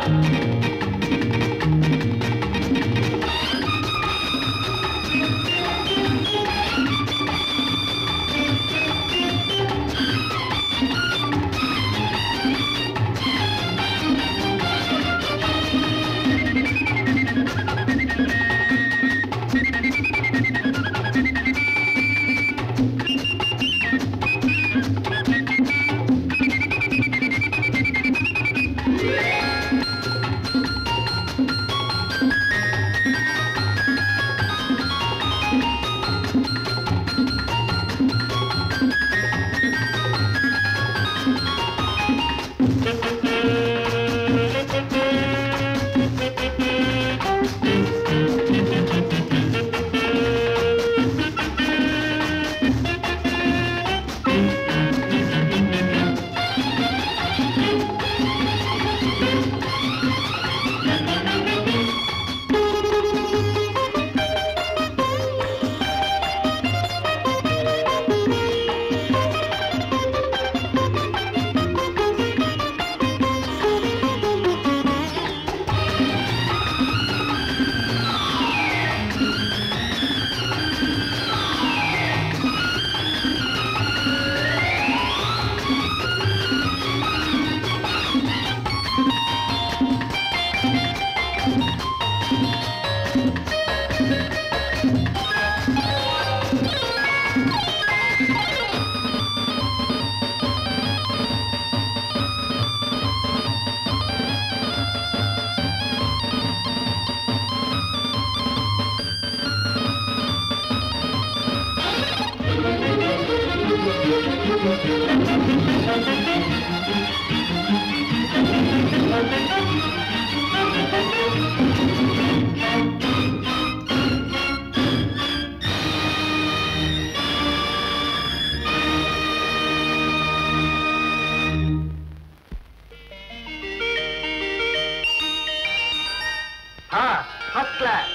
First class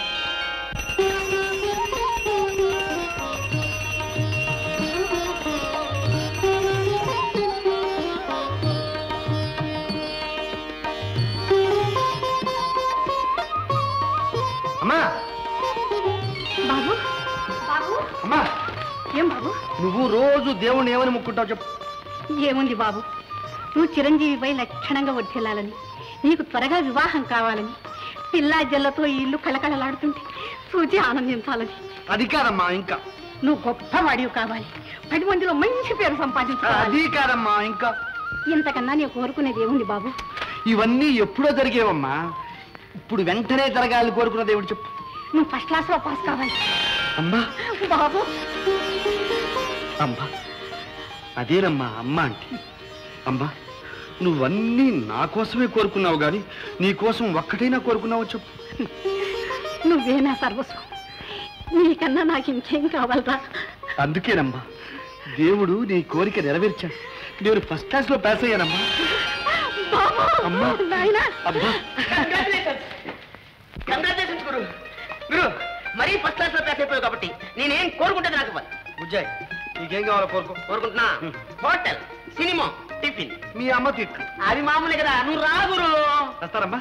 అమ్మా బాబు బాబు అమ్మా ఏం బాబు నువ్వు రోజు దేవుణ్ణి ఏమని ముక్కుంటావు చెప్పు ఏముంది బాబు నువ్వు చిరంజీవిపై లక్షణంగా వర్ధిల్లాలని నీకు త్వరగా వివాహం కావాలని పిల్లా జల్లతో ఈ ఇల్లు కళకళలాడుతుంటే చూచి ఆనందించాలని అది కాదమ్మా ఇంకా నువ్వు గొప్పవాడివి కావాలి పది మందిలో మంచి పేరు సంపాదించుకోవాలి అది కాదమ్మా ఇంకా ఇంతకన్నా నేను కోరుకునేది ఏముంది బాబు ఇవన్నీ ఎప్పుడో జరిగేవమ్మా ఇప్పుడు వెంటనే జరగాలని కోరుకున్న దేవుడు చెప్పు నువ్వు ఫస్ట్ క్లాస్ లో పాస్ కావాలి అమ్మా బాబు అమ్మా అదేనమ్మా అమ్మ అంటే అమ్మా నువ్వన్నీ నా కోసమే కోరుకున్నావు గాని నీ కోసం ఒక్కటైనా కోరుకున్నావు చెప్పు నువ్వేనా సర్వస్వం నీకన్నా నాకు ఇంకేం కావాలరా అందుకేనమ్మా దేవుడు నీ కోరిక నెరవేర్చాడు నేను ఫస్ట్ క్లాస్ లో పాస్ అయ్యానమ్మా అమ్మా బాబు నాయనా అబ్బా కంగ్రాచులేషన్స్ గురు గురు మరీ ఫస్ట్ క్లాస్ లో పాస్ అయిపోయావు కాబట్టి నేనేం కోరుకుంటుంది నాకు ఇవ్వాలి. బుజ్జాయ్ నీకేం కావాలో కోరుకో కోరుకుంటున్నా హోటల్ సినిమా టిఫిన్ మీ అమ్మ తిట్టు అవి మామూలే కదా నువ్వు రా గురు వస్తారమ్మా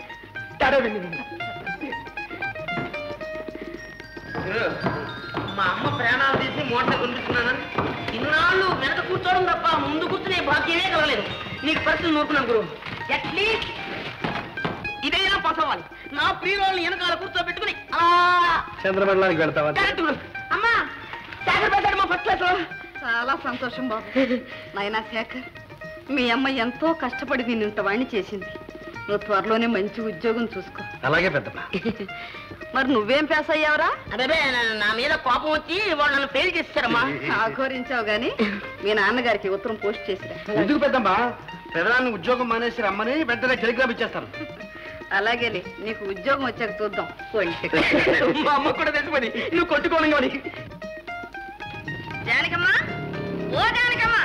గురు, మా అమ్మ ప్రాణాలు తీసి మోటార్ కొనిపిస్తున్నానని ఇన్నాళ్ళు వెనక కూర్చోవడం తప్ప ముందు కూర్చునే భాగ్యమే కలగలేదు నీకు పరిస్థితులు నూరుకున్నాను గురు అట్లీస్ట్ ఇదైనా పాస్ అవ్వాలి నా ప్రియురాళ్ళని వెనకాల కూర్చోబెట్టుకుని అలా చంద్రమండలానికి వెళ్తావా కరెక్ట్ గురు. అమ్మా శాఖర్ పెట్టాడు మా ఫస్ట్ క్లాస్ లో చాలా సంతోషం బాబు నాయనా శేఖర్ మీ అమ్మ ఎంతో కష్టపడి నేను ఇంత వాణ్ణి చేసింది నువ్వు త్వరలోనే మంచి ఉద్యోగం చూసుకో అలాగే పెద్దమ్మా మరి నువ్వేం పేస్ అయ్యావరా అదే నా మీద కోపం వచ్చి వాళ్ళు నన్ను ఫెయిల్ చేస్తారమ్మా ఆఘోరించావు గాని మీ నాన్నగారికి ఉత్తరం పోస్ట్ చేసిరా ఎందుకు పెద్దమ్మా పెదనాన్ని ఉద్యోగం మానేసి రమ్మని వెంటనే టెలిగ్రామ్ ఇచ్చేస్తాను అలాగేలే నీకు ఉద్యోగం వచ్చాక చూద్దాం పోయి మా అమ్మ కూడా తెలిసిపోయి నువ్వు కొట్టుకోను కానీ జానకమ్మా ఓ జానకమ్మా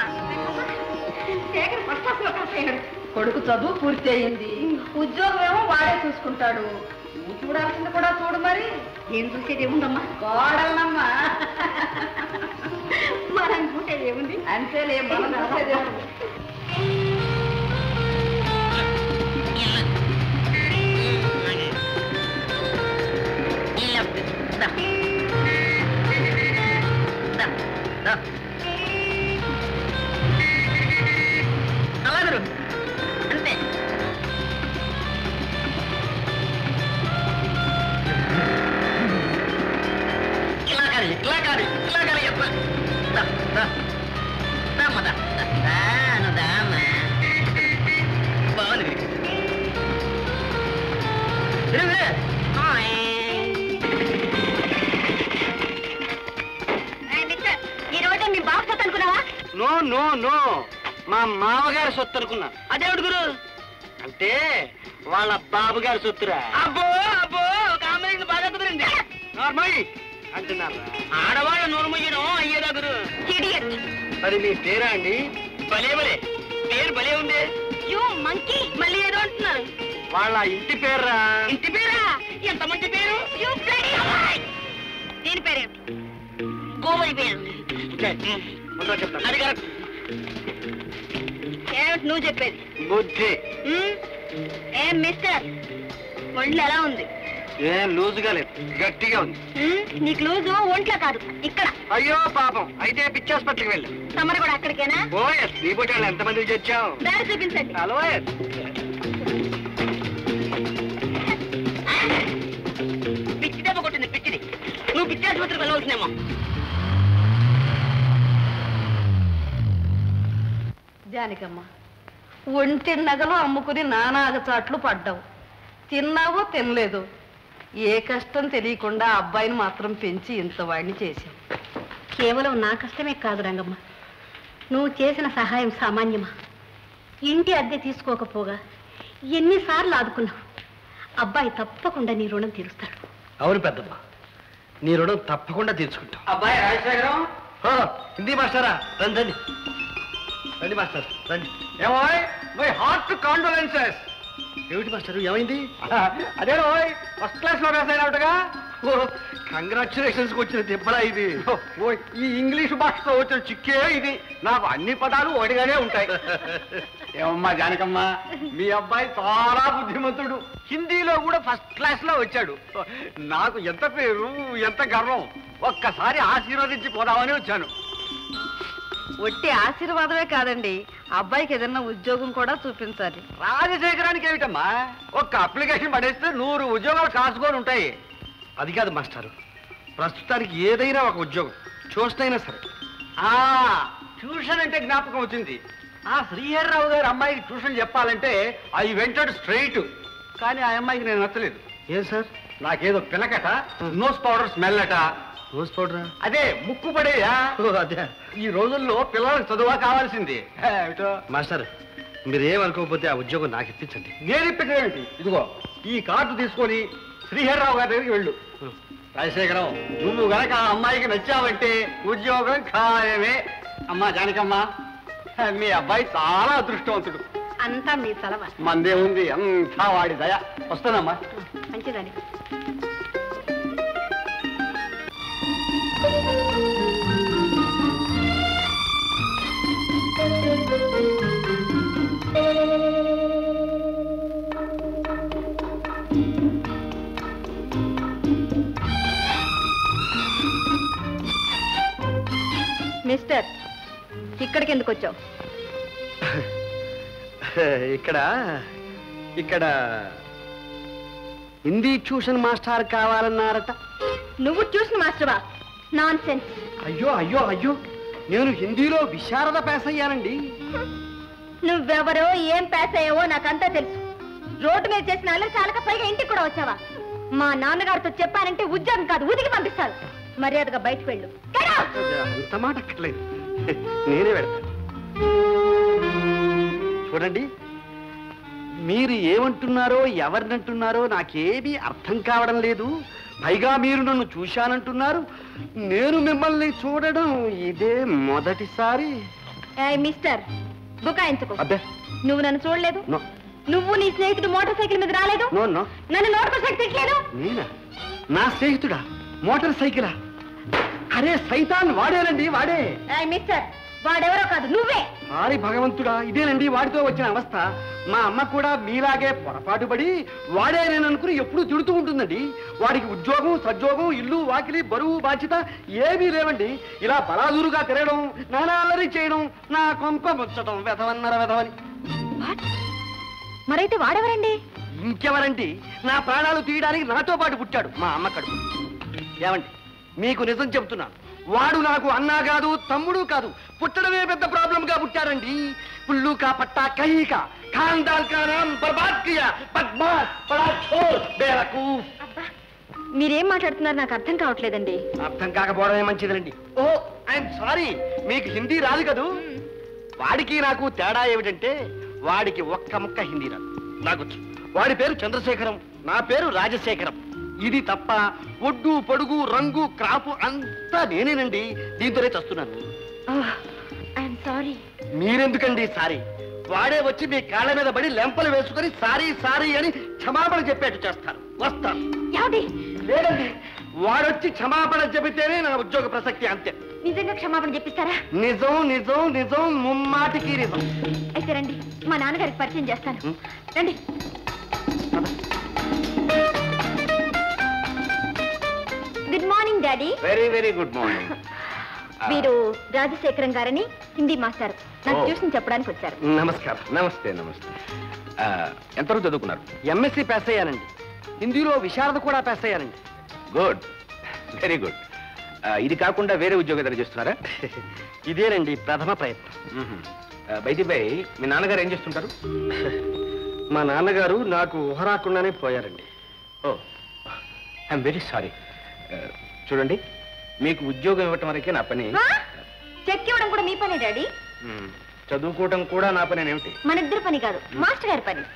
కొడుకు చదువు పూర్తి అయింది ఉద్యోగం ఏమో వాడే చూసుకుంటాడు నువ్వు చూడాల్సింది కూడా చూడు మరి ఏం చూసేది ఏముందమ్మా కోడలనమ్మా మరి అనుకుంటే ఏముంది అంతేలే మనం చూసేదే ఉంది. దా. దామ్మా, దా. దా. దా, నువ్వు దామ్మా. బాగుంది విరు. విరు, విరు. హాయ్. ఈ రోజు మీ బాబు సొత్తు అనుకున్నావా నో నో నో మా మామగారి సొత్తు అనుకున్నా అదేమిటి గురు అంటే వాళ్ళ బాబుగారి సొత్తురా అబ్బో అబ్బో కాంబినేషన్ బాగా కుదిరింది నార్మల్ అంటున్నారా ఆడవాళ్ళ నోరు ముయ్యడం అయ్యేదా గురు ఇడియట్ మరి మీ పేరా అండి భలే భలే పేరు భలే ఉంది యూ మంకీ మళ్ళీ ఏదో అంటున్నారు వాళ్ళ ఇంటి పేర్రా ఇంటి పేరా ఎంత మంచి పేరు యూ బ్లడీ దీని పేరేమిటి గోవరి పేరు ముందర చెప్తాను అది కరెక్ట్ ఏమిటి నువ్వు చెప్పేది బుద్ధి ఉమ్, ఏం మిస్టర్ ఒళ్ళు ఎలా ఉంది ఏం లూజుగా లేదు గట్టిగా ఉంది ఉమ్, నీకు లూజు ఒంట్లో కాదు ఇక్కడ అయ్యో పాపం అయితే పిచ్చి హాస్పిటల్కి వెళ్ళు తమరు కూడా అక్కడికేనా ఓ ఎస్ నీ పుట్టాలు ఎంతమందికి తెచ్చావు దారి చూపించండి హలో ఎస్ పిచ్చి దెబ్బ కొట్టింది పిచ్చిది నువ్వు పిచ్చి ఆసుపత్రికి వెళ్ళవలసినేమో జానికమ్మ ఒంటి నగలు అమ్ముకుని నానాగ చాట్లు పడ్డావు తిన్నావో తినలేదు ఏ కష్టం తెలియకుండా ఆ అబ్బాయిని మాత్రం పెంచి ఇంత వాడిని చేశావు కేవలం నా కష్టమే కాదు రంగమ్మ నువ్వు చేసిన సహాయం సామాన్యమా ఇంటి అద్దె తీసుకోకపోగా ఎన్నిసార్లు ఆదుకున్నావు అబ్బాయి తప్పకుండా నీ రుణం తీరుస్తాడు అవును పెద్దమ్మ నీ రుణం తప్పకుండా తీర్చుకుంటాం అబ్బాయి రాజశేఖరం హిందీ మాస్టరా రండి రండి రండి మాస్టర్ రండి ఏమోయ్ మై హార్ట్ కాండోలెన్సెస్ ఏమిటి మాస్టర్ ఏమైంది అదే రోయ్ ఫస్ట్ క్లాస్ లో రాసాయినట్టుగా కంగ్రాచులేషన్స్ వచ్చిన దెబ్బలా ఇది ఓ ఈ ఇంగ్లీష్ భాషతో వచ్చిన చిక్కే ఇది నాకు అన్ని పదాలు ఒకటిగానే ఉంటాయి ఏమమ్మా జానకమ్మ మీ అబ్బాయి చాలా బుద్ధిమంతుడు హిందీలో కూడా ఫస్ట్ క్లాస్ లో వచ్చాడు నాకు ఎంత పేరు ఎంత గర్వం ఒక్కసారి ఆశీర్వదించి పోదామని వచ్చాను ఒట్టి ఆశీర్వాదమే కాదండి అబ్బాయికి ఏదైనా ఉద్యోగం కూడా చూపించాలి రాజశేఖరానికి ఏమిటమ్మా ఒక్క అప్లికేషన్ పడేస్తే నూరు ఉద్యోగాలు కాసుకొని ఉంటాయి అది కాదు మాస్టారు ప్రస్తుతానికి ఏదైనా ఒక ఉద్యోగం చూస్తైనా సరే ఆ ట్యూషన్ అంటే జ్ఞాపకం వచ్చింది ఆ శ్రీహరిరావు గారి అమ్మాయికి ట్యూషన్ చెప్పాలంటే ఐ వెంటెడ్ స్ట్రైట్ కానీ ఆ అమ్మాయికి నేను నచ్చలేదు ఏం సార్ నాకేదో పిలకట నోస్ పౌడర్ స్మెల్ అట నోస్ పౌడర్ అదే ముక్కు పడేయా అదే ఈ రోజుల్లో పిల్లలకు చదువా కావాల్సింది ఏమిటో మాస్టర్ మీరు ఏమనుకోకపోతే ఆ ఉద్యోగం నాకు ఇప్పించండి నేను ఇప్పించండి ఇదిగో ఈ కార్డు తీసుకొని శ్రీహరిరావు గారి దగ్గరికి వెళ్ళు రాజశేఖరం నువ్వు గనక ఆ అమ్మాయికి నచ్చావంటే ఉద్యోగం ఖాయమే అమ్మా జానకమ్మ మీ అబ్బాయి చాలా అదృష్టవంతుడు అంతా మీ సలవా మందే ఉంది అంతా వాడి దయ వస్తానమ్మా మంచిదని మిస్టర్ ఇక్కడికి ఎందుకు వచ్చావు ఇక్కడ ఇక్కడ హిందీ ట్యూషన్ మాస్టర్ కావాలన్నారట నువ్వు చూసిన మాస్టర్వా నాన్ సెన్స్ అయ్యో అయ్యో అయ్యో నేను హిందీలో విశారద పాస్ అయ్యానండి నువ్వెవరో ఏం పాస్ అయ్యావో నాకంతా తెలుసు రోడ్డు మీద చేసిన అల్లరి చాలక పైగా ఇంటికి కూడా వచ్చావా మా నాన్నగారితో చెప్పానంటే ఉద్యోగం కాదు ఊదికి పంపిస్తారు మర్యాదగా బయటకు వెళ్ళు Get out! అంత మాట అక్కర్లేదు నేనే పెడతాను చూడండి మీరు ఏమంటున్నారో ఎవరినంటున్నారో నాకేమీ అర్థం కావడం లేదు పైగా మీరు నన్ను చూశానంటున్నారు నేను మిమ్మల్ని చూడడం ఇదే మొదటిసారి ఏయ్, మిస్టర్ బుకాయించుకో అబ్బే నువ్వు నన్ను చూడలేదు నో నువ్వు నీ స్నేహితుడు మోటార్ సైకిల్ మీద రాలేదు నో నో నన్ను నోటుకు సైకిల్ తిట్టలేదు నేనా నా స్నేహితుడా మోటార్ సైకిలా అరే సైతాన్ వాడేనండి వాడే ఏయ్, మిస్టర్ వాడెవరో కాదు నువ్వే ఆరి భగవంతుడా ఇదేనండి వాడితో వచ్చిన అవస్థ మా అమ్మ కూడా మీలాగే పొరపాటు పడి వాడే నేను అనుకుని ఎప్పుడూ తిడుతూ ఉంటుందండి వాడికి ఉద్యోగం సద్యోగం ఇల్లు వాకిలి బరువు బాధ్యత ఏమీ లేవండి ఇలా బలాదూరుగా తిరగడం నానా అల్లరి చేయడం నా కొంప ముచ్చటం వెధవన్నర వెధవని మరైతే వాడెవరండి ఇంకెవరండి నా ప్రాణాలు తీయడానికి నాతో పాటు పుట్టాడు మా అమ్మ కడుపు ఏమండి మీకు నిజం చెప్తున్నాను వాడు నాకు అన్నా కాదు తమ్ముడు కాదు పుట్టడమే పెద్ద ప్రాబ్లం గా పుట్టారండి పుల్లు కా పట్టా కహీ కా ఖాన్దాన్ కా నామ్ బర్బాద్ కియా బద్మాష్ బడా చోర్ బేవకూఫ్ మీరేం మాట్లాడుతున్నారు నాకు అర్థం కావట్లేదండి అర్థం కాకపోవడమే మంచిదండి ఓ ఐఎమ్ సారీ మీకు హిందీ రాదు కదూ వాడికి నాకు తేడా ఏమిటంటే వాడికి ఒక్క ముక్క హిందీ రాదు నాకు వచ్చు. వాడి పేరు చంద్రశేఖరం నా పేరు రాజశేఖరం ఇది తప్ప ఒడ్డు పొడుగు రంగు క్రాపు అంతా నేనేనండి దీంతోనే చస్తున్నాను ఐఎమ్ సారీ మీరెందుకండి సారీ వాడే వచ్చి మీ కాళ్ళ మీద పడి లెంపలు వేసుకొని సారీ సారీ అని క్షమాపణ చెప్పేట్టు చేస్తారు వస్తాను ఏమండి లేదండి వాడొచ్చి క్షమాపణ చెబితేనే నా ఉద్యోగ ప్రసక్తి అంతే నిజంగా క్షమాపణ చెప్పిస్తారా నిజం నిజం నిజం ముమ్మాటికి నిజం అయితే రండి మా నాన్నగారికి పరిచయం చేస్తాను రండి good morning daddy very very good morning వీరు రాజశేఖరం గారని హిందీ మాస్టర్ నాకు ఓ. ట్యూషన్ చెప్పడానికి వచ్చారు నమస్కారం నమస్తే నమస్తే ఆ, ఎంతవరకు చదువుకున్నారు ఎంఎస్సి పాస్ అయ్యానండి హిందీలో విశారద కూడా పాస్ అయ్యానండి గుడ్ వెరీ గుడ్ ఇది కాకుండా వేరే ఉద్యోగం ఏదైనా చేస్తున్నారా ఇదేనండి ప్రథమ ప్రయత్నం బయటి బై మీ నాన్నగారు ఏం చేస్తుంటారు మా నాన్నగారు నాకు ఊహ రాకుండానే పోయారండి ఓ ఐఎమ్ వెరీ సారీ చూడండి మీకు ఉద్యోగం ఇవ్వటం వరకే నా పని చెక్ ఇవ్వడం కూడా మీ పనే డాడీ మ్మ్. చదువుకోవటం కూడా నా పని ఏమిటి మన ఇద్దరు పని కాదు మాస్టర్ గారి పని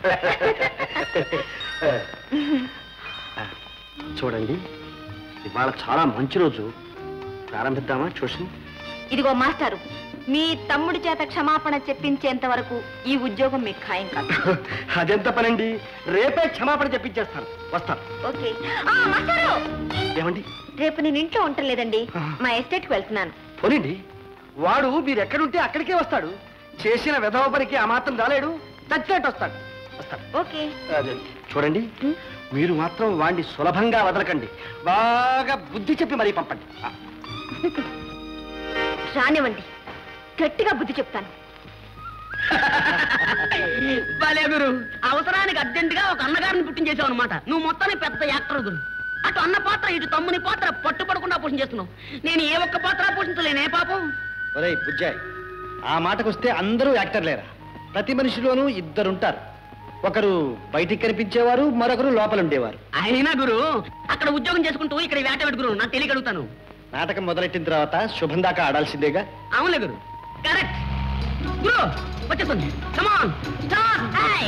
చూడండి ఇవాళ చాలా మంచి రోజు ప్రారంభిద్దామా ట్యూషన్ ఇదిగో మాస్టారు మీ తమ్ముడి చేత క్షమాపణ చెప్పించేంత వరకు ఈ ఉద్యోగం మీకు ఖాయం కాదు అదెంత పనండి రేపే క్షమాపణ చెప్పించేస్తాను వస్తాను ఓకే ఆ, మాస్టారు ఏమండి రేపు నేను ఇంట్లో ఉండలేదండి మా ఎస్టేట్కి వెళ్తున్నాను పోనండి వాడు మీరు ఎక్కడుంటే అక్కడికే వస్తాడు చేసిన విధవ పనికి ఆ మాత్రం రాలేడు చచ్చినట్టు వస్తాడు వస్తాడు ఓకే అదే, చూడండి మీరు మాత్రం వాడిని సులభంగా వదలకండి బాగా బుద్ధి చెప్పి మరీ పంపండి ఆ, రానివ్వండి గట్టిగా బుద్ధి చెప్తాను భలే గురు అవసరానికి అర్జెంటుగా ఒక అన్నగారిని పుట్టించేసావు అనమాట నువ్వు మొత్తానికి పెద్ద యాక్టర్ గురు అటు అన్న పాత్ర ఇటు తమ్ముని పాత్ర పట్టుపడకుండా పోషించేస్తున్నావు నేను ఏ ఒక్క పాత్ర పోషించలేనే పాపం ఒరేయ్ బుజ్జాయ్ ఆ మాటకొస్తే అందరూ యాక్టర్లేరా ప్రతి మనిషిలోనూ ఇద్దరుంటారు ఒకరు బయటికి కనిపించేవారు మరొకరు లోపల ఉండేవారు అయినా గురు అక్కడ ఉద్యోగం చేసుకుంటూ ఇక్కడ వేట పెట్టి గురు నాకు తెలియక అడుగుతాను నాటకం మొదలెట్టిన తర్వాత శుభం దాకా ఆడాల్సిందేగా అవునులే గురు కరెక్ట్ గురు వచ్చేస్తుంది కమాన్ స్టార్ట్ హై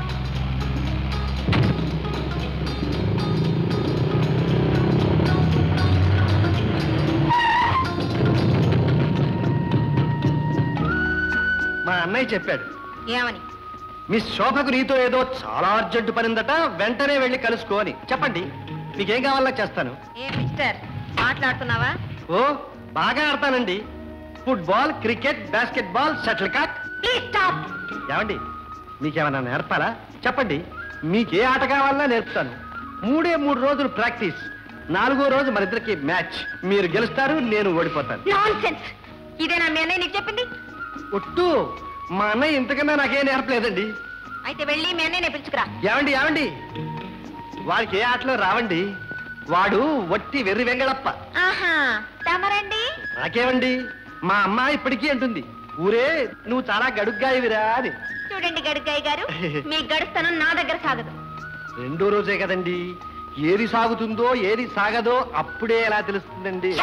మా అన్నయ్య చెప్పాడు ఏమని మిస్ శోభకు నీతో ఏదో చాలా అర్జెంటు పనిందట వెంటనే వెళ్ళి కలుసుకోని చెప్పండి మీకేం కావాలో చేస్తాను ఏ మిస్టర్ మాట్లాడుతున్నావా ఓ బాగా ఆడతానండి football cricket basketball shuttlecock please stop ఏమండి మీకేమైనా నేర్పాలా చెప్పండి మీకే ఆట కావాలన్నా నేర్పుతాను మూడే మూడు రోజులు ప్రాక్టీస్ నాలుగో రోజు మన ఇద్దరికి మ్యాచ్ మీరు గెలుస్తారు నేను ఓడిపోతాను నాన్ సెన్స్ ఇదేనా మీ అన్నయ్య నీకు చెప్పింది ఒట్టు మా అన్నయ్య ఇంతకన్నా నాకేం నేర్పలేదండి అయితే వెళ్ళి మీ అన్నయ్యనే పిలుచుకురా ఏమండి ఏమండి వాడికి ఏ ఆటలో రావండి వాడు వట్టి వెర్రి వెంగళప్ప ఆహా తమరండి నాకేమండి మా అమ్మ ఇప్పటికీ అంటుంది ఊరే నువ్వు చాలా గడుగ్గాయివిరా అని చూడండి గడుగ్గాయి గారు మీ గడుస్తానం నా దగ్గర సాగదు రెండో రోజే కదండి ఏది సాగుతుందో ఏది సాగదో అప్పుడే ఎలా తెలుస్తుందండి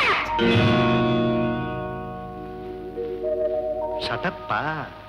షటప్పా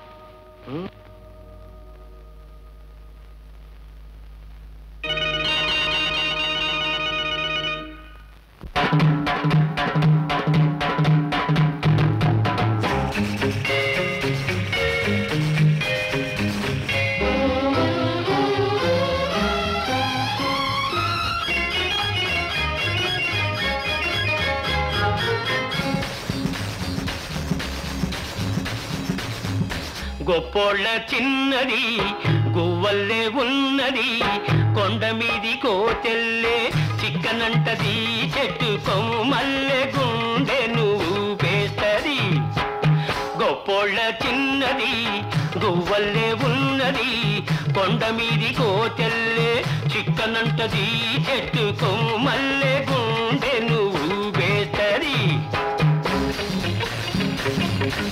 గొప్పోళ్ళ చిన్నది గువ్వల్లే ఉన్నది కొండ మీది కోతెల్లే చిక్కనంటది చెట్టు కొమ్మల్లే గుండె నువ్వు పేస్తది గొప్పోళ్ళ చిన్నది గువ్వల్లే ఉన్నది కొండ మీది కోతెల్లే చిక్కనంటది చెట్టు కొమ్మల్లే గుండె నువ్వు పేస్తది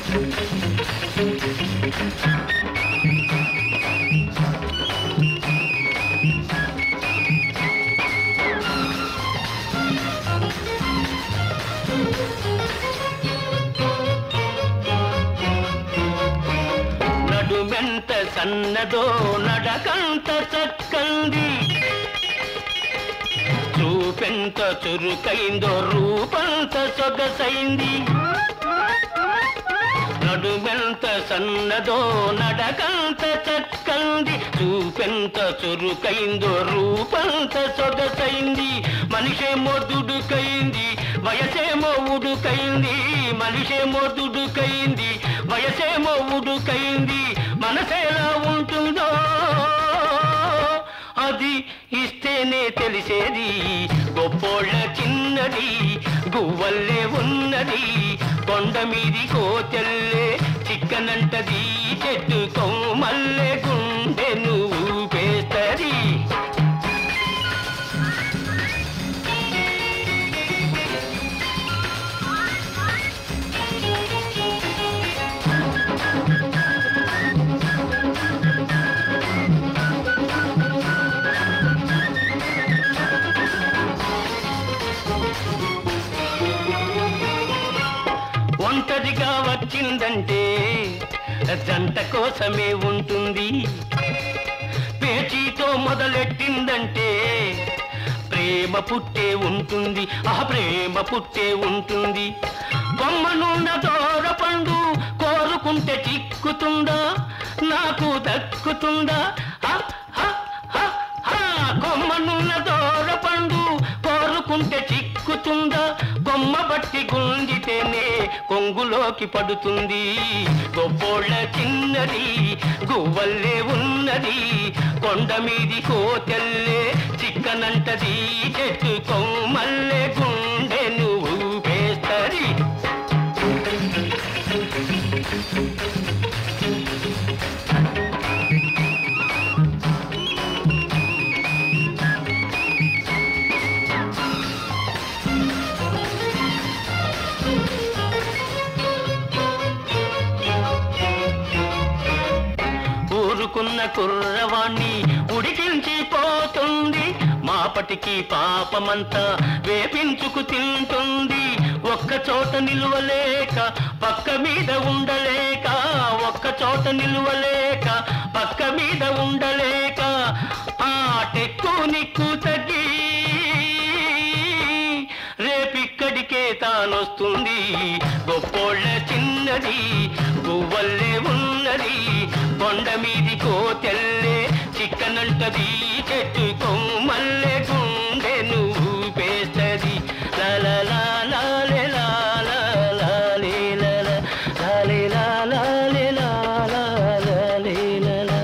నడుమెంత సన్నదో నడకంత చక్కంది చూపెంత చురుకైందో రూపంత సొగసైంది నడుమెంత సన్నదో నడకంత చక్కంది చూపెంత చురుకైందో రూపంత సొగసైంది మనిషేమో దుడుకైంది వయసేమో ఉడుకైంది మనిషేమో దుడుకైంది వయసేమో ఉడుకైంది మనసేలా ఉంటుందో అది ఇస్తేనే తెలిసేది గొప్పోళ్ళ చిన్నది గువ్వల్లే ఉన్నది కొండ మీది కోతెల్లే చిక్కనంటది చెట్టు కొమ్మల్లే గుండె నువ్వు పేస్తది ఒంటరిగా వచ్చిందంటే జంట కోసమే ఉంటుంది పేచీతో మొదలెట్టిందంటే ప్రేమ పుట్టే ఉంటుంది ఆ ప్రేమ పుట్టే ఉంటుంది కొమ్మనున్న దోర పండు కోరుకుంటే చిక్కుతుందా నాకు దక్కుతుందా ఆ, ఆ, ఆ, ఆ, కొమ్మనున్న దోర పండు కోరుకుంటే చిక్కుతుందా కొమ్మ బట్టి గుంజితేనే కొంగులోకి పడుతుంది గొప్పోళ్ళ చిన్నది గువ్వల్లే ఉన్నది కొండ మీది కోతెల్లే చిక్కనంటది చెట్టు కొమ్మల్లే గుండె నువ్వు పేస్తది ఊరుకున్న కుర్రవాణ్ణి ఉడికించి పోతుంది మాపటికి పాపమంతా వేపించుకు తింటుంది ఒక్క చోట నిలువలేక పక్క మీద ఉండలేక ఒక్క చోట నిలువలేక పక్క మీద ఉండలేక ఆ టెక్కు నిక్కు తగ్గి రేపిక్కడికే తానొస్తుంది గొప్పోళ్ళ చిన్నది గువ్వల్లే ఉన్నది కొండ మీది కోతెల్లే చిక్కనంటది చెట్టు కొమ్మల్లే గుండె నువ్వు పేస్తది లాలా లాలే లాలా లాలే లాలా లాలే లాలా లాలా లాలే లాలా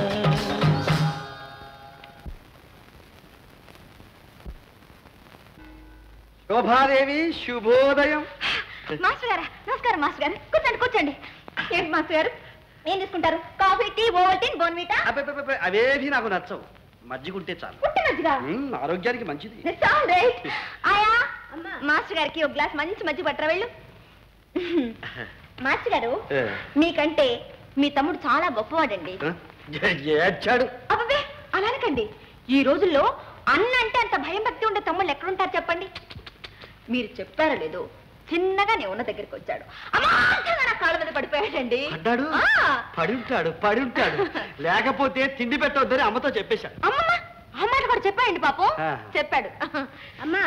శోభాదేవి శుభోదయం మాస్టర్ గారా నమస్కారం మాస్టర్ గారు కూర్చోండి కూర్చోండి ఏంటి మాస్టర్ గారు ఏం తీసుకుంటారు కాఫీ టీ ఓవల్టీన్ బోన్విటా అబ్బబ్బబ్బ, అవేవి నాకు నచ్చవు మజ్జిగుంటే చాలు పుట్టి మజ్జిగా మ్మ్, ఆరోగ్యానికి మంచిది That's all right. ఆయా మాస్టర్ గారికి ఒక గ్లాస్ మంచి మజ్జిగ పట్టరా వెళ్ళు మాస్టర్ గారు ఏ, మీకంటే మీ తమ్ముడు చాలా గొప్పవాడండి ఆ? ఏ- ఏడ్చాడు అబ్బే అలానకండి ఈ రోజుల్లో అన్న అంటే అంత భయం భక్తి ఉండే తమ్ముళ్ళు ఎక్కడుంటారు చెప్పండి మీరు చెప్పారో లేదో చిన్నగానే ఉన్న దగ్గరికి వచ్చాడు అమాంతంగా నా కాళ్ళ మీద పడిపోయాడండి పడ్డాడు ఆ. పడి ఉంటాడు పడి ఉంటాడు లేకపోతే తిండి పెట్టొద్దని అమ్మతో చెప్పేశాడు అమ్మమ్మ అమ్మాట కూడా చెప్పాడండి పాపం ఆ. చెప్పాడు అమ్మా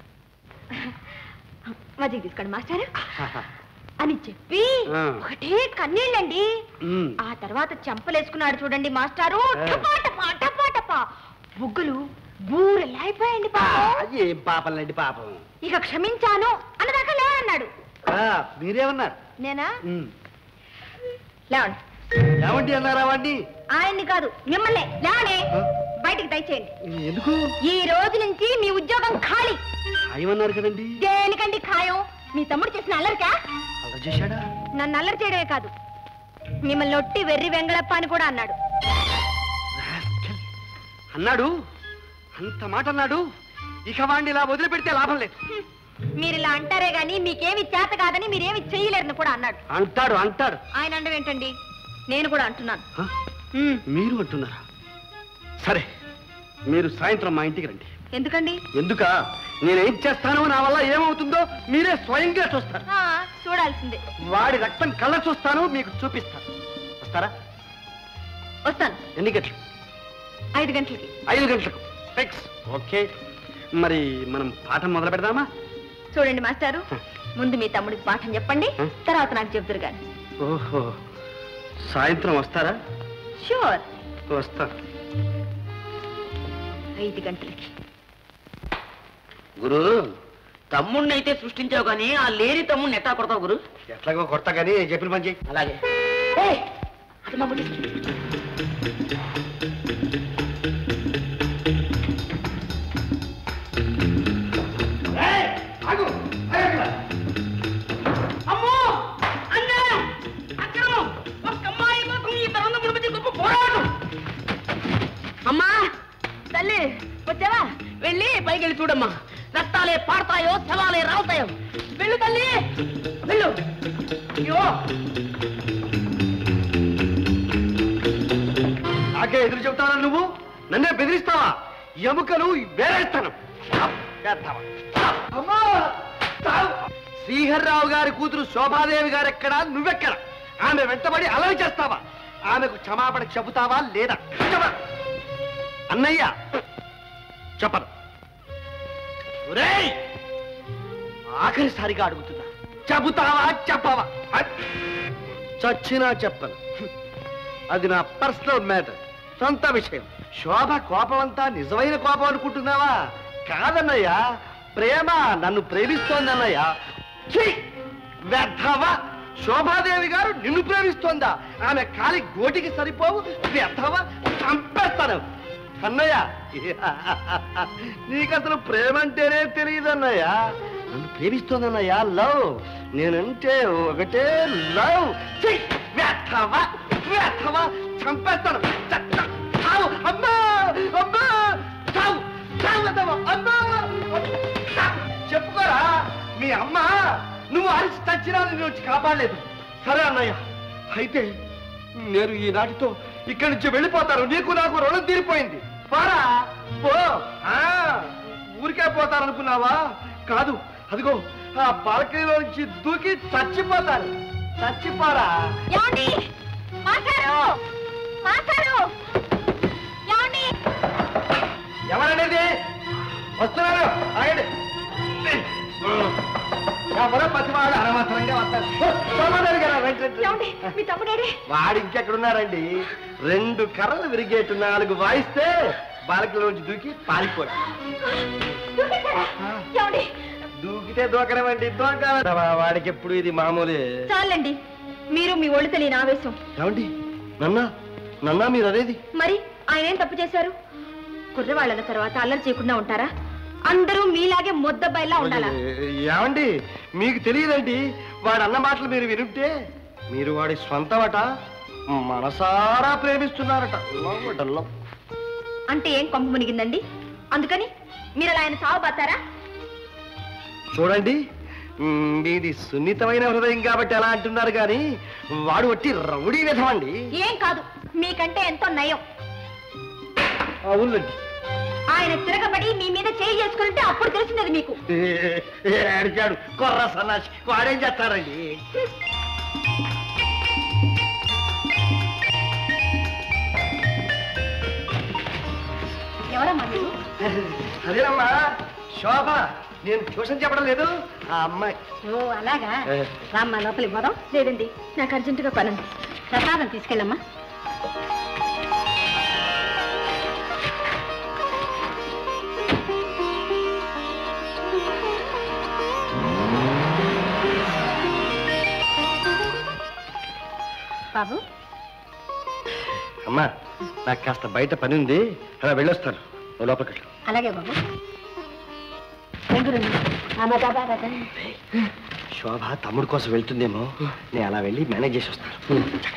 మజ్జిగ తీసుకోండి మాస్టర్ అని చెప్పి ఆ. ఒకటే కన్నీళ్ళండి మ్మ్. ఆ తర్వాత చెంపలేసుకున్నాడు చూడండి మాస్టారు ఆ. టపా టపా టపా టపా బుగ్గలు బూరెలాయిపోయండి ఆ, పాపం ఏం పాపలండి పాపం ఇక క్షమించాను అన్నదాకా లేవన్నాడు ఆ, మీరేమన్నారు నేనా మ్మ్. లేవండి ఏమండి అన్నారా వాడిని ఆయన్ని కాదు మిమ్మల్ని లేవనే ఆ? బయటికి దయచేయండి ఎందుకు ఈ రోజు నుంచి మీ ఉద్యోగం ఖాళీ ఏమన్నారు కదండి దేనికండి ఖాయం మీ తమ్ముడు చేసిన అల్లరికా అలా చేశాడా నన్ను అల్లరి చేయడమే కాదు మిమ్మల్ని ఒట్టి వెర్రి వెంగళప్ప అని కూడా అన్నాడు రాస్కెల్. అన్నాడు అంత మాట అన్నాడు ఇక వాడిని ఇలా వదిలిపెడితే లాభం లేదు మీరు ఇలా అంటారే గాని మీకేమి చేత కాదని మీరేమి చెయ్యలేరని కూడా అన్నాడు అంటాడు అంటాడు ఆయన అండం ఏంటండి నేను కూడా అంటున్నాను హ? ఉమ్, మీరు అంటున్నారా సరే మీరు సాయంత్రం మా ఇంటికి రండి ఎందుకండి ఎందుక నేనేం చేస్తానో నా వల్ల ఏమవుతుందో మీరే స్వయంగా చూస్తారు ఆ, చూడాల్సిందే వాడి రక్తం కళ్ళ చూస్తాను మీకు చూపిస్తాను వస్తారా వస్తాను ఎన్ని గంటలు ఐదు గంటలకి ఐదు గంటలకు ఫిక్స్ ఓకే మరి మనం పాఠం మొదలు పెడదామా చూడండి మాస్టారు ముందు మీ తమ్ముడికి పాఠం చెప్పండి హ? తర్వాత నాకు చెప్తురు కానీ ఓహో సాయంత్రం వస్తారా షూర్ వస్తా ఐదు గంటలకి గురు తమ్ముడిని అయితే సృష్టించావు కానీ ఆ లేని తమ్ముడిని ఎట్టా కొడతావు గురు ఎట్లాగో కొడతా కానీ చెప్పిన పని చెయ్యి అలాగే ఏయ్, అది మా బుద్ధి. ఆగు ఆగు. అమ్మో అన్యాయం అక్రమం ఒక్క అమ్మాయి కోసం ఈ తరంగం మధ్య గొప్ప పోరాటం అమ్మా తల్లి వచ్చావా వెళ్ళి పైకి వెళ్ళి చూడమ్మా రక్తాలే పాడతాయో శవాలే రావుతాయో వెళ్ళు తల్లి వెళ్ళు అయ్యో నాకే ఎదురు చెబుతావా నువ్వు నన్నే బెదిరిస్తావా ఎముకలు వేరేస్తాను చేస్తావా? అమ్మా! చావు! శ్రీహర్రావు గారి కూతురు శోభాదేవి గారు ఎక్కడా నువ్వెక్కడ ఆమె వెంటబడి అలవి చేస్తావా ఆమెకు క్షమాపణ చెబుతావా లేదా చెప్ప అన్నయ్య చెప్పను ఒరేయ్! ఆఖరిసారిగా అడుగుతున్నా చెబుతావా చెప్పవా చచ్చినా చెప్పను అది నా పర్సనల్ మ్యాటర్ సొంత విషయం శోభ కోపం అంతా నిజమైన కోపం అనుకుంటున్నావా కాదన్నయ్యా ప్రేమ నన్ను ప్రేమిస్తోందన్నయ్యా ఛీ! వ్యర్థవా శోభాదేవి గారు నిన్ను ప్రేమిస్తోందా ఆమె కాలి గోటికి సరిపోవు వ్యర్థవా చంపేస్తాను అన్నయ్య నీకు అసలు ప్రేమ అంటేనే తెలియదన్నయ్య నన్ను ప్రేమిస్తోందన్నయ్య లవ్ నేనంటే ఒకటే లవ్ ఛీ! వ్యర్థవా వ్యర్థవా చంపేస్తాను చ- చ- చావు అమ్మా అమ్మా చావు చావు వ్యర్థవా అమ్మా చా- చెప్పుకోరా మీ అమ్మ నువ్వు అరిచి చచ్చినా నేను వచ్చి కాపాడలేదు సరే అన్నయ్య అయితే నేను ఈనాటితో ఇక్కడి నుంచి వెళ్ళిపోతాను నీకు నాకు రుణం తీరిపోయింది పోరా పో ఆ, ఊరికే పోతాననుకున్నావా కాదు అదిగో ఆ బాల్కనీలో నుంచి దూకి చచ్చిపోతాను చచ్చిపోరా ఏమండి మాస్టారు మాస్టారు ఏమండి ఎవరనేది వస్తున్నారు ఆగండి ఎవరో పసివాడు అనవసరంగా వస్తారు ఓ, సోమవారం గారు, రండి, రండి, ఏమండి రండి. మీ తమ్ముడేడి వాడు ఇంకెక్కడున్నారండి రెండు కర్రలు విరిగేటు నాలుగు వాయిస్తే బాలకలోంచి దూకి పారిపోడు ఏమండి దూకితే దూకరమండి దూక వాడికి ఎప్పుడు ఇది మామూలే చాలండి మీరు మీ ఒళ్ళు తెలియని ఆవేశం ఏమండి నన్నా నన్నా మీరు అనేది మరి ఆయన ఏం తప్పు చేశారు కుర్రవాళ్ళన్న తర్వాత అల్లరి చేయకుండా ఉంటారా అందరూ మీలాగే ముద్దబ్బాయిలా ఉండాలా ఏ- ఏమండి మీకు తెలియదండి వాడు అన్న మాటలు మీరు వినుంటే మీరు వాడి స్వంతమట మనసారా ప్రేమిస్తున్నారట లవ్ అట లవ్. అంటే ఏం కొంప మునిగిందండి అందుకని మీరు అలా ఆయన సావబాతారా చూడండి మ్, మీది సున్నితమైన హృదయం కాబట్టి ఎలా అంటున్నారు కానీ వాడు వట్టి రౌడీ విధమండి ఏం కాదు మీకంటే ఎంతో నయం అవునండి ఆయన తిరగబడి మీ మీద చేయి చేసుకుంటే అప్పుడు తెలిసినది మీకు అడిగాడు కొర్ర సన్నాసి వాడేం చేస్తారండి ఎవరమ్మా మీరు అదేనమ్మా శోభ నేను ట్యూషన్ చెప్పడం లేదు ఆ అమ్మాయి ఓ అలాగా ఏ. రామ్మా లోపలికి పోదాం లేదండి నాకు అర్జెంటుగా పనుంది ప్రసాదం తీసుకెళ్ళమ్మా బాబు అమ్మా నాకు కాస్త బయట పని ఉంది అలా వెళ్ళొస్తాను నువ్వు లోపలికి వెళ్ళు. అలాగే బాబు రంగు రంగు ఆమె బాబా బాబా. శోభ తమ్ముడు కోసం వెళ్తుందేమో నేను అలా వెళ్ళి మేనేజ్ చేసి వస్తాను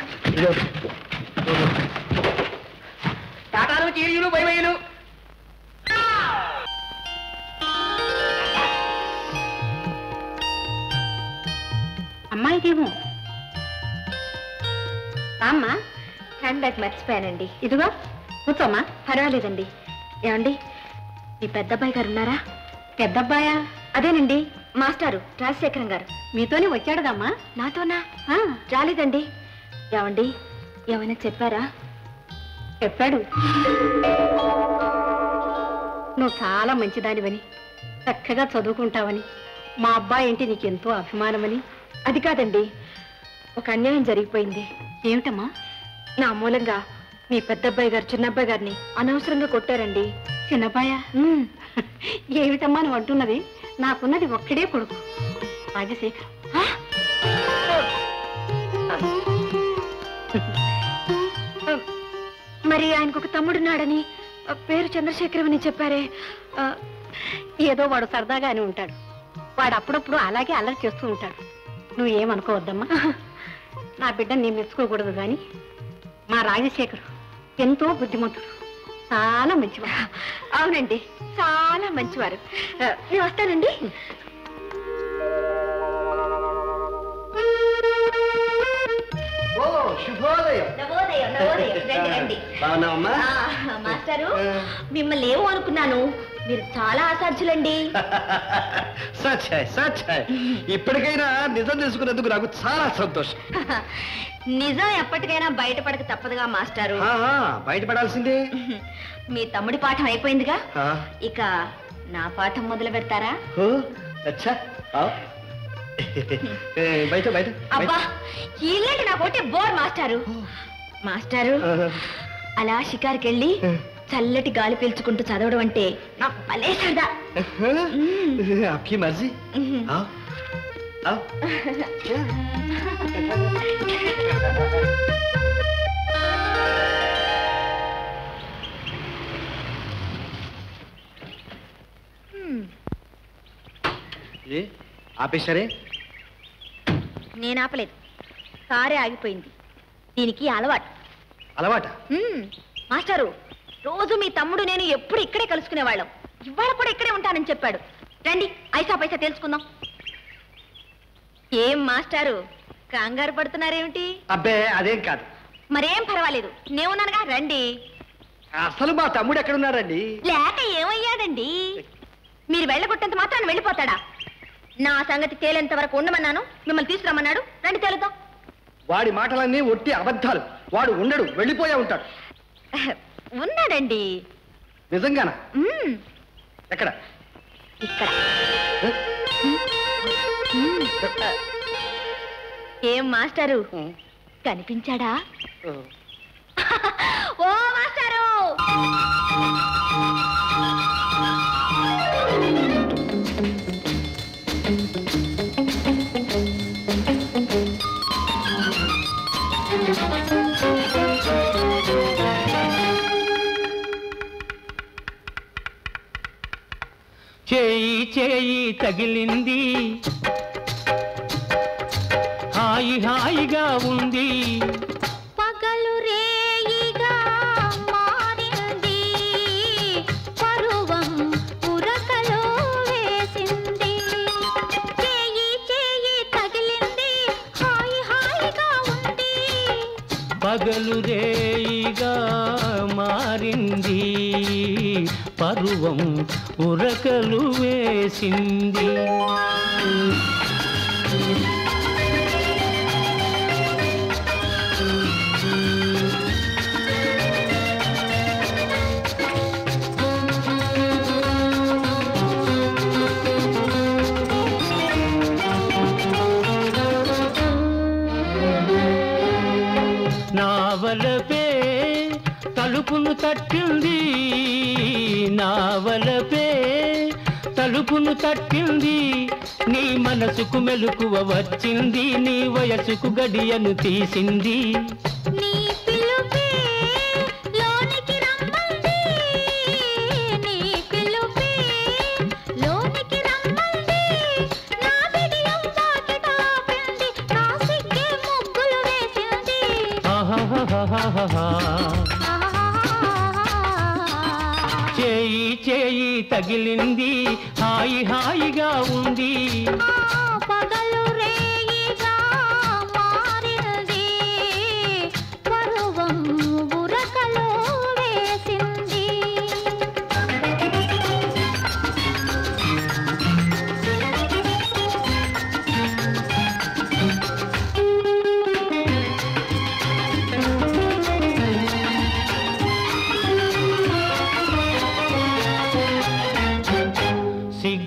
టాటాలు చీరియలు బైబైలు ఏమిటేమో రామ్మా హ్యాండ్ బ్యాగ్ మర్చిపోయానండి ఇదిగో కూర్చోమ్మా పర్వాలేదండి ఏమండి మీ పెద్దబ్బాయి గారు ఉన్నారా పెద్దబ్బాయా అదేనండి మాస్టారు రాజశేఖరం గారు మీతోనే వచ్చాడుగమ్మా నాతోనా ఆ, రాలేదండి ఏమండి ఏమైనా చెప్పారా చెప్పాడు నువ్వు చాలా మంచిదానివని చక్కగా చదువుకుంటావని మా అబ్బాయి అంటే నీకెంతో అభిమానమని అది కాదండి ఒక అన్యాయం జరిగిపోయింది ఏమిటమ్మా నా మూలంగా మీ పెద్దబ్బాయి గారు చిన్నబ్బాయి గారిని అనవసరంగా కొట్టారండి చిన్నబ్బాయా ఏమిటమ్మా నువ్వు అంటున్నది నాకున్నది ఒక్కడే కొడుకు రాజశేఖర్ మరి ఆయనకు ఒక తమ్ముడున్నాడని ఆ, పేరు చంద్రశేఖరం అని చెప్పారే ఆ, ఏదో వాడు సరదాగానే ఉంటాడు వాడు అప్పుడప్పుడు అలాగే అల్లరి చేస్తూ ఉంటాడు నువ్వు ఏమనుకోవద్దమ్మా నా బిడ్డని నేను మెచ్చుకోకూడదు కానీ మా రాజశేఖర్ ఎంతో బుద్ధిమంతుడు చాలా మంచివాడు అవునండి చాలా మంచివారు ఆ, నేను వస్తానండి ఓ శుభోదయం నవోదయం నవోదయం రండి రండి బాగున్నావమ్మా ఆ, మాస్టారు మిమ్మల్ని ఏమో అనుకున్నాను మీరు చాలా అసాధ్యులండి సచ్చాయ్ సచ్చాయ్ ఇప్పటికైనా నిజం తెలుసుకున్నందుకు నాకు చాలా సంతోషం నిజం ఎప్పటికైనా బయటపడక తప్పదుగా మాస్టారు ఆహా, బయటపడాల్సిందే మీ తమ్ముడి పాఠం అయిపోయిందిగా ఆ, ఇక నా పాఠం మొదలు పెడతారా ఓ, అచ్చా ఆవ్. ఏ, బయట బయట అబ్బా ఇల్లంటే నాకు ఒకటే బోర్ మాస్టారు మాస్టారు ఆహా. అలా షికారుకి వెళ్ళి చల్లటి గాలి పీల్చుకుంటూ చదవడం అంటే నాకు భలే సరదా आपकी मर्जी आओ आओ ఏ ఆపేశారే నేను ఆపలేదు కారే ఆగిపోయింది దీనికి అలవాటు అలవాట మ్మ్. మాస్టారు రోజు మీ తమ్ముడు నేను ఎప్పుడు ఇక్కడే కలుసుకునేవాళ్ళం ఇవాళ కూడా ఇక్కడే ఉంటానని చెప్పాడు రండి ఐసా పైసా తెలుసుకుందాం ఏం మాస్టారు కంగారు పడుతున్నారేమిటి అబ్బే అదేం కాదు మరేం పర్వాలేదు నేనున్నానుగా రండి అసలు మా తమ్ముడు ఎక్కడున్నాడండి లేక ఏమయ్యాడండి మీరు వెళ్ళగొట్టేంత మాత్రాన్ని వెళ్ళిపోతాడా నా సంగతి తేలేంత వరకు ఉండమన్నాను మిమ్మల్ని తీసుకురమ్మన్నాడు రండి తేలుద్దాం వాడి మాటలన్నీ ఒట్టి అబద్ధాలు వాడు ఉండడు వెళ్ళిపోయా ఉంటాడు ఉన్నాడండి నిజంగానా మ్మ్. ఎక్కడ ఇక్కడ ఏ? ఏం మాస్టారు కనిపించాడా ఓ మాస్టారు చేయి చేయి తగిలింది హాయి హాయిగా ఉంది పగలు రేయిగా మారింది పరువం ఉరకలో వేసింది చేయి చేయి తగిలింది హాయి హాయిగా ఉంది పగలు రేయిగా మారింది పరువం ఉరకలు వేసింది నావలపే తలుపును తట్టింది నావలపే తలుపును తట్టింది నీ మనసుకు మెలకువ వచ్చింది నీ వయసుకు గడియను తీసింది నీ పిలుపే లోనికి రమ్మంది నీ పిలుపే లోనికి రమ్మంది నా బిడియం వాకిట ఆపింది నా సిగ్గే ముగ్గులు వేసింది ఆహాహాహాహా. చేయి చేయి తగిలింది హాయి హాయిగా ఉంది ఆ పగలు రేయిగా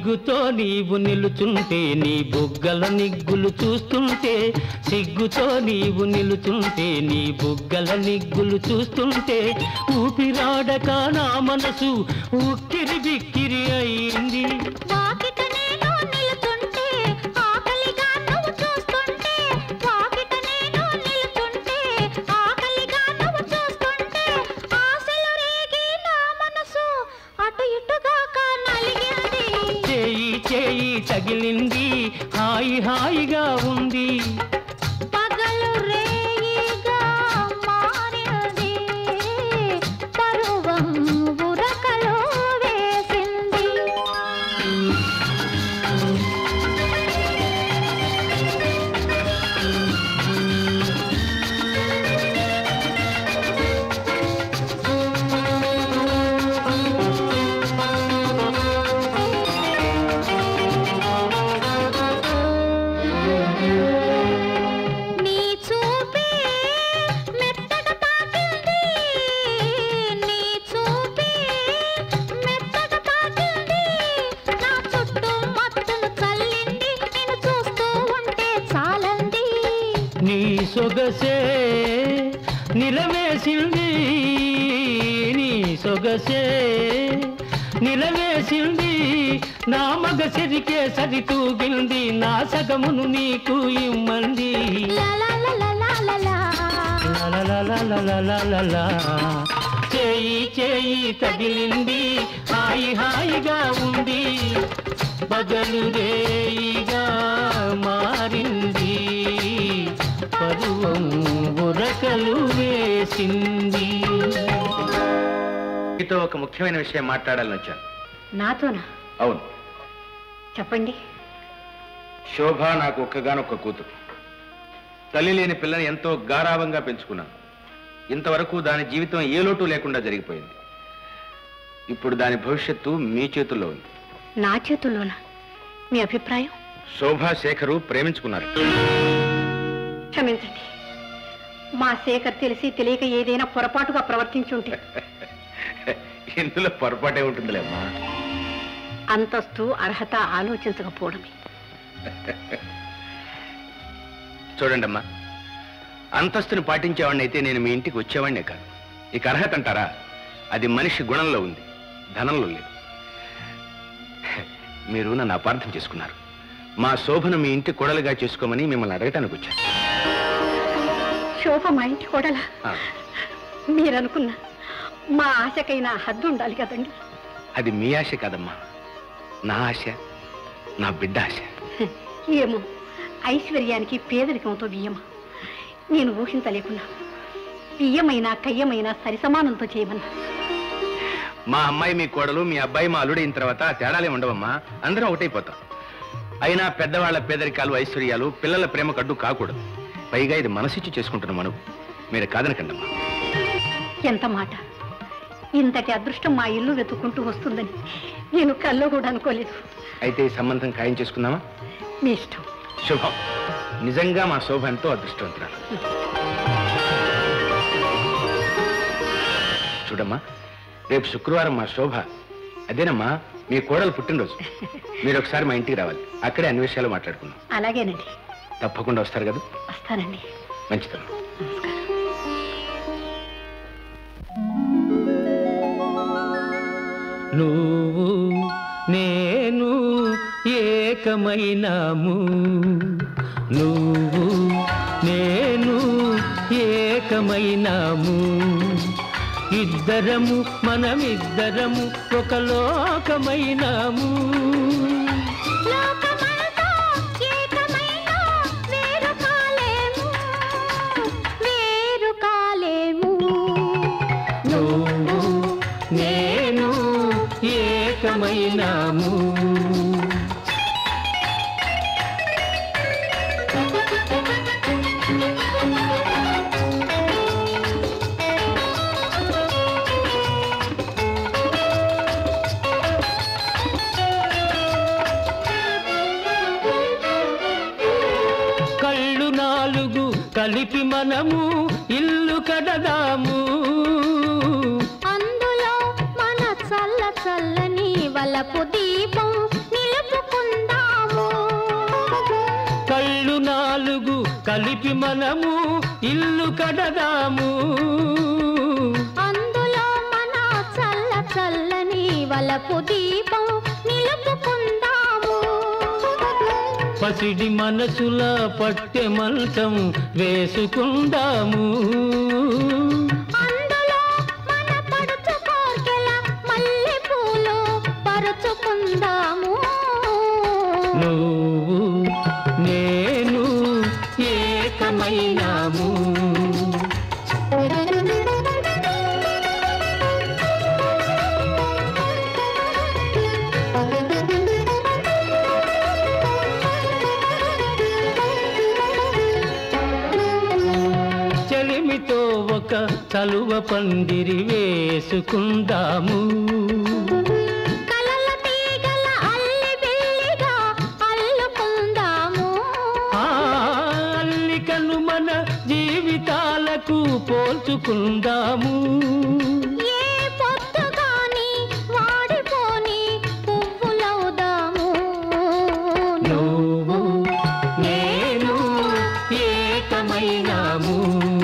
సిగ్గుతో నీవు నిలుచుంటే నీ బుగ్గల నిగ్గులు చూస్తుంటే సిగ్గుతో నీవు నిలుచుంటే నీ బుగ్గల నిగ్గులు చూస్తుంటే ఊపిరాడక నా మనసు ఉక్కిరి బిక్కిరి అయింది వాకిట నేను నిలుచుంటే ఆకలిగా నువ్వు చూస్తుంటే వాకిట నేను నిలుచుంటే ఆకలిగా నువ్వు చూస్తుంటే ఆశలు రేగి నా మనసు అటు ఇటుగా నలిగింది చేయి చేయి తగిలింది హాయి హాయిగా ఉంది పగలు రేయిగా మారింది పరువం ఉరకలో వేసింది నీ చూపే మెత్తగా తాకింది నీ చూపే మెత్తగా తాకింది నా చుట్టూ మత్తును చల్లింది నేను చూస్తూ ఉంటే చాలంది నీ సొగసే నిలవేసింది నీ సొగసే నిలవేసింది నా మగ సిరికే సరితూగింది నా సగమును నీకు ఇమ్మంది లా లా లా లా లా లా లా. లలలలలలలలలా. చేయి చేయి తగిలింది హాయి హాయిగా ఉంది పగలు రేయిగా మారింది పరువం ఉరకలు వేసింది మీతో ఒక ముఖ్యమైన విషయం మాట్లాడాలని వచ్చాను నాతోనా అవును చెప్పండి శోభ నాకు ఒక్కగానొక్క కూతురు తల్లి లేని పిల్లని ఎంతో గారావంగా పెంచుకున్నాను ఇంతవరకు దాని జీవితం ఏ లోటు లేకుండా జరిగిపోయింది ఇప్పుడు దాని భవిష్యత్తు మీ చేతుల్లో ఉంది నా చేతుల్లోనా మీ అభిప్రాయం శోభా శేఖరు ప్రేమించుకున్నారు క్షమించండి మా శేఖర్ తెలిసి తెలియక ఏదైనా పొరపాటుగా ప్రవర్తించుంటే ఇందులో పొరపాటే ఉంటుందిలేమ్మా అంతస్తు అర్హత ఆలోచించకపోవడమే చూడండమ్మా అంతస్తుని పాటించేవాడిని అయితే నేను మీ ఇంటికి వచ్చేవాడినే కాదు ఇక అర్హత అంటారా అది మనిషి గుణంలో ఉంది ధనంలో లేదు మీరు నన్ను అపార్థం చేసుకున్నారు మా శోభను మీ ఇంటి కొడలుగా చేసుకోమని మిమ్మల్ని అడగటానికి వచ్చాను శోభ మా ఇంటి కోడలా ఆ, మీరనుకున్న మా ఆశకైనా హద్దు ఉండాలి కదండి అది మీ ఆశ కాదమ్మా నా ఆశ నా బిడ్డ ఆశ ఏమో ఐశ్వర్యానికి పేదరికంతో బియ్యమా నేను ఊహించలేకున్నా బియ్యమైనా కయ్యమైనా సరిసమానంతో చేయమన్నా మా అమ్మాయి మీ కోడలు మీ అబ్బాయి మా అల్లుడైన తర్వాత ఆ తేడాలే ఉండవమ్మా అందరం ఒకటైపోతాం అయినా పెద్దవాళ్ల పేదరికాలు ఐశ్వర్యాలు పిల్లల ప్రేమ కడ్డు కాకూడదు పైగా ఇది మనసిచ్చి చేసుకుంటున్న మనం మీరు కాదనకండమ్మా ఎంత మాట ఇంతటి అదృష్టం మా ఇల్లు వెతుక్కుంటూ వస్తుందని నేను కల్లో కూడా అనుకోలేదు అయితే ఈ సంబంధం ఖాయం చేసుకుందామా మీ ఇష్టం శుభం నిజంగా మా శోభ ఎంతో అదృష్టవంతురాలు చూడమ్మా రేపు శుక్రవారం మా శోభ అదేనమ్మా మీ కోడలు పుట్టినరోజు మీరు ఒకసారి మా ఇంటికి రావాలి అక్కడే అన్ని విషయాలు మాట్లాడుకుందాం అలాగేనండి తప్పకుండా వస్తారు కదా వస్తానండి మంచిదమ్మా నువ్వు నేను ఏకమైనాము నువ్వు నేను ఏకమైనాము ఇద్దరము మనమిద్దరము ఒక లోకమైనాము లోకమంతా ఏకమైనా వేరు కాలేము వేరు కాలేము నువ్వు నేను ఏకమైనాము కళ్ళు నాలుగు కలిపి మనము ఇల్లు కడదాము అందులో మన చల్ల చల్లని వలపు దీపం నిలుపుకుందాము కళ్ళు నాలుగు కలిపి మనము ఇల్లు కడదాము అందులో మన చల్ల చల్లని వలపు దీపం నిలుపుకుందాము పసిడి మనసుల పట్టె మంచం వేసుకుందాము అందులో మన పడుచు కోర్కెల మల్లె పూలు పరుచుకుందాము నువ్వు నేను ఏకమైనాము చెలిమితో ఒక చలువ పందిరి వేసుకుందాము కలల తీగల అల్లి బిల్లిగా అల్లుకుందాము ఆ అల్లికను మన జీవితాలకు పోల్చుకుందాము ఏ పొద్దుగాని వాడిపోని పువ్వులవుదాము నువ్వు నేను ఏకమైనాము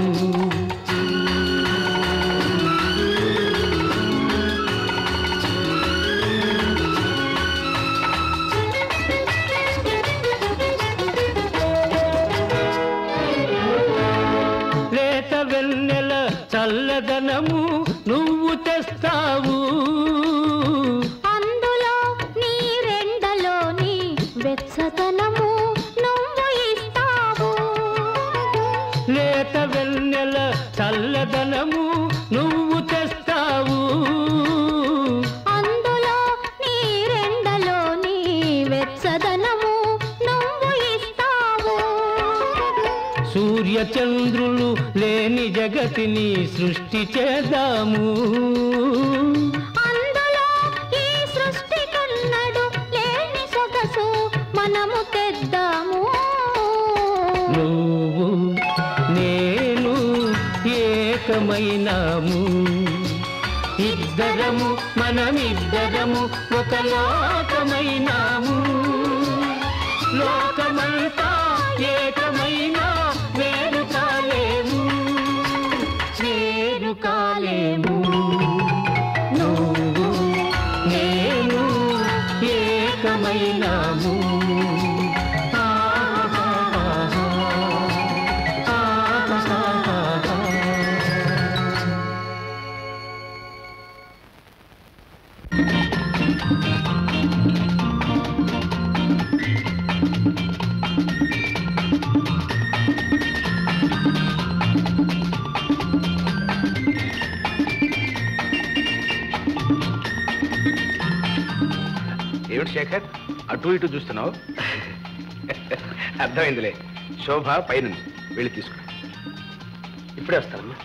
లేత వెన్నెల చల్లదనము నువ్వు తెస్తావు అందులో నీ రెండలోని వెచ్చదనము నువ్వు ఇస్తావు లేత వెన్నెల చల్లదనము నువ్వు తెస్తావు అందులో నీ రెండలోని వెచ్చదనము నువ్వు ఇస్తావు సూర్య చంద్రులు లేని జగతిని సృష్టి చేద్దాము అందులో ఈ సృష్టి కన్నడు లేని సొగసు మనము తెద్దాము నువ్వు నేను ఏకమైనాము ఇద్దరము మనమిద్దరము ఒక లోకమైనాము లోకమంతా ఏకమైనా వేరు కాలేము వేరు కాలేము నువ్వు నేను ఏకమైనాము ఏమిటి శేఖర్ అటు ఇటు చూస్తున్నావు అర్థమైందిలే శోభ పైన వెళ్ళి తీసుకో ఇప్పుడే వస్తానమ్మా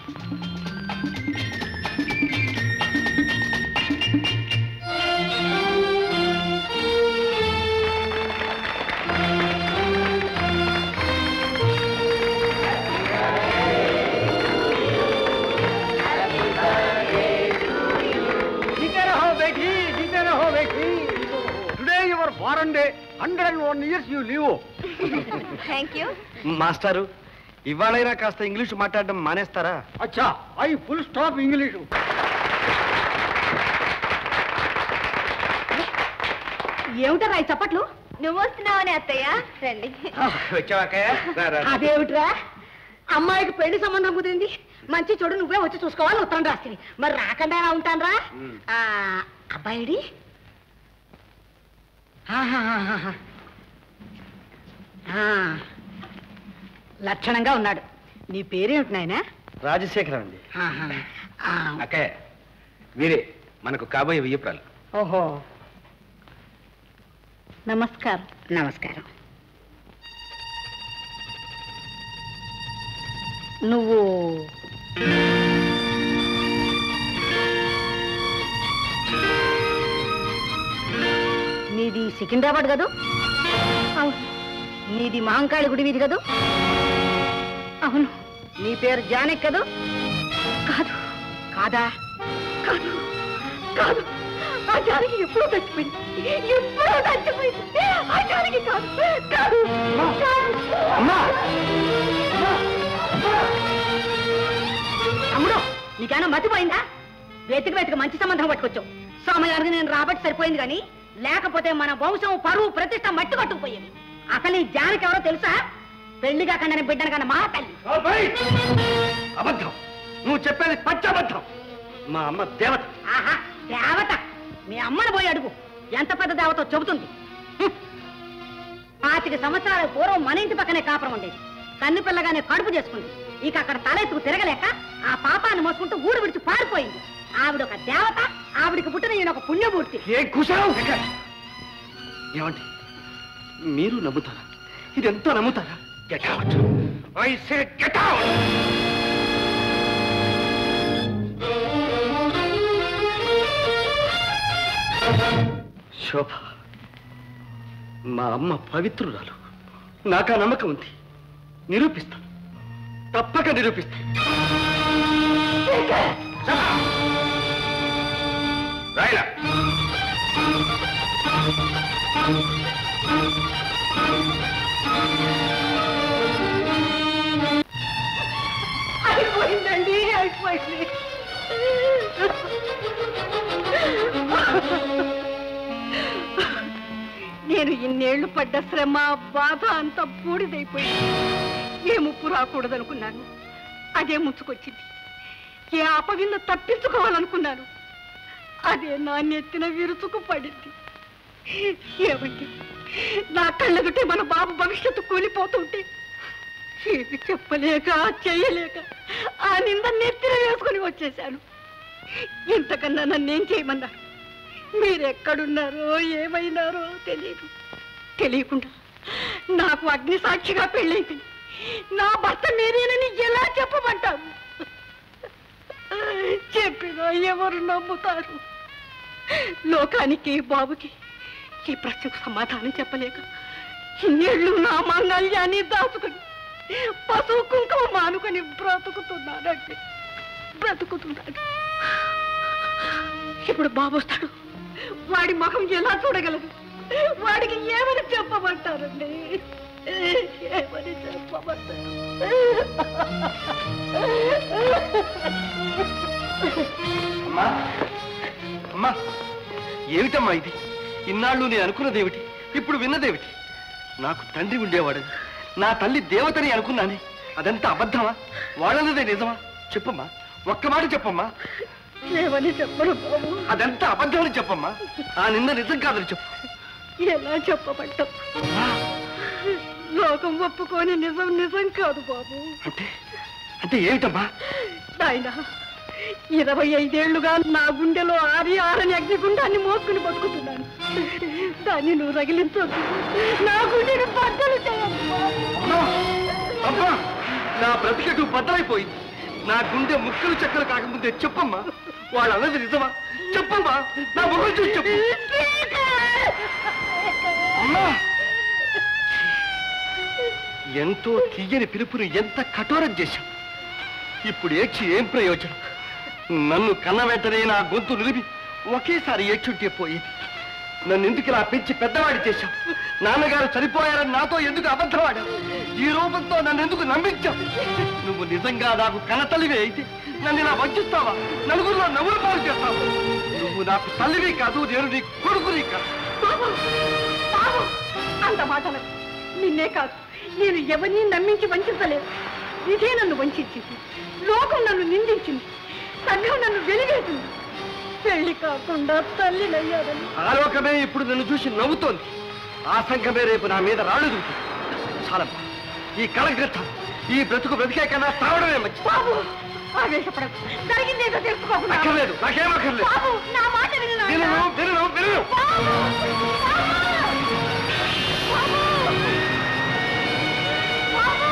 जीते रहो बेटी जीते रहो बेटी today your foreign day hundred and one years you leave thank you మాస్టారు ఇవాళైనా కాస్త ఇంగ్లీష్ మాట్లాడడం మానేస్తారా అచ్చా ఐ ఫుల్ స్టాప్ ఇంగ్లీష్ ఏమిటరా ఈ చప్పట్లు నువ్వు వస్తున్నావని అత్తయ్య రండి వచ్చావాకయ్య రా, రా, రా. అదేమిట్రా అమ్మాయికి పెళ్లి సంబంధం కుదిరింది మంచి చెడు నువ్వే వచ్చి చూసుకోవాలి ఉత్తరం రాస్తుంది మరి రాకుండా ఎలా ఉంటానరా అబ్బాయిడి ఆహాహాహాహా. ఆ, లక్షణంగా ఉన్నాడు నీ పేరేమిటి నాయనా రాజశేఖరం అండి ఆహా. ఆ, అక్కయ్య వీరే మనకు కాబోయే వియ్యప్రాలు ఓహో నమస్కారం నమస్కారం నువ్వు నీది సికింద్రాబాద్ కదూ అవును నీది మహంకాళి గుడి వీధి కదూ అవును నీ పేరు జానక్ కదూ కాదు కాదా కాదు కాదు ఆ జానకి ఎప్పుడో చచ్చిపోయింది ఎప్పుడో చచ్చిపోయింది ఆ జానకి కాదు కాదు అమ్మా తమ్ముడు నీకేనా మతిపోయిందా వెతికి వెతికి మంచి సంబంధం పట్టుకొచ్చావు సోమయానికి నేను రాబట్టి సరిపోయింది కానీ లేకపోతే మన వంశం పరువు ప్రతిష్ట మట్టి కట్టుకుపోయేది అసలు ఈ జానకి ఎవరో తెలుసా పెళ్లి కాకుండా బిడ్డను కన్నా మా తల్లి బాబాయ్! అబద్ధం నువ్వు చెప్పేది పచ్చబద్ధం మా అమ్మ దేవత ఆహా దేవత మీ అమ్మను పోయి అడుగు ఎంత పెద్ద దేవతో చెబుతుంది హ్మ్. పాతిక సంవత్సరాల పూర్వం మన ఇంటి పక్కనే కాపురం ఉండేది కన్ను పిల్లగానే కడుపు చేసుకుంది ఇక అక్కడ తలెత్తుకు తిరగలేక ఆ పాపాన్ని మోసుకుంటూ ఊరు విడిచి పారిపోయింది ఆవిడ ఒక దేవత ఆవిడికి పుట్టిన ఈయన ఒక పుణ్యమూర్తి ఏ కుశలం ఏమండి మీరు నమ్ముతారా ఇదెంతో నమ్ముతారా get out I say get out Shobha మా అమ్మ పవిత్రురాలు నాకా నమ్మకం ఉంది నిరూపిస్తాను తప్పక నిరూపిస్తాను రాయలా అయిపోయిందండి అయిపోయింది నేను ఇన్నేళ్లు పడ్డ శ్రమ బాధ అంతా బూడిదైపోయింది ఏ ముప్పు రాకూడదనుకున్నాను అదే ముంచుకొచ్చింది ఏ అపవింద తప్పించుకోవాలనుకున్నాను అదే నా నెత్తిన విరుచుకు పడింది ఏమండి నా కళ్ళెదుటే మన బాబు భవిష్యత్తు కూలిపోతుంటే ఏమి చెప్పలేక చెయ్యలేక ఆ నింద నెత్తిన వేసుకుని వచ్చేశాను ఇంతకన్నా నన్నేం చేయమన్నారు మీరెక్కడున్నారో ఏమైనారో తెలియదు తెలియకుండా నాకు అగ్ని సాక్షిగా పెళ్ళైంది నా భర్త మీరేనని ఎలా చెప్పమంటారు చెప్పినా ఎవరు నమ్ముతారు లోకానికి బాబుకి ఈ ప్రశ్నకు సమాధానం చెప్పలేక ఇన్నేళ్ళు నా మాంగళ్యాన్ని దాచుకుని పశువు కుంకుమ మానుకొని బ్రతుకుతున్నాడండి బ్రతుకుతున్నాడు ఇప్పుడు బాబు వస్తాడు వాడి ముఖం ఎలా చూడగలదు వాడికి ఏమని చెప్పమంటారండి ఏమని చెప్పమంటారు అమ్మా అమ్మా ఏమిటమ్మా ఇది ఇన్నాళ్ళు నేను అనుకున్నదేమిటి ఇప్పుడు విన్నదేమిటి నాకు తండ్రి ఉండేవాడని నా తల్లి దేవతని అనుకున్నానే అదంతా అబద్ధమా వాళ్ళన్నదే నిజమా చెప్పమ్మా ఒక్క మాట చెప్పమ్మా ఏమని చెప్పరు బాబు అదంతా అబద్ధమని చెప్పమ్మా ఆ నింద నిజం కాదని చెప్పు ఎలా చెప్పమంటాం లోకం ఒప్పుకొని నిజం నిజం కాదు బాబు అంటే అంటే ఏమిటమ్మా నాయన ఇరవై ఐదేళ్లుగా నా గుండెలో ఆరి ఆరని అగ్నిగుండాన్ని మోసుకుని బతుకుతున్నాను దాన్ని నువ్వు రగిలించొద్దు నా గుండెని బద్దలు చేయాలి బాబు. అమ్మా అమ్మా నా బ్రతికటు బద్దలైపోయింది నా గుండె ముక్కలు చెక్కలు కాకముందే చెప్పమ్మా వాళ్ళు అన్నది నిజమా చెప్పమ్మా నా ముఖం చూసి చెప్పు అమ్మా ఎంతో తీయని పిలుపుని ఎంత కఠోరం చేశాం ఇప్పుడు ఏడ్చి ఏం ప్రయోజనం నన్ను కన్న వెంటనే నా గొంతు నిలిపి ఒకేసారి ఏడ్చుంటే పోయేది నన్ను ఎందుకు ఇలా పెంచి పెద్దవాడి చేశావు నాన్నగారు చనిపోయారని నాతో ఎందుకు అబద్ధవాడావు ఈ రూపంతో నన్ను ఎందుకు నమ్మించావు నువ్వు నిజంగా నాకు కనతల్లివే అయితే నన్ను ఇలా వంచిస్తావా నలుగురిలో నవ్వులు పాలు చేస్తావా నువ్వు నాకు తల్లివి కాదు నేను నీ కొడుకుని కాదు బాబు బాబు అంత మాటలు నిన్నే కాదు నేను ఎవరిని నమ్మించి వంచలేదు ఇదే నన్ను వంచింది లోకం నన్ను నిందించింది సంఘం నన్ను వెలిగేసింది పెళ్లి కాకుండా తల్లినయ్యాదని ఆలోకమే ఇప్పుడు నన్ను చూసి నవ్వుతోంది ఆ సంఘమే రేపు నా మీద రాళ్ళు దూకుతుంది చాలమ్మా ఈ కళగ్రథం ఈ బ్రతుకు బ్రతికే కన్నా తావడమే మంచి బాబు ఆవేశపడకు జరిగిందేదో తెలుసుకోకుండా అక్కర్లేదు నాకేం అక్కర్లేదు బాబు నా మాట విను నాయనా. వినను వినను వినను బాబు! బాబు! బాబు!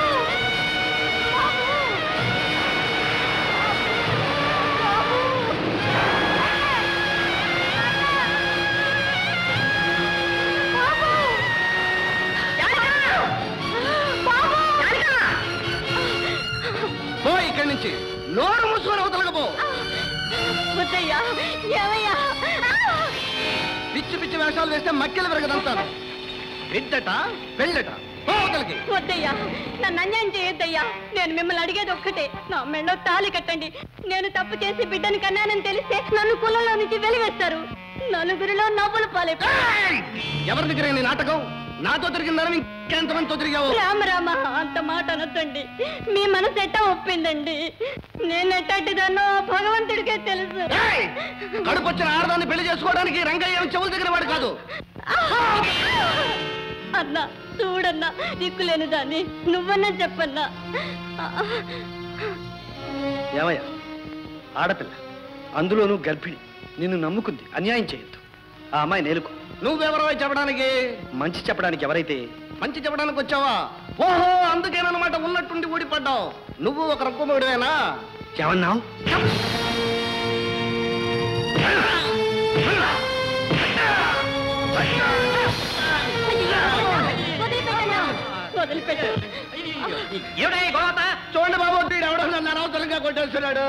పో ఇక్కడి నుంచి నోరు మూసుకొని అవతలకపో వద్దయ్యా ఏమయ్యా పిచ్చి పిచ్చి వేషాలు వేస్తే మక్కెలు విరగదంతాను బిడ్డట పెళ్ళట పోగలిగి వద్దయ్యా నన్ను అన్యాయం చేయొద్దయ్యా నేను మిమ్మల్ని అడిగేది ఒక్కటే నా మెళ్ళో తాళి కట్టండి నేను తప్పు చేసి బిడ్డని కన్నానని తెలిస్తే నన్ను కులంలో నుంచి వెలివేస్తారు నలుగురిలో నవ్వులు పాలే ఎవరి దగ్గర నీ నాటకం నాతో తిరిగిందని ఇంకెంతమందితో తిరిగావు రామ రామ అంత మాట అనొద్దండి మీ మనసు ఎట్టా ఒప్పిందండి నేను ఎట్టటిదానో భగవంతుడికే తెలుసు ఏయ్! కడుపు వచ్చిన ఆడదాన్ని పెళ్లి చేసుకోవడానికి రంగయ్య ఏమి చెవుల దగ్గర వాడు కాదు అన్నా చూడన్నా దిక్కులేని దాన్ని నువ్వన్నా చెప్పన్నా ఏమయ్యా ఆడపిల్ల అందులోనూ గర్భిణి నిన్ను నమ్ముకుంది అన్యాయం చేయొద్దు ఆ అమ్మాయి నేలుకో నువ్వెవరో చెప్పడానికి మంచి చెప్పడానికి ఎవరైతే మంచి చెప్పడానికి వచ్చావా ఓహో అందుకేనమాట ఉన్నట్టుండి ఊడిపడ్డావు నువ్వు ఒక రొక్కమోడివేనా ఏమన్నావు వదిలిపెట్టన్నా వదిలిపెట్టు చూడండి బాబు వీడు ఎవడో నన్ను అనవసరంగా కొట్టేస్తున్నాడు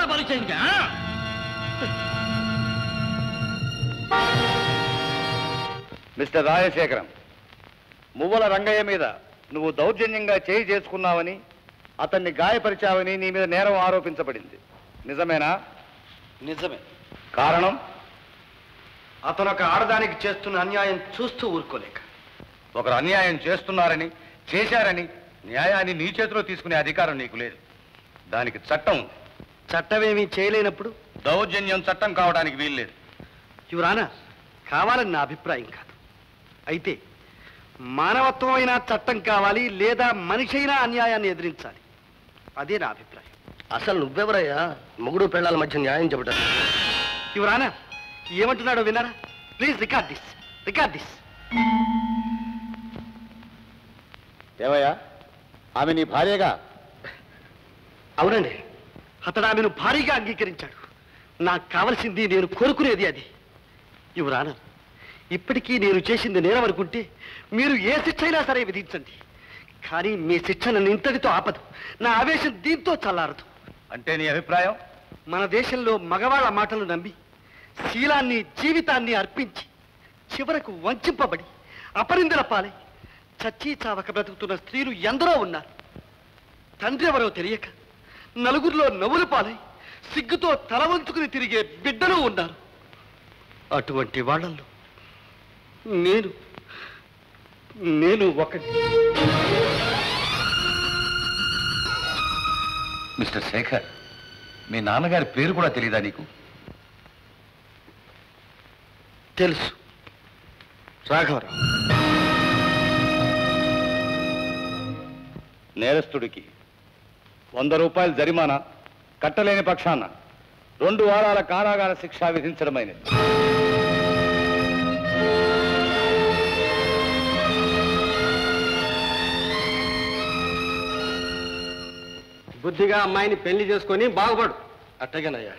మిస్టర్ రాజశేఖరం మువ్వల రంగయ్య మీద నువ్వు దౌర్జన్యంగా చేయి చేసుకున్నావని అతన్ని గాయపరిచావని నీ మీద నేరం ఆరోపించబడింది నిజమేనా నిజమే కారణం అతను ఒక ఆడదానికి చేస్తున్న అన్యాయం చూస్తూ ఊరుకోలేక ఒకరు అన్యాయం చేస్తున్నారని చేశారని న్యాయాన్ని నీ చేతిలో తీసుకునే అధికారం నీకు లేదు దానికి చట్టం ఉంది. చట్టమేమీ చేయలేనప్పుడు దౌర్జన్యం చట్టం కావడానికి వీల్లేదు యువరానా కావాలని నా అభిప్రాయం కాదు అయితే మానవత్వమైన చట్టం కావాలి లేదా మనిషి అయినా అన్యాయాన్ని ఎదిరించాలి అదే నా అభిప్రాయం అసలు నువ్వెవరయ్యా మొగుడు పెళ్ళాల మధ్య న్యాయం చెప్పడం యువరానా ఏమంటున్నాడో విన్నారా please record this record this ఏమయ్యా ఆమె నీ భార్యగా అవునండి అతడు ఆమెను భారీగా అంగీకరించాడు నాకు కావలసింది నేను కోరుకునేది అది యువరానా ఇప్పటికీ నేను చేసింది నేరం అనుకుంటే మీరు ఏ శిక్ష అయినా సరే విధించండి కానీ మీ శిక్ష నన్ను ఇంతటితో ఆపదు నా ఆవేశం దీంతో చల్లారదు అంటే నీ అభిప్రాయం మన దేశంలో మగవాళ్ళ మాటలు నమ్మి శీలాన్ని జీవితాన్ని అర్పించి చివరకు వంచింపబడి అపరిందల పాలై చచ్చి చావక బ్రతుకుతున్న స్త్రీలు ఎందరో ఉన్నారు తండ్రి ఎవరో తెలియక నలుగురిలో నవ్వులు పాలై సిగ్గుతో తల వంచుకుని తిరిగే బిడ్డలు ఉన్నారు అటువంటి వాళ్ళల్లో నేను నేను ఒకటి మిస్టర్ శేఖర్ మీ నాన్నగారి పేరు కూడా తెలియదా నీకు తెలుసు రాఘవరావు నేరస్తుడికి వంద రూపాయల జరిమానా కట్టలేని పక్షాన రెండు వారాల కారాగార శిక్ష విధించడమైనది బుద్ధిగా అమ్మాయిని పెళ్లి చేసుకొని బాగుపడు అట్టగనయ్యా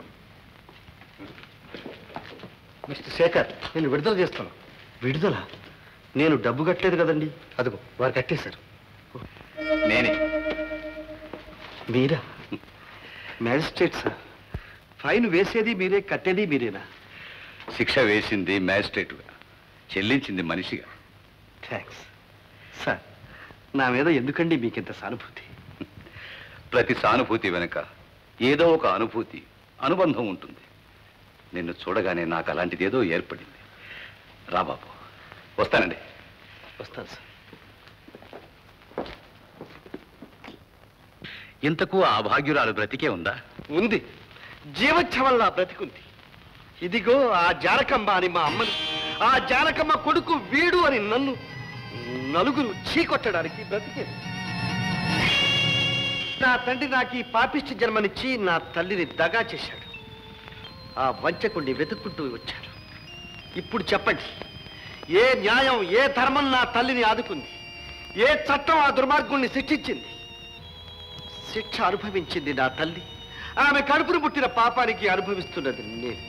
మిస్టర్ శేఖర్ నేను విడుదల చేస్తాను విడుదల నేను డబ్బు కట్టలేదు కదండి అదిగో వారు కట్టేశారు నేనే మీరా మ్యాజిస్ట్రేట్ సార్ ఫైన్ వేసేది మీరే కట్టేది మీరేనా శిక్ష వేసింది మ్యాజిస్ట్రేటుగా చెల్లించింది మనిషిగా థ్యాంక్స్ సార్ నా మీద ఎందుకండి మీకింత సానుభూతి ప్రతి సానుభూతి వెనుక ఏదో ఒక అనుభూతి అనుబంధం ఉంటుంది నిన్ను చూడగానే నాకు అలాంటిది ఏదో ఏర్పడింది రా బాబు వస్తానండి వస్తాను సార్ ఇంతకు ఆ భాగ్యురాలు బ్రతికే ఉందా ఉంది జీవచ్ఛవల్లా బ్రతికుంది ఇదిగో ఆ జానకమ్మ అని మా అమ్మని ఆ జానకమ్మ కొడుకు వీడు అని నన్ను నలుగురు చీకొట్టడానికి బ్రతికేది నా తండ్రి నాకు ఈ పాపిష్టి జన్మనిచ్చి నా తల్లిని దగా చేశాడు ఆ వంచకుణ్ణి వెతుక్కుంటూ వచ్చాడు ఇప్పుడు చెప్పండి ఏ న్యాయం ఏ ధర్మం నా తల్లిని ఆదుకుంది ఏ చట్టం ఆ దుర్మార్గుణ్ణి శిక్షించింది శిక్ష అనుభవించింది నా తల్లి ఆమె కడుపును పుట్టిన పాపానికి అనుభవిస్తున్నది నేను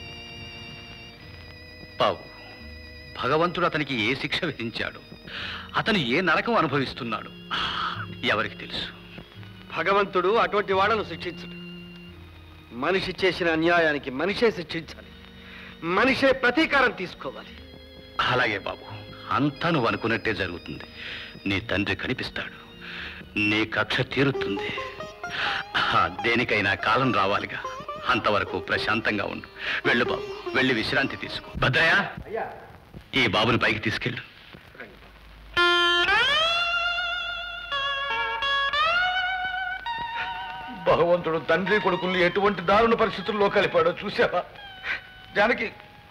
బాబు భగవంతుడు అతనికి ఏ శిక్ష విధించాడు అతను ఏ నరకం అనుభవిస్తున్నాడు ఎవరికి తెలుసు భగవంతుడు అటువంటి వాళ్ళను శిక్షించడు మనిషి చేసిన అన్యాయానికి మనిషే శిక్షించాలి మనిషే ప్రతీకారం తీసుకోవాలి అలాగే బాబు అంతా నువ్వు అనుకున్నట్టే జరుగుతుంది నీ తండ్రి కనిపిస్తాడు నీ కక్ష తీరుతుంది ఆ, దేనికైనా కాలం రావాలిగా అంతవరకు ప్రశాంతంగా ఉండు వెళ్ళు బాబు వెళ్ళి విశ్రాంతి తీసుకో భద్రయ్య ఈ బాబుని పైకి తీసుకెళ్ళు భగవంతుడు తండ్రి కొడుకుల్ని ఎటువంటి దారుణ పరిస్థితుల్లో కలిపాడో చూసావా జానకి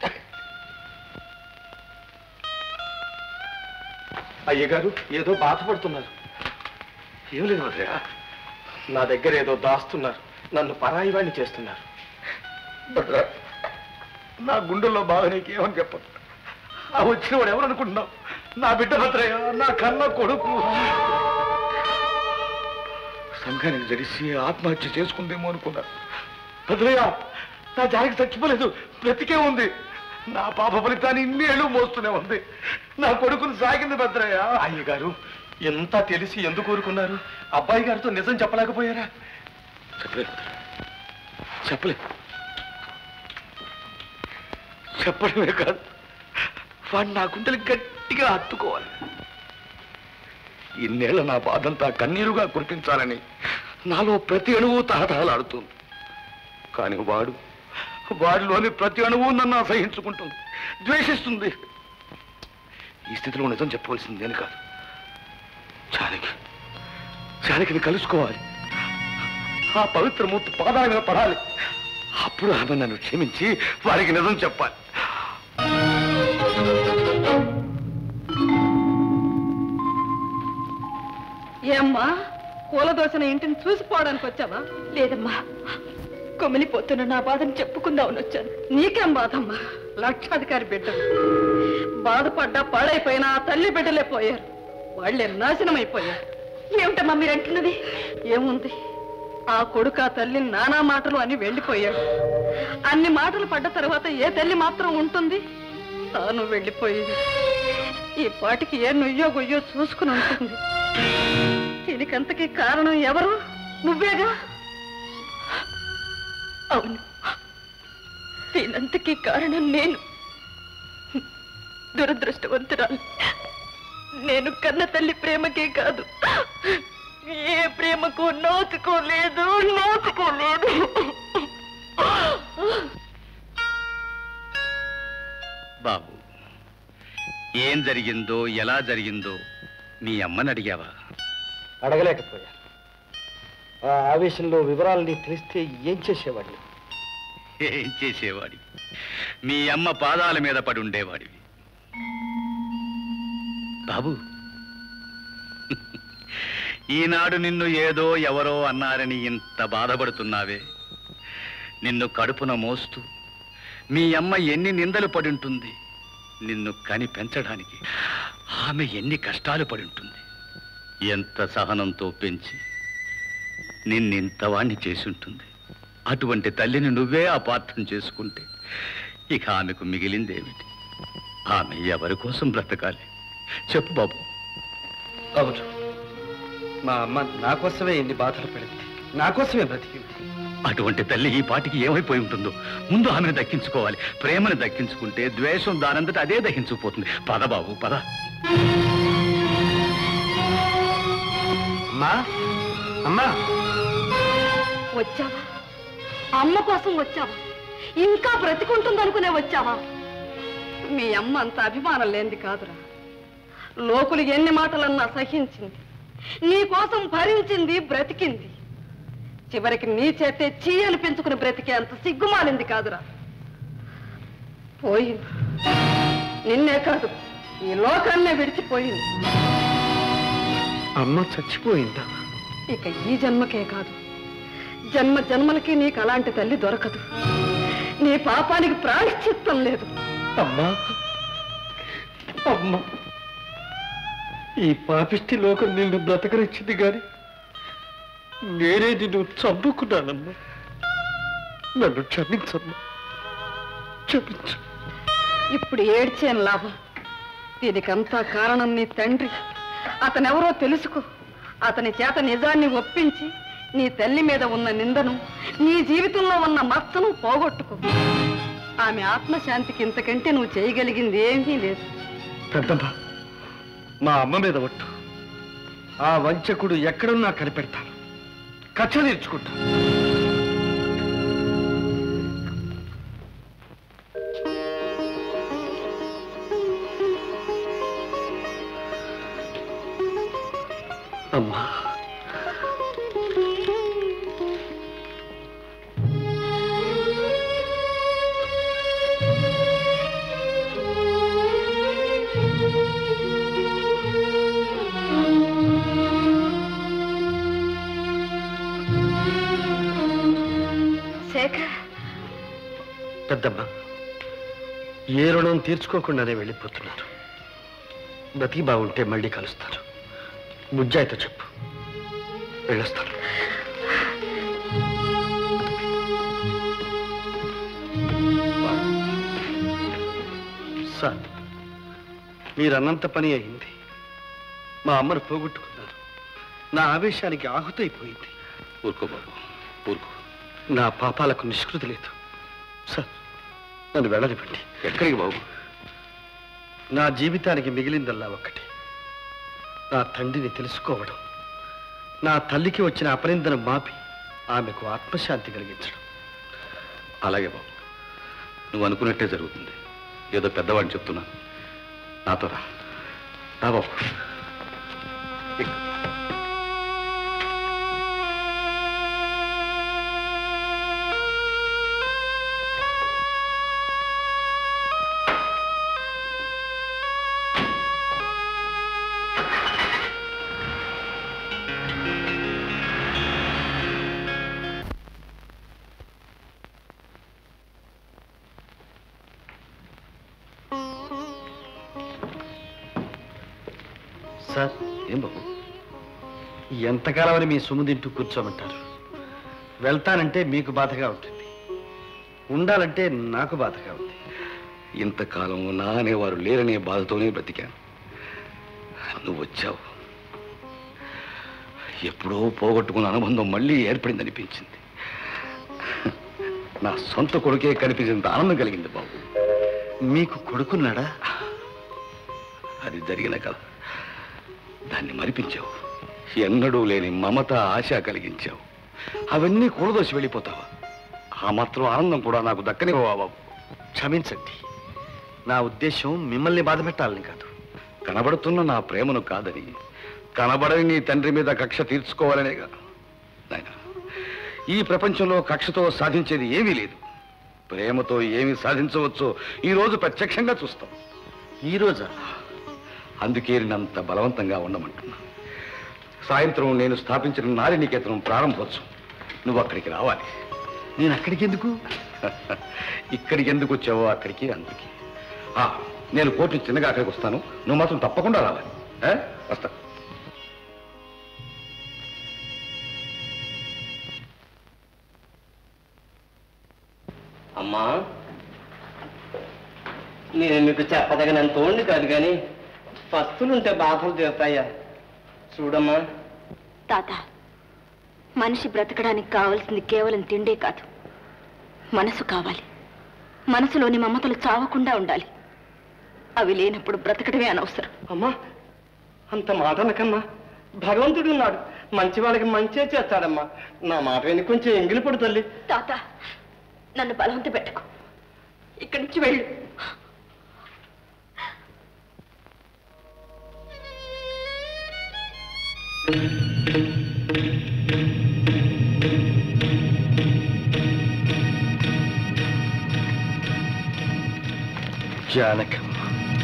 అయ్యగారు ఏదో బాధపడుతున్నారు ఏం లేదు భద్రయ్య నా దగ్గర ఏదో దాస్తున్నారు నన్ను పరాయి వాడిని చేస్తున్నారు భద్ర నా గుండెల్లో బాధ నీకేమని చెప్పదు ఆ వచ్చిన వాడు ఎవరు అనుకుంటున్నావు నా బిడ్డ భద్రయ్య నా కన్న కొడుకు సంఘానికి జరిసి ఆత్మహత్య చేసుకుందేమో అనుకున్నా భద్రయ్య నా జానికి చచ్చిపోలేదు బ్రతికే ఉంది నా పాప ఫలితాన్ని ఇన్నేళ్ళు మోస్తూనే ఉంది నా కొడుకును సాగింది భద్రయ్య అయ్య గారు ఎంత తెలిసి ఎందుకు ఊరుకున్నారు అబ్బాయి గారితో నిజం చెప్పలేకపోయారా చెప్పలేదు చెప్పలేదు చెప్పడమే కాదు వాడు నా గుండెలు గట్టిగా హత్తుకోవాలి ఇన్నేళ్ల నా బాధంతా కన్నీరుగా కురిపించాలని నాలో ప్రతి అణువు తహతహలాడుతుంది కానీ వాడు వాడిలోని ప్రతి అణువు నన్ను అసహించుకుంటుంది ద్వేషిస్తుంది ఈ స్థితిలో నిజం చెప్పవలసింది నేను కాదు చానికి చానికిని కలుసుకోవాలి ఆ పవిత్ర మూర్తి పాదాల మీద పడాలి అప్పుడు ఆమె నన్ను క్షమించి వారికి నిజం చెప్పాలి ఏమ్మా కూలదోసిన ఇంటిని చూసిపోవడానికి వచ్చావా లేదమ్మా కొమిలిపోతున్న నా బాధను చెప్పుకుందామని వచ్చాను నీకేం బాధమ్మా లక్షాధికారి బిడ్డ బాధపడ్డా పాడైపోయినా ఆ తల్లి బిడ్డలే పోయారు వాళ్ళే నాశనం అయిపోయారు ఏమిటమ్మా మీరు అంటున్నది ఏముంది ఆ కొడుకు ఆ తల్లిని నానా మాటలు అని వెళ్ళిపోయాడు అన్ని మాటలు పడ్డ తర్వాత ఏ తల్లి మాత్రం ఉంటుంది తాను వెళ్ళిపోయింది ఈ పాటికి ఏ నుయ్యో గొయ్యో చూసుకుని ఉంటుంది దీనికంతకీ కారణం ఎవరు నువ్వేగా అవును దీనంతకీ కారణం నేను దురదృష్టవంతురాలు నేను కన్న తల్లి ప్రేమకే కాదు ఏ ప్రేమకు నోచుకోలేదు నోచుకోలేదు బాబు ఏం జరిగిందో ఎలా జరిగిందో మీ అమ్మని అడిగావా అడగలేకపోయా ఆ ఆవేశంలో వివరాలని తెలిస్తే ఏం చేసేవాడిని ఏం చేసేవాడివి మీ అమ్మ పాదాల మీద పడి ఉండేవాడివి బాబు ఈనాడు నిన్ను ఏదో ఎవరో అన్నారని ఇంత బాధపడుతున్నావే నిన్ను కడుపున మోస్తూ మీ అమ్మ ఎన్ని నిందలు పడి ఉంటుంది నిన్ను కని పెంచడానికి ఆమె ఎన్ని కష్టాలు పడి ఉంటుంది ఎంత సహనంతో పెంచి నిన్నింతవాణ్ణి చేసి ఉంటుంది అటువంటి తల్లిని నువ్వే అపార్థం చేసుకుంటే ఇక ఆమెకు మిగిలిందేమిటి ఆమె ఎవరి కోసం బ్రతకాలి చెప్పు బాబు అవును మా అమ్మ నా కోసమే ఎన్ని బాధలు పడింది నా కోసమే బ్రతికింది అటువంటి తల్లి ఈ పాటికి ఏమైపోయి ఉంటుందో ముందు ఆమెను దక్కించుకోవాలి ప్రేమను దక్కించుకుంటే ద్వేషం దానంతట అదే దహించుకుపోతుంది పద బాబు పద అమ్మా అమ్మా వచ్చావా అమ్మ కోసం వచ్చావా ఇంకా బ్రతికుంటుందనుకునే వచ్చావా మీ అమ్మ అంత అభిమానం లేనిది కాదురా లోకులు ఎన్ని మాటలన్నా సహించింది నీ కోసం భరించింది బ్రతికింది చివరికి నీ చేతే చీయలు పెంచుకుని బ్రతికే అంత సిగ్గుమాలింది కాదురా పోయింది నిన్నే కాదు ఈ లోకాన్నే విడిచిపోయింది అమ్మ చచ్చిపోయిందా ఇక ఈ జన్మకే కాదు జన్మ జన్మలకి నీకు అలాంటి తల్లి దొరకదు నీ పాపానికి ప్రాయశ్చిత్తం లేదు అమ్మా అమ్మా ఈ పాపిష్టి లోకం నిన్ను బ్రతకనిచ్చింది గాని నేనే నిన్ను చంపుకున్నానమ్మా నన్ను క్షమించమ్మా క్షమించు ఇప్పుడు ఏడ్చేం లాభం దీనికంతా కారణం నీ తండ్రి అతనెవరో తెలుసుకో అతని చేత నిజాన్ని ఒప్పించి నీ తల్లి మీద ఉన్న నిందను నీ జీవితంలో ఉన్న మచ్చను పోగొట్టుకో ఆమె ఆత్మశాంతికి ఇంతకంటే నువ్వు చేయగలిగింది ఏమీ లేదు పెద్దమ్మ మా అమ్మ మీద ఒట్టు ఆ వంచకుడు ఎక్కడున్నా కనిపెడతాను కచ్చ తీర్చుకుంటాను అమ్మా శేఖర్ పెద్దమ్మ ఏ రుణం తీర్చుకోకుండానే వెళ్ళిపోతున్నారు బతికి బాగుంటే మళ్ళీ కలుస్తారు బుజ్జాయితో చెప్పు వెళ్ళొస్తాను సార్ మీరన్నంత పని అయింది మా అమ్మను పోగొట్టుకున్నారు నా ఆవేశానికి ఆహుతైపోయింది ఊరుకో బాబు ఊరుకో నా పాపాలకు నిష్కృతి లేదు సార్ నన్ను వెళ్ళనివ్వండి ఎక్కడికి బాబు నా జీవితానికి మిగిలిందల్లా ఒక్కటి నా తండ్రిని తెలుసుకోవడం నా తల్లికి వచ్చిన అపనిందను మాపి ఆమెకు ఆత్మశాంతి కలిగించడం అలాగే బాబు నువ్వు అనుకున్నట్టే జరుగుతుంది ఏదో పెద్దవాడిని చెప్తున్నాను నాతో రా రా బాబు ఎక్కు. సార్ ఏం బాబు ఎంతకాలమని మీ సొమ్ము తింటూ కూర్చోమంటారు వెళ్తానంటే మీకు బాధగా ఉంటుంది ఉండాలంటే నాకు బాధగా ఉంది ఇంతకాలం నా అనేవారు లేరనే బాధతోనే బ్రతికాను నువ్వు వచ్చావు ఎప్పుడో పోగొట్టుకున్న అనుబంధం మళ్ళీ ఏర్పడిందనిపించింది నా సొంత కొడుకే కనిపించినంత ఆనందం కలిగింది బాబు మీకు కొడుకున్నాడా అది జరిగిన కథ దాన్ని మరిపించావు ఎన్నడూ లేని మమత ఆశ కలిగించావు అవన్నీ కూడదోసి వెళ్ళిపోతావా ఆ మాత్రం ఆనందం కూడా నాకు దక్కనివ్వవా బాబు క్షమించండి నా ఉద్దేశం మిమ్మల్ని బాధ పెట్టాలని కాదు కనబడుతున్న నా ప్రేమను కాదని కనబడని నీ తండ్రి మీద కక్ష తీర్చుకోవాలనేగా నాయన ఈ ప్రపంచంలో కక్షతో సాధించేది ఏమీ లేదు ప్రేమతో ఏమి సాధించవచ్చో ఈ రోజు ప్రత్యక్షంగా చూస్తాం ఈ రోజా అందుకే నేనంత బలవంతంగా ఉండమంటున్నా సాయంత్రం నేను స్థాపించిన నారి నికేతనం ప్రారంభోత్సవం నువ్వు అక్కడికి రావాలి నేను అక్కడికి ఎందుకు ఇక్కడికి ఎందుకు వచ్చావో అక్కడికి అందుకే ఆ, నేను కోర్టు నుంచి చిన్నగా అక్కడికి వస్తాను నువ్వు మాత్రం తప్పకుండా రావాలి ఆ? వస్తా అమ్మా నేను మీకు చెప్పదగినంత ఓండి కాదు కానీ పస్తులుంటే బాధలు తీరుతాయా చూడమ్మా తాత మనిషి బ్రతకడానికి కావలసింది కేవలం తిండే కాదు మనసు కావాలి మనసులోని మమతలు చావకుండా ఉండాలి అవి లేనప్పుడు బ్రతకడమే అనవసరం అమ్మా అంత మాట అనకమ్మా భగవంతుడు ఉన్నాడు మంచి వాళ్ళకి మంచే చేస్తాడమ్మా నా మాట విని కొంచెం ఎంగిలి పడు తల్లి తాత నన్ను బలవంత పెట్టకు ఇక్కడి నుంచి వెళ్ళు జానకమ్మ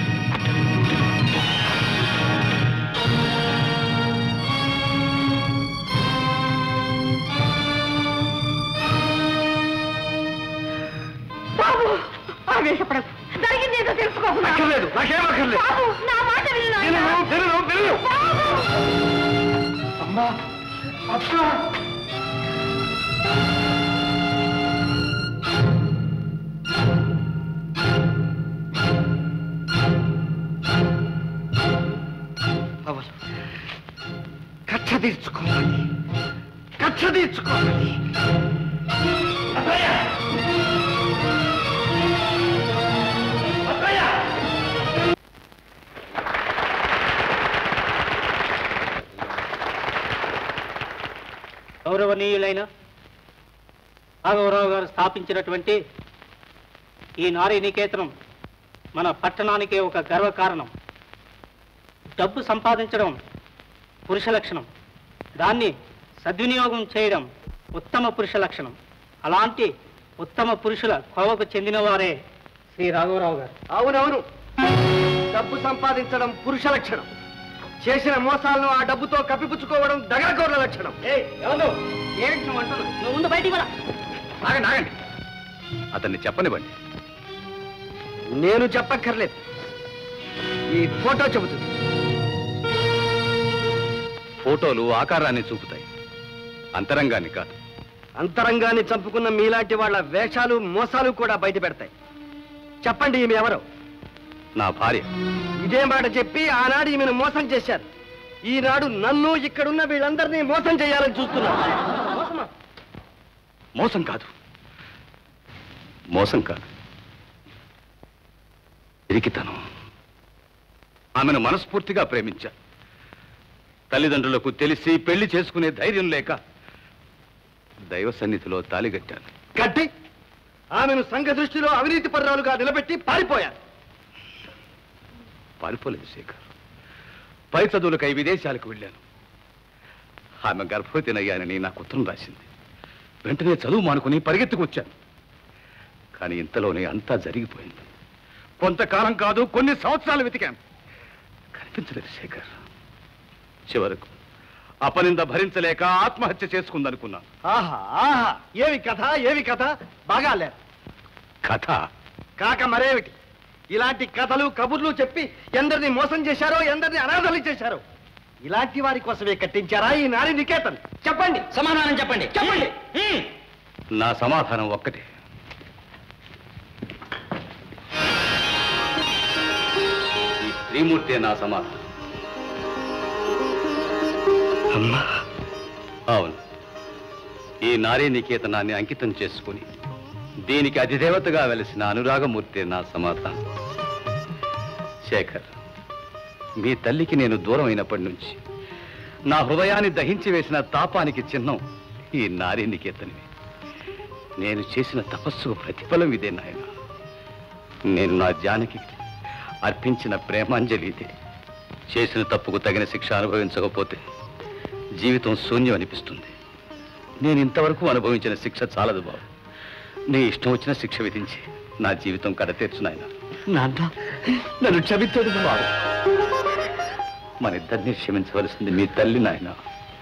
బాబు ఆవేశపడకు జరిగింది ఏదో తెలుసుకోకుండా అక్కర్లేదు నాకేం అక్కర్లేదు బాబు నా మాట విను నాయనా. వినను, వినను, వినను. అమ్మా అబ్బా అవలు కచ్చ తీర్చుకోవాలి కచ్చ తీర్చుకోవాలి అబ్బయ్య! గౌరవనీయులైన రాఘవరావు గారు స్థాపించినటువంటి ఈ నారీ నికేతనం మన పట్టణానికే ఒక గర్వకారణం డబ్బు సంపాదించడం పురుష లక్షణం దాన్ని సద్వినియోగం చేయడం ఉత్తమ పురుష లక్షణం అలాంటి ఉత్తమ పురుషుల కోవకు చెందిన వారే శ్రీ రాఘవరావు గారు అవునవును డబ్బు సంపాదించడం పురుష లక్షణం చేసిన మోసాలను ఆ డబ్బుతో కప్పిపుచ్చుకోవడం దగరగోర్ల లక్షణం ఏంటి నువ్వు అంటున్నావు నువ్వు ముందు బయటికి పద ఆగండి ఆగండి అతన్ని చెప్పనివ్వండి నేను చెప్పక్కర్లేదు ఈ ఫోటో చెబుతుంది ఫోటోలు ఆకారాన్ని చూపుతాయి అంతరంగాన్ని కాదు అంతరంగాన్ని చంపుకున్న మీలాంటి వాళ్ళ వేషాలు మోసాలు కూడా బయట పెడతాయి చెప్పండి ఈమె ఎవరు నా భార్య ఇదే మాట చెప్పి ఆనాడు ఈమెను మోసం చేశారు ఈనాడు నన్ను ఇక్కడున్న వీళ్ళందరినీ మోసం చేయాలని చూస్తున్నారు మోసం కాదు మోసం కాదు ఇరికితనం ఆమెను మనస్ఫూర్తిగా ప్రేమించా తల్లిదండ్రులకు తెలిసి పెళ్లి చేసుకునే ధైర్యం లేక దైవ సన్నిధిలో తాలిగట్టాను కట్టి ఆమెను సంఘ దృష్టిలో అవినీతి పర్రాలుగా నిలబెట్టి పారిపోయారు పారిపోలేదు శేఖర్ పై చదువులకై విదేశాలకు వెళ్ళాను ఆమె గర్భవతినయ్యానని నాకు ఉత్తరం రాసింది వెంటనే చదువు మానుకుని పరిగెత్తుకొచ్చాను కానీ ఇంతలోనే అంతా జరిగిపోయింది కొంతకాలం కాదు కొన్ని సంవత్సరాలు వెతికాను కనిపించలేదు శేఖర్ చివరకు అపనింద భరించలేక ఆత్మహత్య చేసుకుందనుకున్నాను ఆహా ఆహా ఏమి కథ ఏమి కథ బాగా లేరు కథ కాక మరేమిటి ఇలాంటి కథలు కబుర్లు చెప్పి ఎందరిని మోసం చేశారో ఎందరిని అనాథలు చేశారో ఇలాంటి వారి కోసమే కట్టించారా ఈ నారి నికేతన్ చెప్పండి సమాధానం చెప్పండి చెప్పండి నా సమాధానం ఒక్కటే ఈ శ్రీమూర్తే నా సమాధానం అమ్మా అవును ఈ నారీ నికేతనాన్ని అంకితం చేసుకుని దీనికి అధిదేవతగా వెలిసిన అనురాగమూర్తి నా సమాధానం శేఖర్ మీ తల్లికి నేను దూరం అయినప్పటి నుంచి నా హృదయాన్ని దహించి వేసిన తాపానికి చిహ్నం ఈ నారీ నికేతనమే నేను చేసిన తపస్సుకు ప్రతిఫలం ఇదే నాయన నేను నా జానకి అర్పించిన ప్రేమాంజలి ఇదే చేసిన తప్పుకు తగిన శిక్ష అనుభవించకపోతే జీవితం శూన్యం అనిపిస్తుంది నేను ఇంతవరకు అనుభవించిన శిక్ష చాలదు బాబు నీ ఇష్టం వచ్చిన శిక్ష విధించి నా జీవితం కడతీర్చు నాయన నాన్న నన్ను క్షమించదు బాబు మన ఇద్దరిని క్షమించవలసింది మీ తల్లి నాయన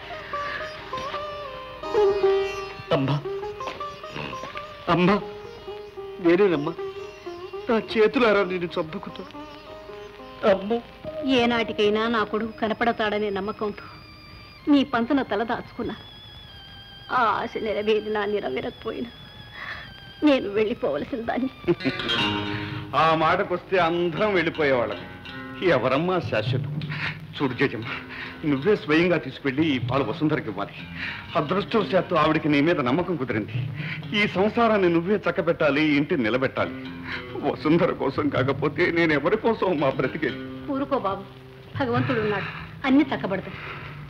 అమ్మా అమ్మా నేనేనమ్మా నా చేతులారా నేను చంపుకుతా అమ్మా ఏనాటికైనా నా కొడుకు కనపడతాడనే నమ్మకంతో నీ పంతున తల దాచుకున్నా ఆ ఆశ నెరవేరినా నెరవేరకపోయినా నేను వెళ్ళిపోవలసిన దాన్ని ఆ మాటకొస్తే అందరం వెళ్ళిపోయేవాళ్ళం ఎవరమ్మా శాశ్వతం చూడు జేజమ్మ నువ్వే స్వయంగా తీసుకెళ్ళి ఈ పాలు వసుంధరకి ఇవ్వాలి అదృష్టవశాత్తు ఆవిడికి నీ మీద నమ్మకం కుదిరింది ఈ సంసారాన్ని నువ్వే చక్కబెట్టాలి ఈ ఇంటిని నిలబెట్టాలి వసుంధర కోసం కాకపోతే నేను ఎవరి కోసం మా బ్రతికేది ఊరుకో బాబు భగవంతుడు ఉన్నాడు అన్ని చక్కబడతాయి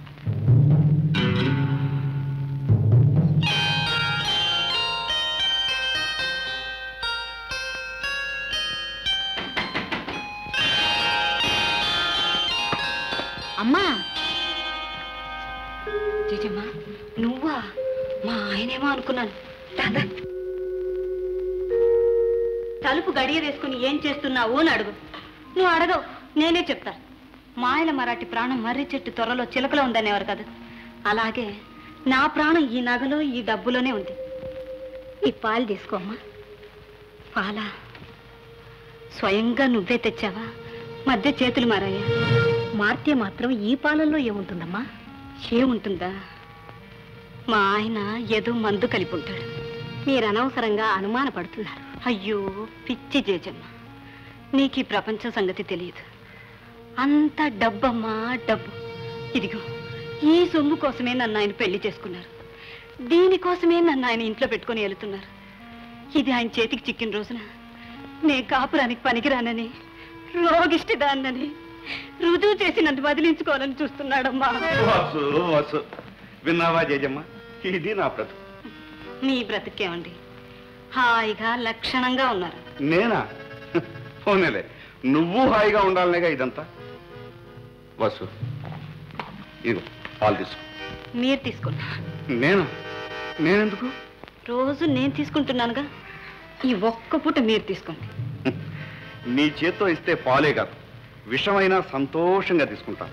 అమ్మా జేజమ్మా నువ్వా మా ఆయనేమో అనుకున్నాను రాదా తలుపు గడియ వేసుకుని ఏం చేస్తున్నావు అని అడుగు నువ్వు అడగవు నేనే చెప్తా మాయల మరాఠీ ప్రాణం మర్రి చెట్టు త్వరలో చిలకలో ఉందనేవారు కదా అలాగే నా ప్రాణం ఈ నగలో ఈ డబ్బులోనే ఉంది ఈ పాలు తీసుకోమ్మా పాలా స్వయంగా నువ్వే తెచ్చావా మధ్య చేతులు మారాయా మార్తే మాత్రం ఈ పాలల్లో ఏముంటుందమ్మా ఏముంటుందా మా ఆయన ఏదో మందు కలిపి ఉంటాడు మీరు అనవసరంగా అనుమానపడుతున్నారు అయ్యో పిచ్చి జేజమ్మ నీకు ఈ ప్రపంచం సంగతి తెలియదు అంత డబ్బమ్మా డబ్బు ఇదిగో ఈ సొమ్ము కోసమే నన్ను ఆయన పెళ్లి చేసుకున్నారు దీనికోసమే నన్ను ఆయన ఇంట్లో పెట్టుకొని వెళుతున్నారు ఇది ఆయన చేతికి చిక్కిన రోజున నే కాపురానికి పనికిరానని రోగిష్టిదాన్నని రుజువు చేసి నన్ను వదిలించుకోవాలని చూస్తున్నాడమ్మా వసు వసు విన్నావా జేజమ్మ ఇది నా బ్రతుకు మీ బ్రతికేమండి హాయిగా లక్షణంగా ఉన్నారు నేనా పోనేలే నువ్వు హాయిగా ఉండాలనేగా ఇదంతా వసు ఇదిగో పాలు తీసుకో మీరు తీసుకోండి నేనా నేనెందుకు రోజు నేను తీసుకుంటున్నానుగా ఈ ఒక్క పూట మీరు తీసుకోండి నీ చేత్తో ఇస్తే పాలే కాదు విషమైనా సంతోషంగా తీసుకుంటాను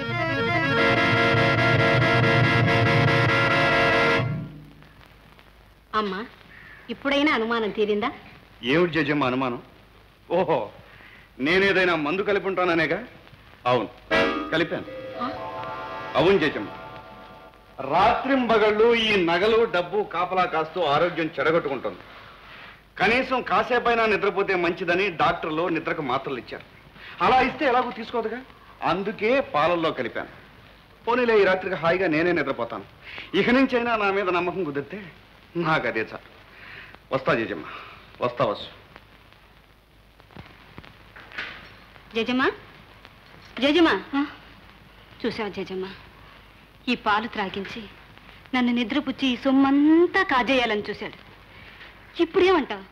అమ్మా ఇప్పుడైనా అనుమానం తీరిందా ఏమిటి జజమ్మ అనుమానం ఓహో నేనేదైనా మందు కలిపి ఉంటాననేగా అవును కలిపాను అవును జజమ్మ రాత్రింబగళ్ళు ఈ నగలు డబ్బు కాపలా కాస్తూ ఆరోగ్యం చెడగొట్టుకుంటుంది కనీసం కాసేపైనా నిద్రపోతే మంచిదని డాక్టర్లు నిద్రకు మాత్రలు ఇచ్చారు అలా ఇస్తే ఎలాగో తీసుకోదుగా అందుకే పాలల్లో కలిపాను పోనీలే ఈ రాత్రికి హాయిగా నేనే నిద్రపోతాను ఇక నుంచైనా నా మీద నమ్మకం కుదిరితే నాకు అదే చాలు వస్తా జజమ్మ వస్తా వసు జజమా జజమా చూసావా జజమా ఈ పాలు త్రాగించి నన్ను నిద్రపుచ్చి ఈ సొమ్మంతా కాజేయాలని చూశాడు ఇప్పుడేమంటావు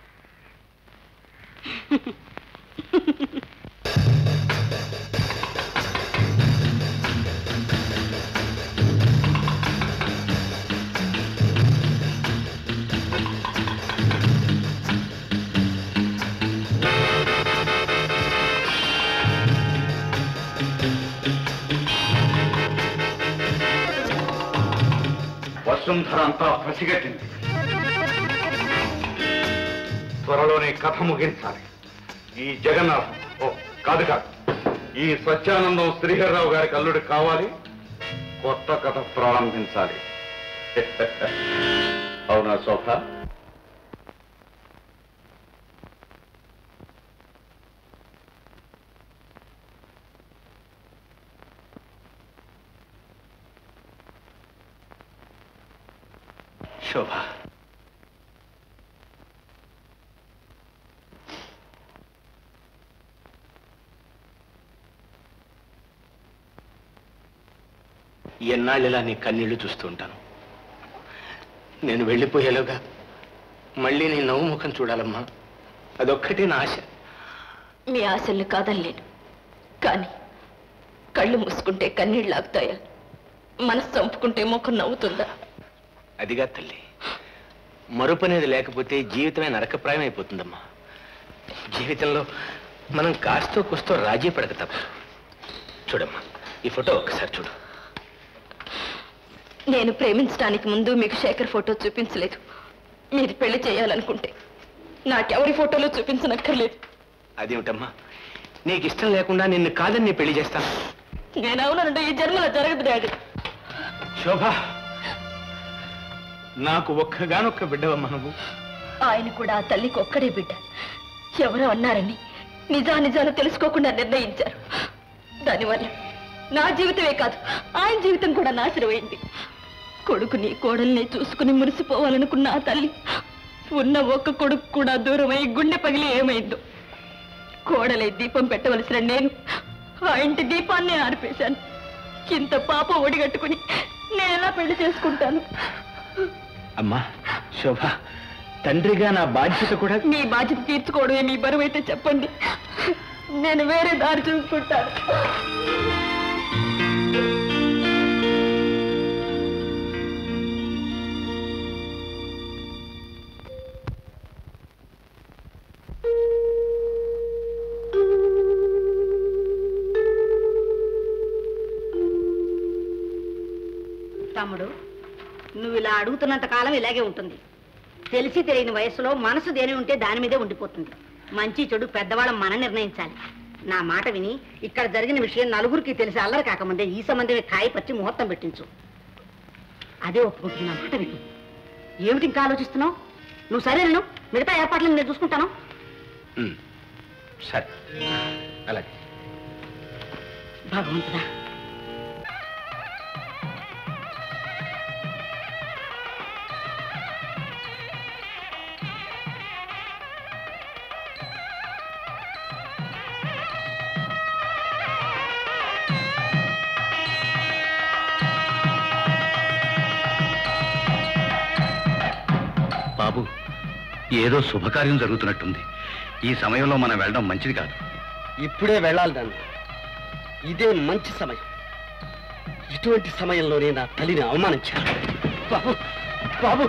వసుంధర అంతా పసిగట్టింది త్వరలోనే కథ ముగించాలి ఈ జగన్నాథం ఓ కాదు కాదు ఈ సత్యానందం శ్రీహర్రావు గారికి అల్లుడు కావాలి కొత్త కథ ప్రారంభించాలి అవునా శోభ శోభ ఎన్నాళ్ళిలా నీ కన్నీళ్లు చూస్తూ ఉంటాను నేను వెళ్ళిపోయేలోగా మళ్ళీ నీ నవ్వు ముఖం చూడాలమ్మా అదొక్కటే నా ఆశ మీ ఆశల్ని కాదనలేను కానీ కళ్ళు మూసుకుంటే కన్నీళ్ళు ఆగుతాయా మనసు చంపుకుంటే ముఖం నవ్వుతుందా అదిగా తల్లి మరుపు అనేది లేకపోతే జీవితమే నరకప్రాయం అయిపోతుందమ్మా జీవితంలో మనం కాస్తో కూస్తో రాజీ పడక తప్పదు చూడమ్మా ఈ ఫోటో ఒక్కసారి చూడు నేను ప్రేమించడానికి ముందు మీకు శేఖర్ ఫోటో చూపించలేదు మీరు పెళ్లి చేయాలనుకుంటే నాకెవరి ఫోటోలు చూపించనక్కర్లేదు అదేమిటమ్మా నీకు ఇష్టం లేకుండా నిన్ను కాదని నీ పెళ్లి చేస్తాను నేను అవునంటే ఈ జన్మలో జరగదు డాడీ శోభ నాకు ఒక్కగానొక్క బిడ్డవమ్మా నువ్వు ఆయన కూడా ఆ తల్లికి ఒక్కడే బిడ్డ ఎవరో అన్నారని నిజా నిజాలు తెలుసుకోకుండా నిర్ణయించారు దానివల్ల నా జీవితమే కాదు ఆయన జీవితం కూడా నాశనమైంది కొడుకుని కోడల్ని చూసుకుని మురిసిపోవాలనుకున్న ఆ తల్లి ఉన్న ఒక్క కొడుకు కూడా దూరమై గుండె పగిలి ఏమైందో కోడలై దీపం పెట్టవలసిన నేను ఆ ఇంటి దీపాన్నే ఆర్పేశాను ఇంత పాపం ఒడిగట్టుకుని నేను ఎలా పెళ్లి చేసుకుంటాను అమ్మా శోభ తండ్రిగా నా బాధ్యత కూడా మీ బాధ్యత తీర్చుకోవడమే మీ బరువు అయితే చెప్పండి నేను వేరే దారి చూసుకుంటాను తమ్ముడు నువ్వు ఇలా అడుగుతున్నంత కాలం ఇలాగే ఉంటుంది తెలిసి తెలియని వయసులో మనసు దేని ఉంటే దాని మీదే ఉండిపోతుంది మంచి చెడు పెద్దవాళ్ళం మనం నిర్ణయించాలి నా మాట విని ఇక్కడ జరిగిన విషయం నలుగురికి తెలిసి అల్లరి కాకముందే ఈ సంబంధమే కాయపరిచి ముహూర్తం పెట్టించు అదే ఒప్పుకుంటున్నా మాట విని ఏమిటి ఇంకా ఆలోచిస్తున్నావు నువ్వు సరేను మిగతా ఏర్పాట్లను నేను చూసుకుంటాను ఉమ్, సరే అలాగే భగవంతుడా ఏదో శుభకార్యం జరుగుతున్నట్టుంది ఈ సమయంలో మనం వెళ్ళడం మంచిది కాదు ఇప్పుడే వెళ్ళాలి నాన్న ఇదే మంచి సమయం ఇటువంటి సమయంలోనే నా తల్లిని అవమానించాను బాబు బాబు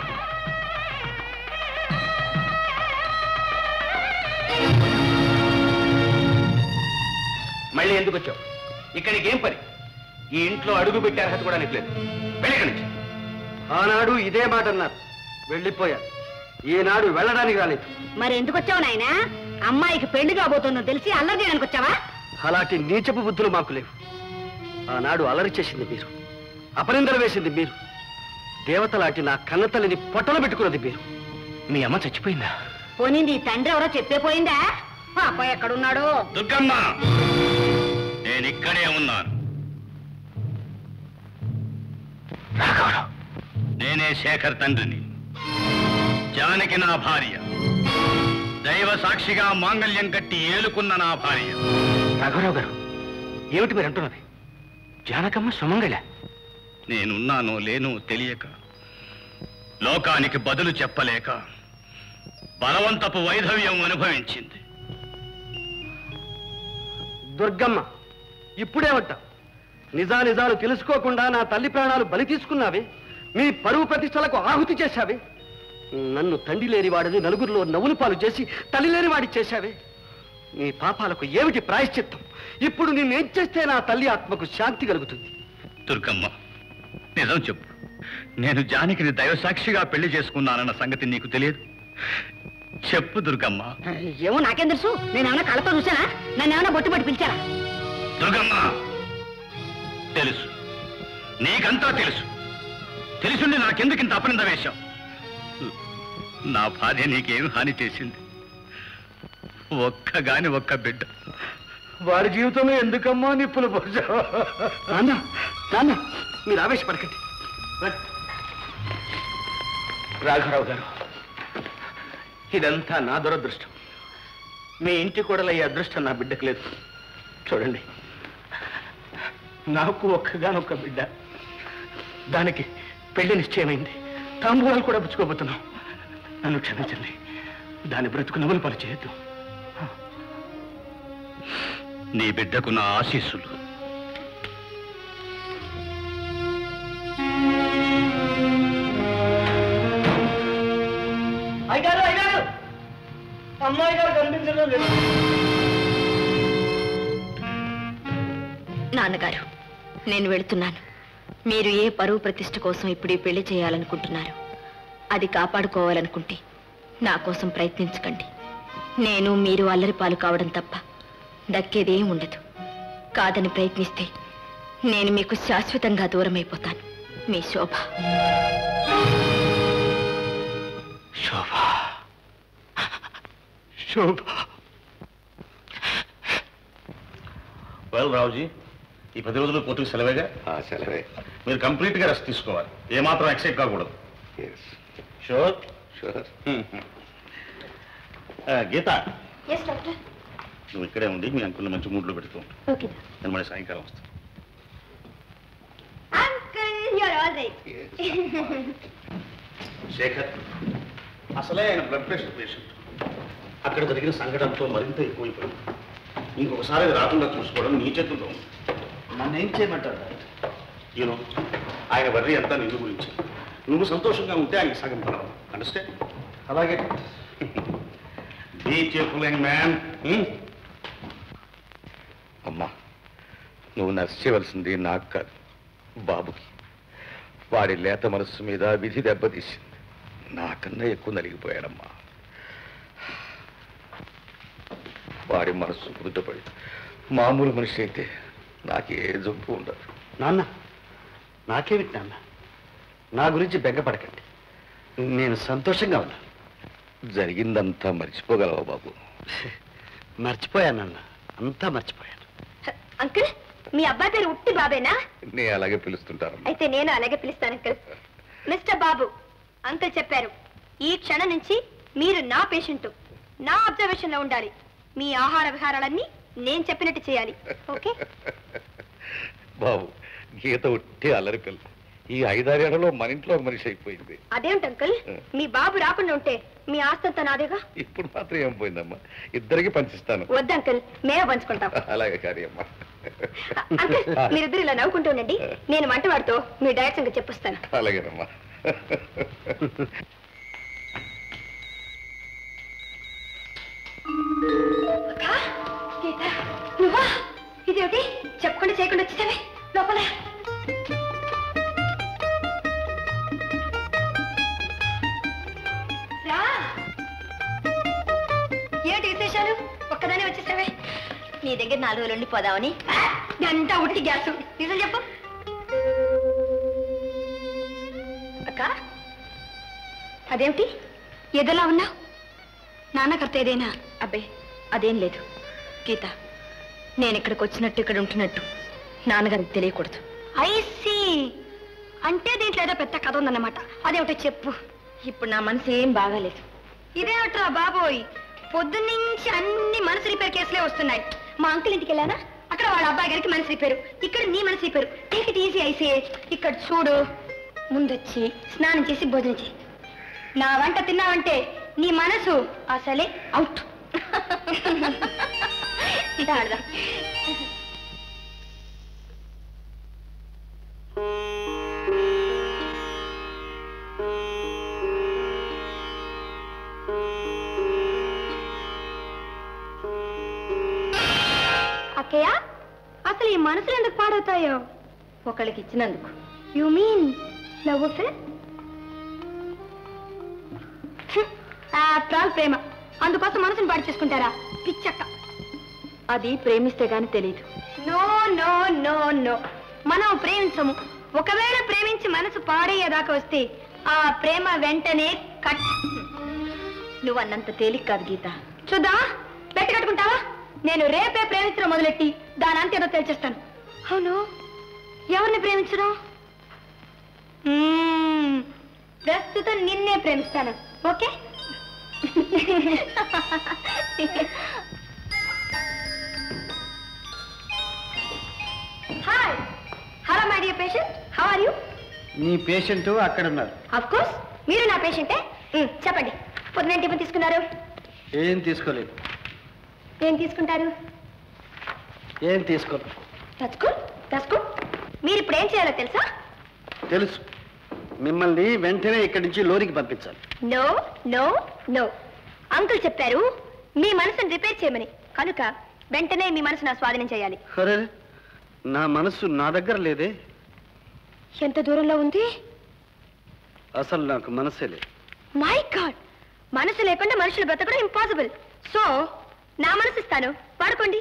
మళ్ళీ ఎందుకు వచ్చావు ఇక్కడికి ఏం పని ఈ ఇంట్లో అడుగు పెట్టే అర్హత కూడా నీకు లేదు వెళ్ళి నుంచి ఆనాడు ఇదే మాట అన్నారు వెళ్ళిపోయారు ఈనాడు వెళ్ళడానికి రాలేదు మరి ఎందుకు వచ్చావు నాయనా అమ్మాయికి పెళ్లి కాబోతుందో తెలిసి అల్లరి చేయడానికి వచ్చావా అలాంటి నీచపు బుద్ధులు మాకు లేవు ఆనాడు అలరి చేసింది మీరు అపనిందలు వేసింది మీరు దేవతలాంటి నా కన్నతల్లిని పొట్టలు పెట్టుకున్నది మీరు మీ అమ్మ చచ్చిపోయిందా పోనీ నీ తండ్రి ఎవరో చెప్పే పోయిందా పాప ఎక్కడున్నాడు దుర్గమ్మ నేను ఇక్కడే ఉన్నాను నేనే శేఖర్ తండ్రిని జానకి నా భార్య దైవ సాక్షిగా మాంగళ్యం కట్టి ఏలుకున్న నా భార్య రాఘవరావు గారు ఏమిటి మీరు అంటున్నది జానకమ్మ సుమంగళ నేనున్నానో లేనో తెలియక లోకానికి బదులు చెప్పలేక బలవంతపు వైధవ్యం అనుభవించింది దుర్గమ్మ ఇప్పుడేమంటా నిజానిజాలు తెలుసుకోకుండా నా తల్లి ప్రాణాలు బలి తీసుకున్నావే మీ పరువు ప్రతిష్టలకు ఆహుతి చేశావే నన్ను తండ్రి లేని వాడిని నలుగురిలో నవ్వులు పాలు చేసి తల్లి లేని వాడి చేశావే నీ పాపాలకు ఏమిటి ప్రాయశ్చిత్తం ఇప్పుడు నేనేం చేస్తే నా తల్లి ఆత్మకు శాంతి కలుగుతుంది దుర్గమ్మ నిజం చెప్పు నేను జానకిని దైవసాక్షిగా పెళ్లి చేసుకున్నానన్న సంగతి నీకు తెలియదు చెప్పు దుర్గమ్మ ఏమో నాకేం తెలుసు నేనేమన్నా కళ్ళతో చూసానా నన్ను ఏమైనా బొట్టు పట్టి పిలిచారా దుర్గమ్మ తెలుసు నీకంతా తెలుసు తెలుసుండి నాకెందుకు ఇంత అపనింద వేశావు నా భార్య నీకేం హాని చేసింది ఒక్కగాని ఒక్క బిడ్డ వారి జీవితంలో ఎందుకమ్మా నిప్పులు పోసావు నాన్న నాన్న మీరు ఆవేశపడకండి రండి. రాఘవరావు గారు ఇదంతా నా దురదృష్టం మీ ఇంటి కూడలయ్యే అదృష్టం నా బిడ్డకు లేదు చూడండి నాకు ఒక్కగానొక్క బిడ్డ దానికి పెళ్లి నిశ్చయమైంది తాంబూలాలు కూడా పుచ్చుకోబోతున్నాం నన్ను క్షమించండి దాని బ్రతుకు నవ్వులు పరిచేయద్దు నీ బిడ్డకు నా ఆశీస్సులు అయ్యారు అయ్యారు అమ్మాయి గారు కనిపించడం లేదు నాన్నగారు నేను వెళుతున్నాను మీరు ఏ పరువు ప్రతిష్ఠ కోసం ఇప్పుడు ఈ పెళ్లి చేయాలనుకుంటున్నారు అది కాపాడుకోవాలనుకుంటే నా కోసం ప్రయత్నించకండి నేను మీరు అల్లరిపాలు కావడం తప్ప దక్కేదేం ఉండదు కాదని ప్రయత్నిస్తే నేను మీకు శాశ్వతంగా దూరమైపోతాను మీ శోభ శోభ శోభ వెల్ రావుజీ ఈ పది రోజులు కోర్టుకు సెలవేగా సెలవే మీరు కంప్లీట్ గా రెస్ట్ తీసుకోవాలి ఏమాత్రం ఎక్సైట్ కాకూడదు sure sure Geetha yes doctor నువ్వు ఇక్కడే ఉండి మీ అంకుల్ని మంచి మూడ్లో పెడుతూ ఉండు. ఓకే నేను మళ్ళీ సాయంకాలం వస్తాను శేఖర్ అసలే ఆయన బ్లడ్ ప్రెషర్ పేషెంట్ అక్కడ జరిగిన సంఘటనతో మరింత ఎక్కువైపోయింది ఇంకొకసారి అది రాకుండా చూసుకోవడం నీ చేతుల్లో ఉంది నన్ను ఏం చేయమంటారు యూనో ఆయన వర్రి అంతా నిన్ను గురించి నువ్వు సంతోషంగా ఉంటే ఆయన సగం పడవు అండర్స్టాండ్ అలాగే బీ కేర్ఫుల్ యంగ్ మ్యాన్ అమ్మా నువ్వు నచ్చవలసింది నాకు కాదు బాబుకి వాడి లేత మనస్సు మీద విధి దెబ్బతీసింది నాకన్నా ఎక్కువ నలిగిపోయాడమ్మా వాడి మనస్సు వృద్ధపడి మామూలు మనిషి అయితే నాకే జబ్బు ఉండదు నాన్న నాకేమిటి నాన్న నా గురించి బెంగపడకండి నేను సంతోషంగా ఉన్నాను జరిగిందంతా మర్చిపోగలవా బాబు మర్చిపోయాను నాన్న అంతా మర్చిపోయాను అంకుల్ మీ అబ్బాయి పేరు ఉట్టి బాబేనా నే అలాగే పిలుస్తుంటాను అయితే నేను అలాగే పిలుస్తాను అంకుల్ మిస్టర్ బాబు అంకుల్ చెప్పారు ఈ క్షణం నుంచి మీరు నా పేషెంట్ నా అబ్జర్వేషన్ లో ఉండాలి మీ ఆహార విహారాలన్నీ నేను చెప్పినట్టు చేయాలి ఓకే బాబు గీత ఉట్టి అల్లరి పిల్ల ఈ ఐదారేళ్లలో మన ఇంట్లో ఒక మనిషి అయిపోయింది అదేమిటి అంకుల్ మీ బాబు రాకుండా ఉంటే మీ ఆస్తంతా నాదేగా ఇప్పుడు మాత్రం ఏం పోయిందమ్మా ఇద్దరికి పంచిస్తాను వద్దు అంకుల్ మేమే పంచుకుంటాం అలాగే కార్యమ్మా అంకుల్ మీరిద్దరు ఇలా నవ్వుకుంటూ ఉండండి నేను వంటవాడితో మీ డైరెక్ట్ సంగతి చెప్పిస్తాను అలాగేనమ్మా అక్కా, గీత నువ్వా ఇదేమిటి చెప్పకుండా చేయకుండా వచ్చేసావే లోపల రా ఏమిటి విశేషాలు ఒక్కదానే వచ్చేసావే నీ దగ్గర నాలుగు రోజులు ఉండిపోదామని అంతా ఉట్టి గ్యాస్ నిజం చెప్పు అక్క అదేమిటి ఎదలా ఉన్నావు నాన్నకర్త ఏదైనా అబ్బే అదేం లేదు గీత నేను ఇక్కడికి వచ్చినట్టు ఇక్కడ ఉంటున్నట్టు నాన్నగారికి తెలియకూడదు ఐసి అంటే దీంట్లో ఏదో పెద్ద కథ ఉందన్నమాట అదేమిటో చెప్పు ఇప్పుడు నా మనసు ఏం బాగాలేదు ఇదేమిట్రా బాబోయ్ పొద్దున్నుంచి అన్ని మనసు రిపేర్ కేసులే వస్తున్నాయి మా అంకుల్ ఇంటికి వెళ్ళానా అక్కడ వాళ్ళ అబ్బాయి గారికి మనసు రిపేరు ఇక్కడ నీ మనసు repair take it easy I see ఇక్కడ చూడు ముందొచ్చి స్నానం చేసి భోజనం చేయి నా వంట తిన్నావంటే నీ మనసు అసలే అవుట్ ఆడదాం అక్కయ్య అసలు ఈ మనసులు ఎందుకు పాడవుతాయో ఒకళ్ళకి ఇచ్చినందుకు you mean love affair after all ప్రేమ అందుకోసం మనసుని పాడు చేసుకుంటారా పిచ్చక్క అది ప్రేమిస్తే గాని తెలియదు నో నో నో నో మనం ప్రేమించము ఒకవేళ ప్రేమించి మనసు పాడయ్యేదాకా వస్తే ఆ ప్రేమ వెంటనే కట్ నువ్వు అన్నంత తేలిక కాదు గీత చూద్దా బెట్ట కట్టుకుంటావా నేను రేపే ప్రేమించడం మొదలెట్టి దాని అంత ఏదో తెలిచేస్తాను అవును ఎవరిని ప్రేమించడం మ్మ్, ప్రస్తుతం నిన్నే ప్రేమిస్తాను okay hi hello my dear patient how are you నీ పేషెంట్ అక్కడ ఉన్నారు ఆఫ్ కోర్స్ మీరు నా పేషెంటే మ్, చెప్పండి పొద్దున టిఫిన్ తీసుకున్నారు ఏం తీసుకోలేదు ఏం తీసుకుంటారు ఏం తీసుకోలేదు తచ్చుకోల్ తచ్చుకోల్ మీరు ఇప్పుడు ఏం చేయాలో తెలుసా తెలుసు మిమ్మల్ని వెంటనే ఇక్కడి నుంచి లోనికి పంపించాలి నో నో నో అంకుల్ చెప్పారు మీ మనసును రిపేర్ చేయమని కనుక వెంటనే మీ మనసు నా స్వాధీనం చేయాలి అరే నా మనసు నా దగ్గర లేదే ఎంత దూరంలో ఉంది అసలు నాకు మనసే లేదు మై గాడ్ మనసు లేకుండా మనుషులు బ్రతకడం ఇంపాసిబుల్ సో నా మనసు ఇస్తాను వాడుకోండి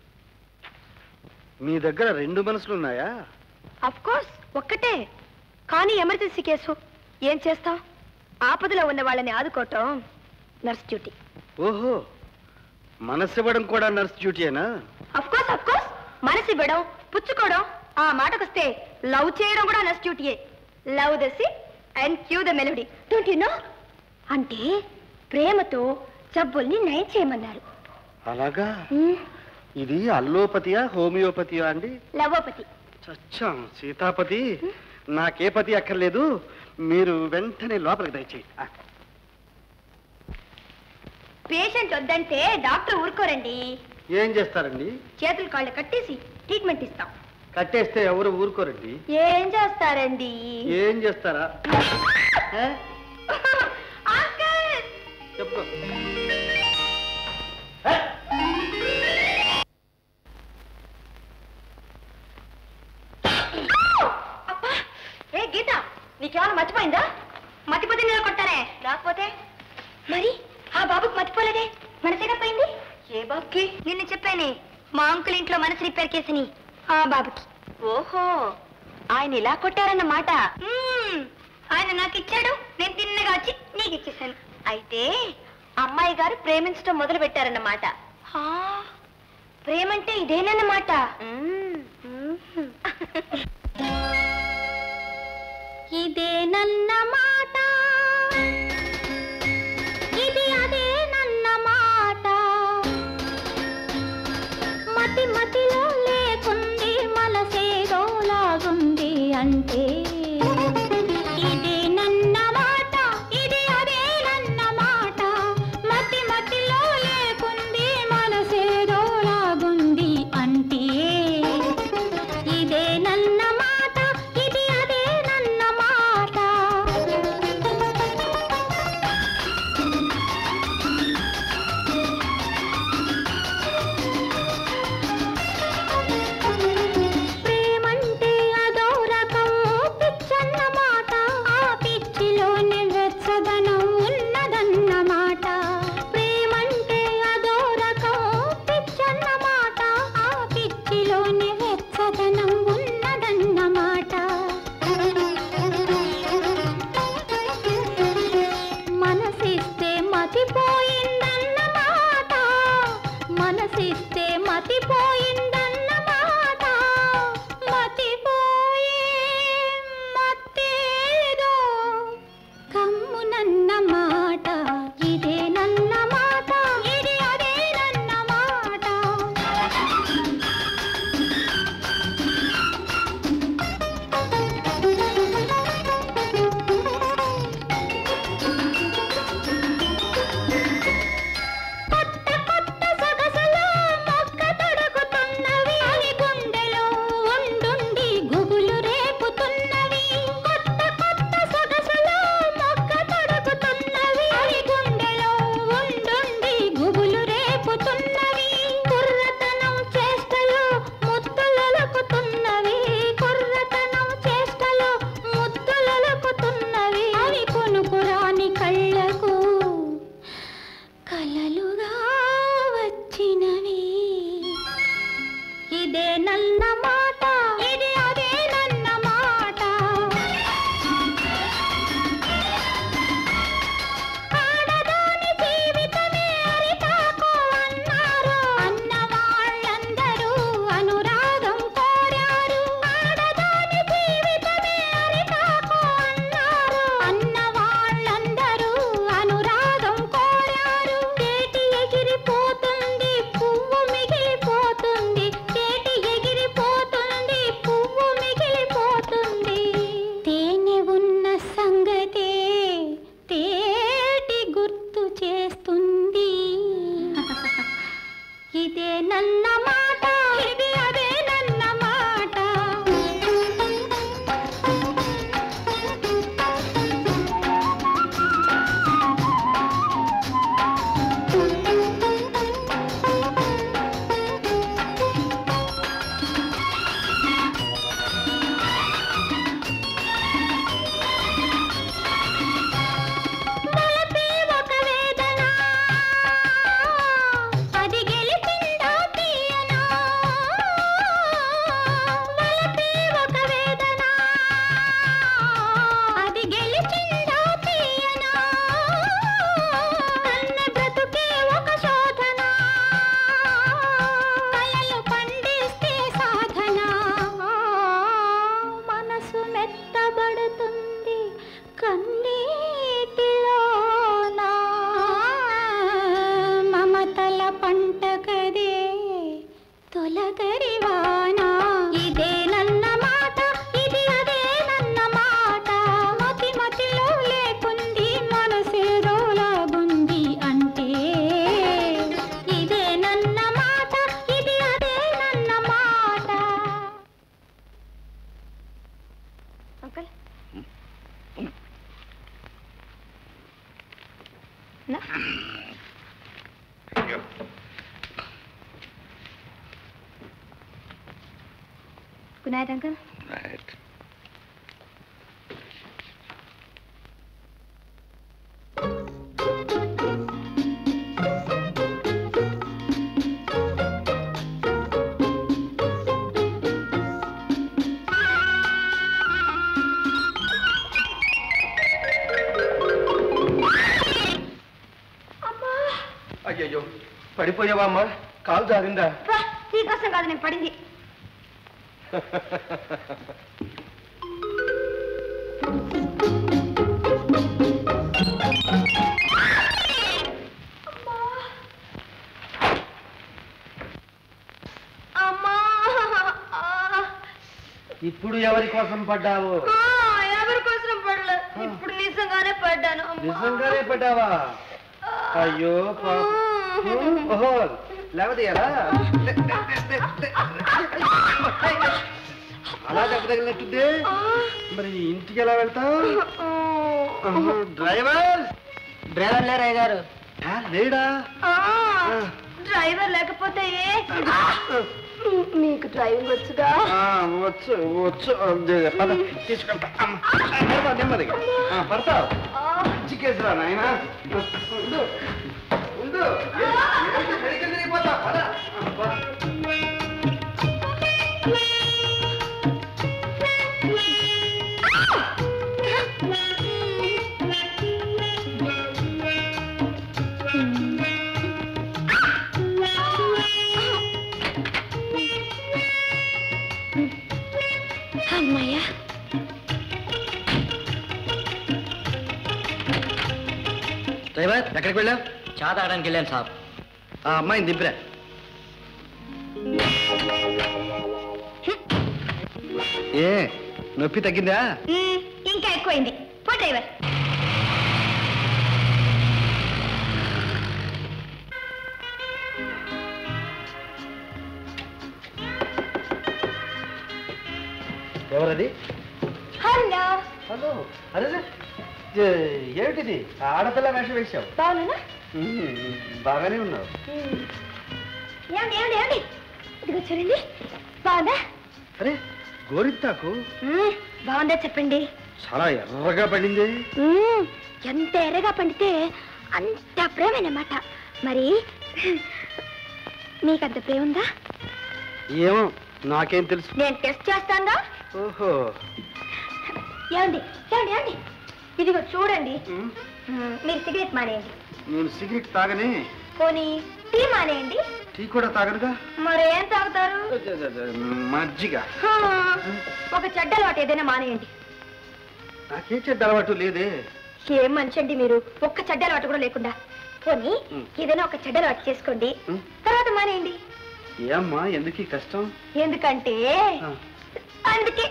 మీ దగ్గర రెండు మనసులు ఉన్నాయా అఫ్ కోర్స్ ఒక్కటే కానీ ఎమర్జెన్సీ కేసు ఏం చేస్తాం ఆపదలో ఉన్న వాళ్ళని ఆదుకోవటం నర్స్ డ్యూటీ ఓహో మనసు ఇవ్వడం కూడా నర్స్ డ్యూటీయేనా అఫ్ కోర్స్ అఫ్ కోర్స్ మనసు ఇవ్వడం పుచ్చుకోవడం ఆ మాటకొస్తే లవ్ చేయడం కూడా నర్స్ డ్యూటీయే love the C and Q the melody don't you know అంటే ప్రేమతో జబ్బుల్ని నయం చేయమన్నారు అలాగా ఇది అల్లోపతియా హోమియోపతియా అండి లవోపతి చచ్చా సీతాపతి నాకే పతి అక్కర్లేదు మీరు వెంటనే లోపలికి దయచేయి ఆ, పేషెంట్ వద్దంటే డాక్టర్ ఊరుకోరండి ఏం చేస్తారండి చేతులు కాళ్ళు కట్టేసి ట్రీట్మెంట్ ఇస్తాం కట్టేస్తే ఎవరు ఊరుకోరండి ఏం చేస్తారండి ఏం చేస్తారా ఏ? అంకుల్ చెప్పుకో అబ్బా ఏ గీత నీకేమైనా మర్చిపోయిందా మర్చిపోతే నేను కొట్టానే రాకపోతే మరి ఆ బాబుకి మర్చిపోలేదే మనసేగా పోయింది ఏ బాబుకి నిన్ను చెప్పానే మా అంకుల్ ఇంట్లో మనసు రిపేర్ కేసుని ఆ బాబుకి ఓహో ఆయన ఇలా కొట్టారన్నమాట ఆయన నాకు ఇచ్చాడు నేను తిన్నగా వచ్చి నీకు ఇచ్చేసాను అయితే అమ్మాయి గారు ప్రేమించడం మొదలు పెట్టారన్నమాట ప్రేమంటే ఇదేనన్నమాట ఇదే నన్న మాట ఇది అదే నన్న మాట మతి మతిలో లేకుంది మనసేదోలాగుంది అంటే వెచ్చదనం ఉన్నదన్నమాట మనసిస్తే మతిపోయిందన్నమాట మనసిస్తే మతిపోయిందన్నమాట మతిపోయే మత్తేదో కమ్మునన్నమాట ఇదే నన్న మాట ఇది అదే నన్న మాట కొత్త కొత్త సొగసులు మొక్క తొడుగుతున్నవి అని గుండెలో ఉండుండి గుబులు రేపుతున్నవి కొత్త కొత్త సొగసులు మొక్క తొడుగుతున్నవి అని గుండెలో ఉండుండి గుబులు రేపుతున్నవి కుర్రతనం చేష్టలు ముద్దులొలుకుతున్నవి కుర్రతనం చేష్టలు ముద్దులొలుకుతున్నవి అవి కొనుకురాని కళ్ళకు కలలుగా వచ్చినవి ఇదే నన్న మాట ఇది అదే నన్న మాట ఆడదాని జీవితమే అరిటాకు అన్నారు అన్న వాళ్ళందరూ అనురాగం కోరారు ఆడదాని జీవితమే అరిటాకు అన్నారు అన్న వాళ్ళందరూ అనురాగం కోరారు కేటి ఎగిరిపోతుంది పువ్వు మిగిలిపోతుంది కేటి ఎగిరిపోతుంది పువ్వు మిగిలిపోతుంది తేనె ఉన్న సంగతే తేటి గుర్తు చేస్తుంది ఇదే నన్న మాట ఇది అదే నన్న మాట వలపే ఒక వేదన అది గెలిచిందా తీయనా వలపే ఒక వేదన అది గెలిచిందా తీయనా కన్న బ్రతుకే ఒక శోధన కలలు పండిస్తే సాధన మనసు మెత్తబడుతుంది కన్నీటిలోనా మమతల పంట కదే తొలగరివానా ఇదే నన్న మాట ఇది అదే నన్న మాట మతి మతిలో లేకుంది మనసేదో లాగుంది అంటే ఇదే నన్న మాట ఇది అదే నన్న మాట అంకుల్ గుడ్ నైట్ అంకుల్ అయ్యయ్యో పడిపోయావా అమ్మా కాలు జారిందా నీకోసం కాదు నేను పడింది అమ్మా ఇప్పుడు ఎవరి కోసం పడ్డావు ఎవరి కోసం పడలే ఇప్పుడు నిజంగానే పడ్డాను అమ్మా. నిజంగానే పడ్డావా అయ్యో పాపం. ఓహో లేకపోతే ఎలా అలా దెబ్బ తగిలినట్టుందే మరి ఇంటికి ఎలా వెళ్తావు డ్రైవర్ డ్రైవర్ లేరా గారు ఆ, లేడా ఆ, డ్రైవర్ లేకపోతే ఏ? మీకు డ్రైవింగ్ వచ్చుగా ఆ, వచ్చు వచ్చు అదే, పద తీసుకెళ్తా అమ్మ. పడతావు నెమ్మదిగా ఆ, పడతావు చిక్కేసిరా నాయన ఉండు ఉండు ఏ- ఏ- వెనక్కి తిరిగిపోతావు. పద. ఆ, పద. అమ్మయ్యా డ్రైవర్ ఎక్కడికి వెళ్ళావు చా తాగడానికి వెళ్ళాను సాబ్ ఆ అమ్మాయిని దింపిరా ఏ నొప్పి తగ్గిందా మ్మ్, ఇంకా ఎక్కువైంది పో డ్రైవర్ ఎవరది హలో హలో అదే ఏ- ఏమిటిది ఆడపిల్ల వేషం వేశావు బాగున్నా ఉమ్, బాగానే ఉన్నావు ఏమండి ఏమండి ఏమండి ఇదిగో చూడండి బాగుందా అరే గోరింతాకు మ్మ్, బాగుందా చెప్పండి చాలా ఎర్రగా పడింది మ్మ్, ఎంత ఎర్రగా పండితే అంత ప్రేమేనమాట మరి నీకంత ప్రేమ ఉందా ఏమో నాకేం తెలుసు నేను టెస్ట్ చేస్తాను ఓహో ఏమండి ఏమండి ఏమండి ఇదిగో చూడండి మ్మ్, మీరు సిగరెట్ మానేయండి నేను సిగరెట్ తాగని పోనీ టీ మానేయండి టీ కూడా తాగనుగా మరి ఏం తాగుతారు మజ్జిగ హా, ఒక చెడ్డ అలవాటు ఏదైనా మానేయండి నాకే చెడ్డ అలవాటు లేదే ఏం మనిషి అండి మీరు ఒక్క చెడ్డ అలవాటు కూడా లేకుండా పోనీ మ్. ఏదైనా ఒక చెడ్డ అలవాటు చేసుకోండి మ్. తర్వాత మానేయండి ఏమ్మా ఎందుకు ఈ కష్టం ఎందుకంటే ఆ. అందుకే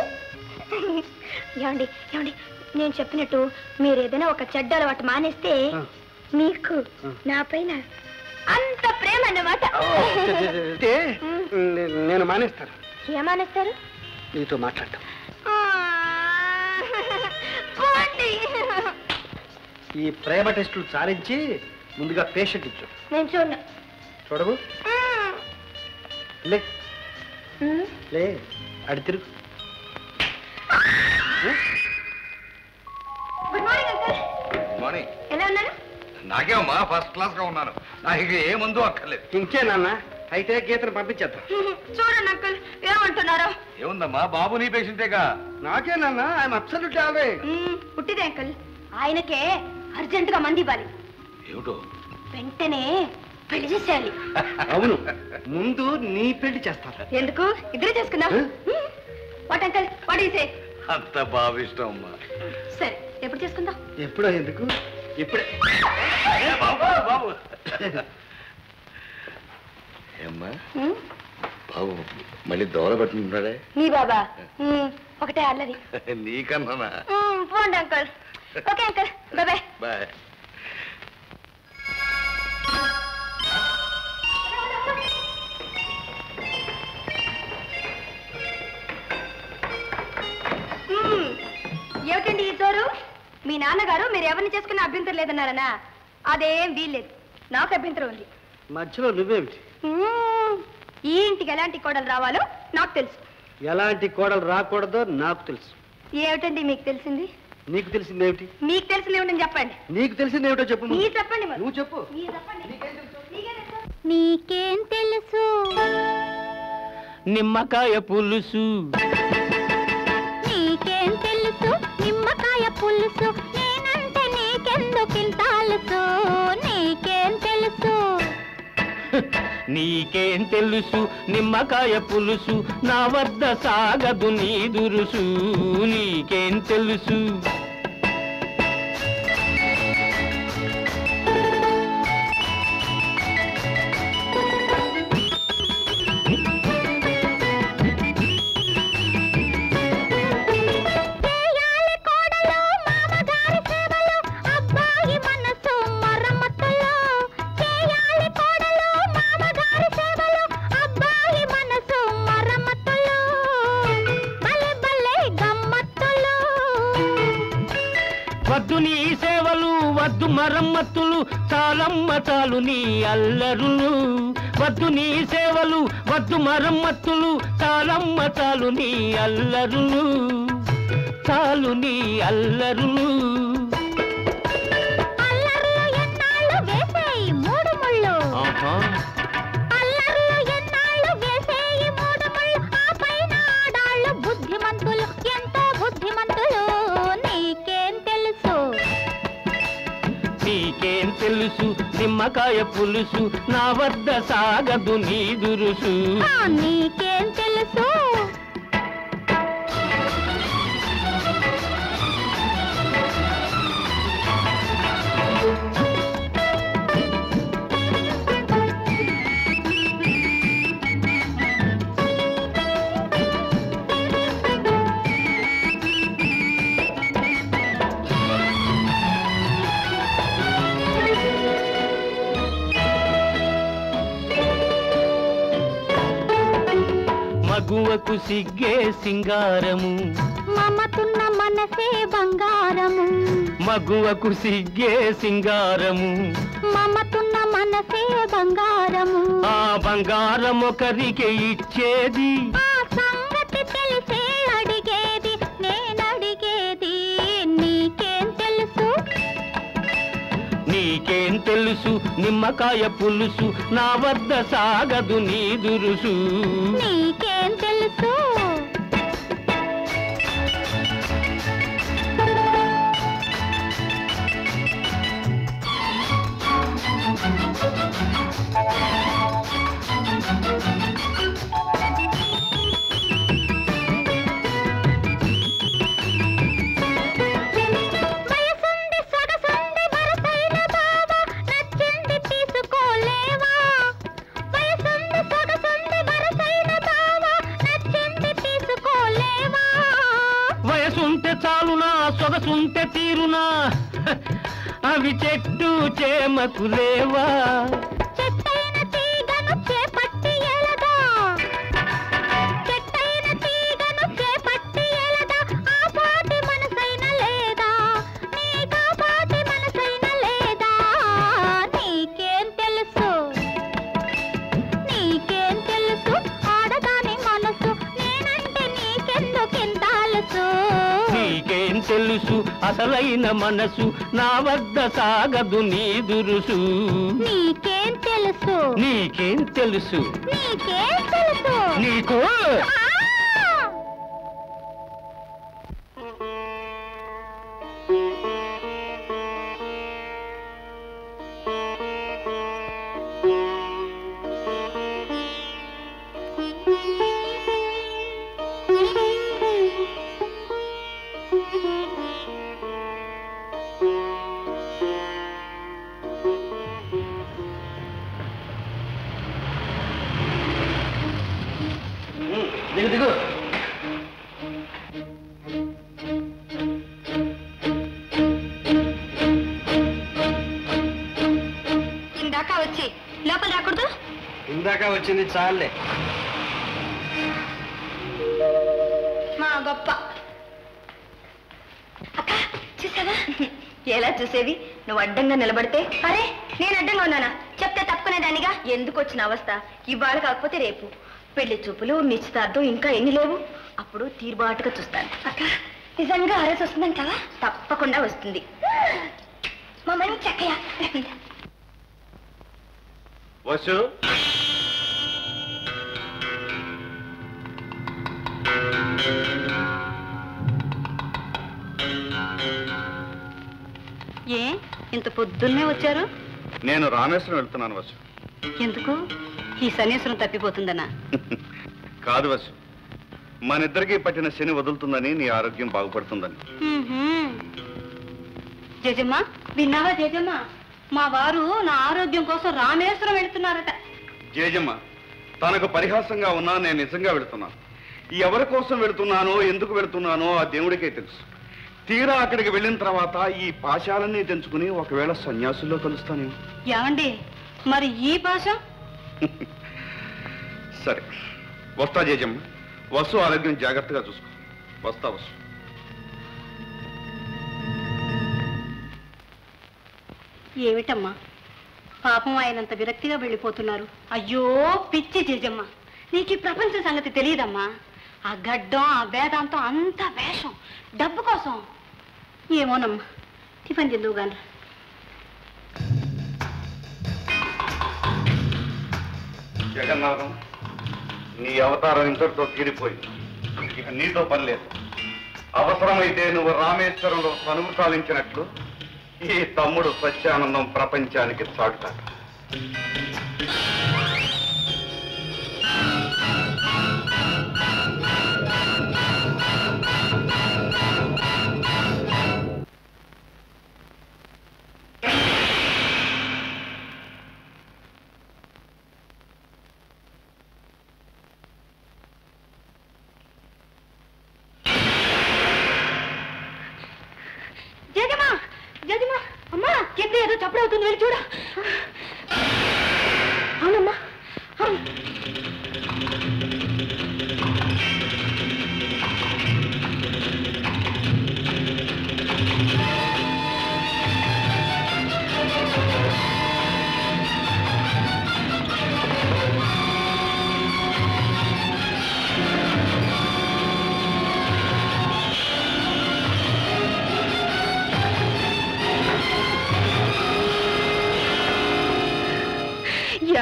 ఏమండి ఏమండి నేను చెప్పినట్టు మీరు ఏదైనా ఒక చెడ్డ అలవాటు మానేస్తే ఆ. మీకు ఆ. నా పైన అంత ప్రేమ అన్నమాట అంటే నే- నేను మానేస్తాను ఏమానేస్తారు నీతో మాట్లాడటం పోండి. ఈ ప్రేమ టెస్టులు సారించి ముందుగా పేషెంట్ ఇచ్చు నేను చూడను చూడవు లే మ్. లే అడి తిరుగు గుడ్ మార్నింగ్ అంకుల్ మార్నింగ్ ఎలా ఉన్నారు నాకేమమ్మా ఫస్ట్ క్లాస్ గా ఉన్నాను నాకు ఇక ఏ మందు అక్కర్లేదు ఇంకే నాన్న అయితే గీతను పంపించేద్దాం చూడండి అంకుల్ ఏమంటున్నారు ఏముందమ్మా బాబు నీ పేషెంటేగా నాకే నాన్న ఐఎమ్ అబ్సల్యూట్ అవే మ్మ్, పుట్టిదే అంకుల్ ఆయనకే అర్జెంట్ గా మంది ఇవ్వాలి ఏమిటో వెంటనే పెళ్లి చేసేయాలి అవును ముందు నీ పెళ్లి చేస్తాను ఎందుకు ఇద్దరే చేసుకుందాం వాట్ అంకల్ వాట్ ఈసే అంత బాబు ఇష్టం అమ్మా సరే ఎప్పుడు చేసుకుందాం ఎప్పుడో ఎందుకు ఇప్పుడే ఏ బాబు బాబు ఏమ్మా మ్మ్, బాబు మళ్ళీ దోల పట్టుకుంటాడే మీ బాబా మ్మ్, ఒకటే అల్లది నీకన్నా మ్మ్, పోండి uncle okay uncle bye bye bye మ్మ్. ఏమిటండి ఈ చోరు మీ నాన్నగారు మీరు ఎవరిని చేసుకున్న అభ్యంతరం లేదన్నారనా అదేం వీల్లేదు నాకు అభ్యంతరం ఉంది మధ్యలో నువ్వేమిటి మ్మ్. ఈ ఇంటికి ఎలాంటి కోడలు రావాలో నాకు తెలుసు ఎలాంటి కోడలు రాకూడదో నాకు తెలుసు ఏమిటండి మీకు తెలిసింది నీకు తెలిసిందేమిటి మీకు తెలిసింది ఏమిటని చెప్పండి నీకు తెలిసిందేమిటో చెప్పు మీరు ముందు. చెప్పండి మరి నువ్వు చెప్పు మీరు చెప్పండి మీకేం తెలుసు? నీకేం తెలుసు నిమ్మకాయ పులుసు నీకేం తెలుసు నిమ్మకాయ పులుసు నేనంటే నీకెందుకింత అలుసు నీకేం తెలుసు నీకేం తెలుసు నిమ్మకాయ పులుసు నా వద్ద సాగదు నీ దురుసు నీకేం తెలుసు చేయాలి కోడలు మామగారి సేవలు అబ్బాయి మనసు మరమ్మతులు చేయాలి కోడలు మామగారి సేవలు అబ్బాయి మనసు మరమ్మతులు భలే భలే గమ్మత్తులు వద్దు నీ సేవలు వద్దు మరమ్మతులు చాలమ్మ చాలు నీ అల్లరులు వద్దు నీ సేవలు వద్దు మరమ్మతులు చాలమ్మ చాలు నీ అల్లరులు చాలు నీ అల్లరులు అల్లర్లు ఎన్నాళ్ళు వేసేయి మూడు ముళ్ళు ఆహా అల్లర్లు ఎన్నాళ్ళు వేసేయి మూడు ముళ్ళు ఆ పైన ఆడాళ్ళు బుద్ధిమంతులు ఎంతో బుద్ధిమంతులు నీకేం తెలుసు నీకేం తెలుసు నిమ్మకాయ పులుసు నా వద్ద సాగదు నీ దురుసు ఆ, నీకేం తెలుసు మగువకు సిగ్గే సింగారము మమతున్న మనసే బంగారము మగువకు సిగ్గే సింగారము మమతున్న మనసే బంగారము ఆ బంగారం ఒకరికి ఇచ్చేది ఆ సంగతి తెలిసే అడిగేది నేనడిగేది నీకేం తెలుసు నీకేం తెలుసు నిమ్మకాయ పులుసు నా వద్ద సాగదు నీ దురుసు నీకేం తెలుసు వయసుంది సొగసుంది వరసైన బావా నచ్చింది తీసుకోలేవా వయసుంది సొగసుంది వరసైన బావా నచ్చింది తీసుకోలేవా వయసుంటే చాలునా సొగసుంటే తీరునా అవి చెట్టు చేమకు లేవా చెట్టైన తీగను చేపట్టి ఎలగా చెట్టైన తీగను చేపట్టి ఎలగా ఆ పాటి మనసైన లేదా నీకా పాటి మనసైన లేదా నీకేం తెలుసు నీకేం తెలుసు ఆడదాని మనసు నేనంటే నీకెందుకింత అలుసు నీకేం తెలుసు అసలైన మనసు నా వద్ద సాగదు నీ దురుసు నీకేం తెలుసు నీకేం తెలుసు నీకేం తెలుసు నీకు ఆ! దిగు దిగు ఇందాక వచ్చి లోపల రాకూడదు ఇందాక వచ్చింది చాలే మా గొప్ప అక్క చూసావా ఎలా చూసేవి నువ్వు అడ్డంగా నిలబడితే అరే నేను అడ్డంగా ఉన్నానా చెప్తే తప్పుకునేదానిగా ఎందుకు వచ్చిన అవస్థ ఇవాళ కాకపోతే రేపు పెళ్లి చూపులు నిశ్చితార్థం ఇంకా ఎన్ని లేవు అప్పుడు తీరుబాటుగా చూస్తాను అక్క నిజంగా ఆరేసి వస్తుందంటావా తప్పకుండా వస్తుంది మా మంచి చక్కయ్య వసు ఏ ఇంత పొద్దున్నే వచ్చారు నేను రామేశ్వరం వెళ్తున్నాను వసు ఎందుకు ఈ సన్యాసురం తప్పిపోతుందనా కాదు వసు మనిద్దరికీ పట్టిన శని వదులుతుందని నీ ఆరోగ్యం బాగుపడుతుందని జజమ్మ విన్నావా జజమ్మ మా వారు నా ఆరోగ్యం కోసం రామేశ్వరం వెళ్తున్నారట జేజమ్మ తనకు పరిహాసంగా ఉన్నా నేను నిజంగా వెళుతున్నాను ఎవరి కోసం వెళుతున్నానో ఎందుకు వెళుతున్నానో ఆ దేవుడికే తెలుసు తీరా అక్కడికి వెళ్ళిన తర్వాత ఈ పాశాలన్నీ తెంచుకుని ఒకవేళ సన్యాసుల్లో కలుస్తానేమో ఏమండి మరి ఈ భాష సరే వస్తా జేజమ్మ వసు ఆరోగ్యం జాగ్రత్తగా చూసుకో వస్తా వసు ఏమిటమ్మా పాపం ఆయనంత విరక్తిగా వెళ్ళిపోతున్నారు అయ్యో పిచ్చి జేజమ్మ నీకు ఈ ప్రపంచ సంగతి తెలియదమ్మా ఆ గడ్డం ఆ వేదాంతం అంత వేషం డబ్బు కోసం ఏమోనమ్మా టిఫిన్ చెందువు గాని జగన్నాథం నీ అవతారం ఇంతటితో తీరిపోయింది ఇక నీతో పని లేదు అవసరమైతే నువ్వు రామేశ్వరంలో తనువు సాధించినట్లు ఈ తమ్ముడు సత్యానందం ప్రపంచానికి చాటుతాడు జజమా జజమా అమ్మా కింద ఏదో చప్పుడు అవుతుంది వెళ్ళి చూడ అవునమ్మా అవును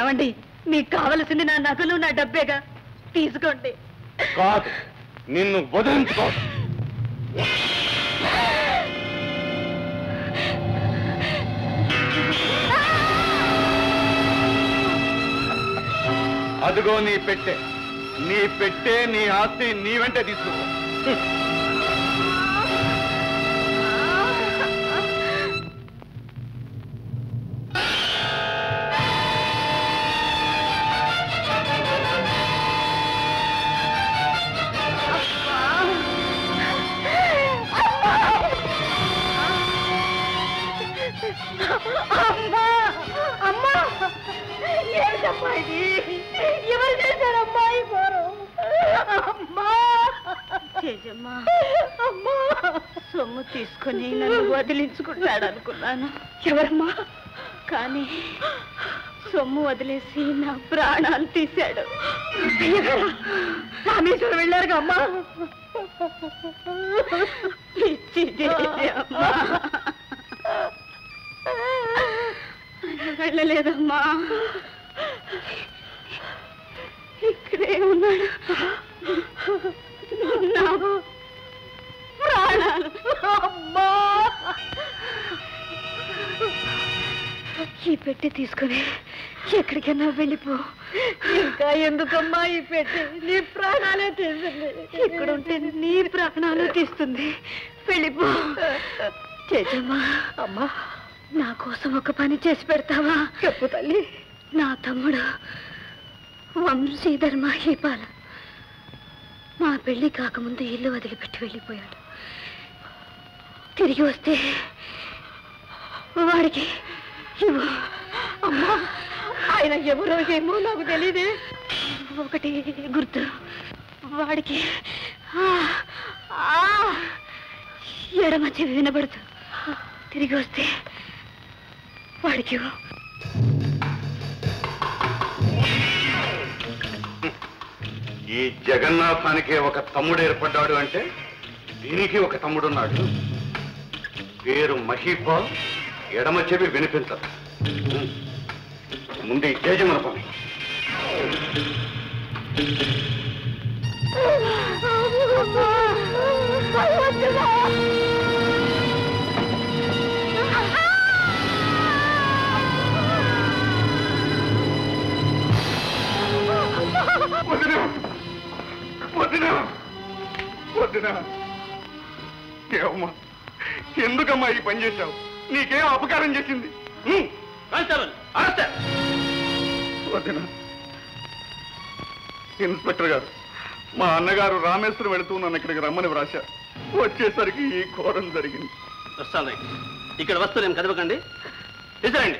ఏమండి మీకు కావలసింది నా నగలు నా డబ్బేగా తీసుకోండి కాదు నిన్ను వదిలించుకో అదిగో నీ పెట్టే నీ పెట్టే నీ ఆస్తి నీ వెంటే తీసుకో అమ్మా అమ్మా ఏమిటమ్మా ఇది ఎవరు చేశారమ్మా ఈ ఘోరం అమ్మా చేజమ్మా అమ్మా సొమ్ము తీసుకొని నన్ను వదిలించుకుంటాడు అనుకున్నాను ఎవరమ్మా కానీ సొమ్ము వదిలేసి నా ప్రాణాలు తీశాడు ఎవరా? రామేశ్వరం వెళ్ళారుగా అమ్మా పిచ్చిది అమ్మా వెళ్ళలేదమ్మా ఇక్కడే ఉన్నాడు నా ప్రాణాలు అమ్మా ఈ పెట్టి తీసుకొని ఎక్కడికైనా వెళ్ళిపో ఇంకా ఎందుకమ్మా ఈ పెట్టి నీ ప్రాణాలే తీస్తుంది ఇక్కడ ఉంటే నీ ప్రాణాలు తీస్తుంది వెళ్ళిపో చేజమ్మా అమ్మా నా కోసం ఒక పని చేసి పెడతావా చెప్పు తల్లి నా తమ్ముడు వంశీధర్ మహీపాల మా పెళ్లి కాకముందు ఇల్లు వదిలిపెట్టి వెళ్ళిపోయాడు తిరిగి వస్తే వాడికి ఇవ్వు. అమ్మా ఆయన ఎవరో ఏమో నాకు తెలియదే ఒకటి గుర్తు వాడికి ఆ, ఆ, ఎడమ చెవి వినబడదు తిరిగి వస్తే వాడికి ఇవ్వు. ఈ జగన్నాథానికే ఒక తమ్ముడు ఏర్పడ్డాడు అంటే దీనికి ఒక తమ్ముడున్నాడు పేరు మహీపాల్ ఎడమ చెవి వినిపించదు ముందు ఈ తేజమన పని వదినా వదినా వదినా ఏమమ్మా ఎందుకమ్మా ఈ పని చేశావు నీకేం అపకారం చేసింది కానిస్టేబుల్ అరెస్ట్ వదినా ఇన్స్పెక్టర్ గారు మా అన్నగారు రామేశ్వరం వెళుతూ నన్ను ఇక్కడికి రమ్మని వ్రాశారు వచ్చేసరికి ఈ ఘోరం జరిగింది వస్తాను రైట్ ఇక్కడ వస్తూ నేను కదవకండి తీసుకురండి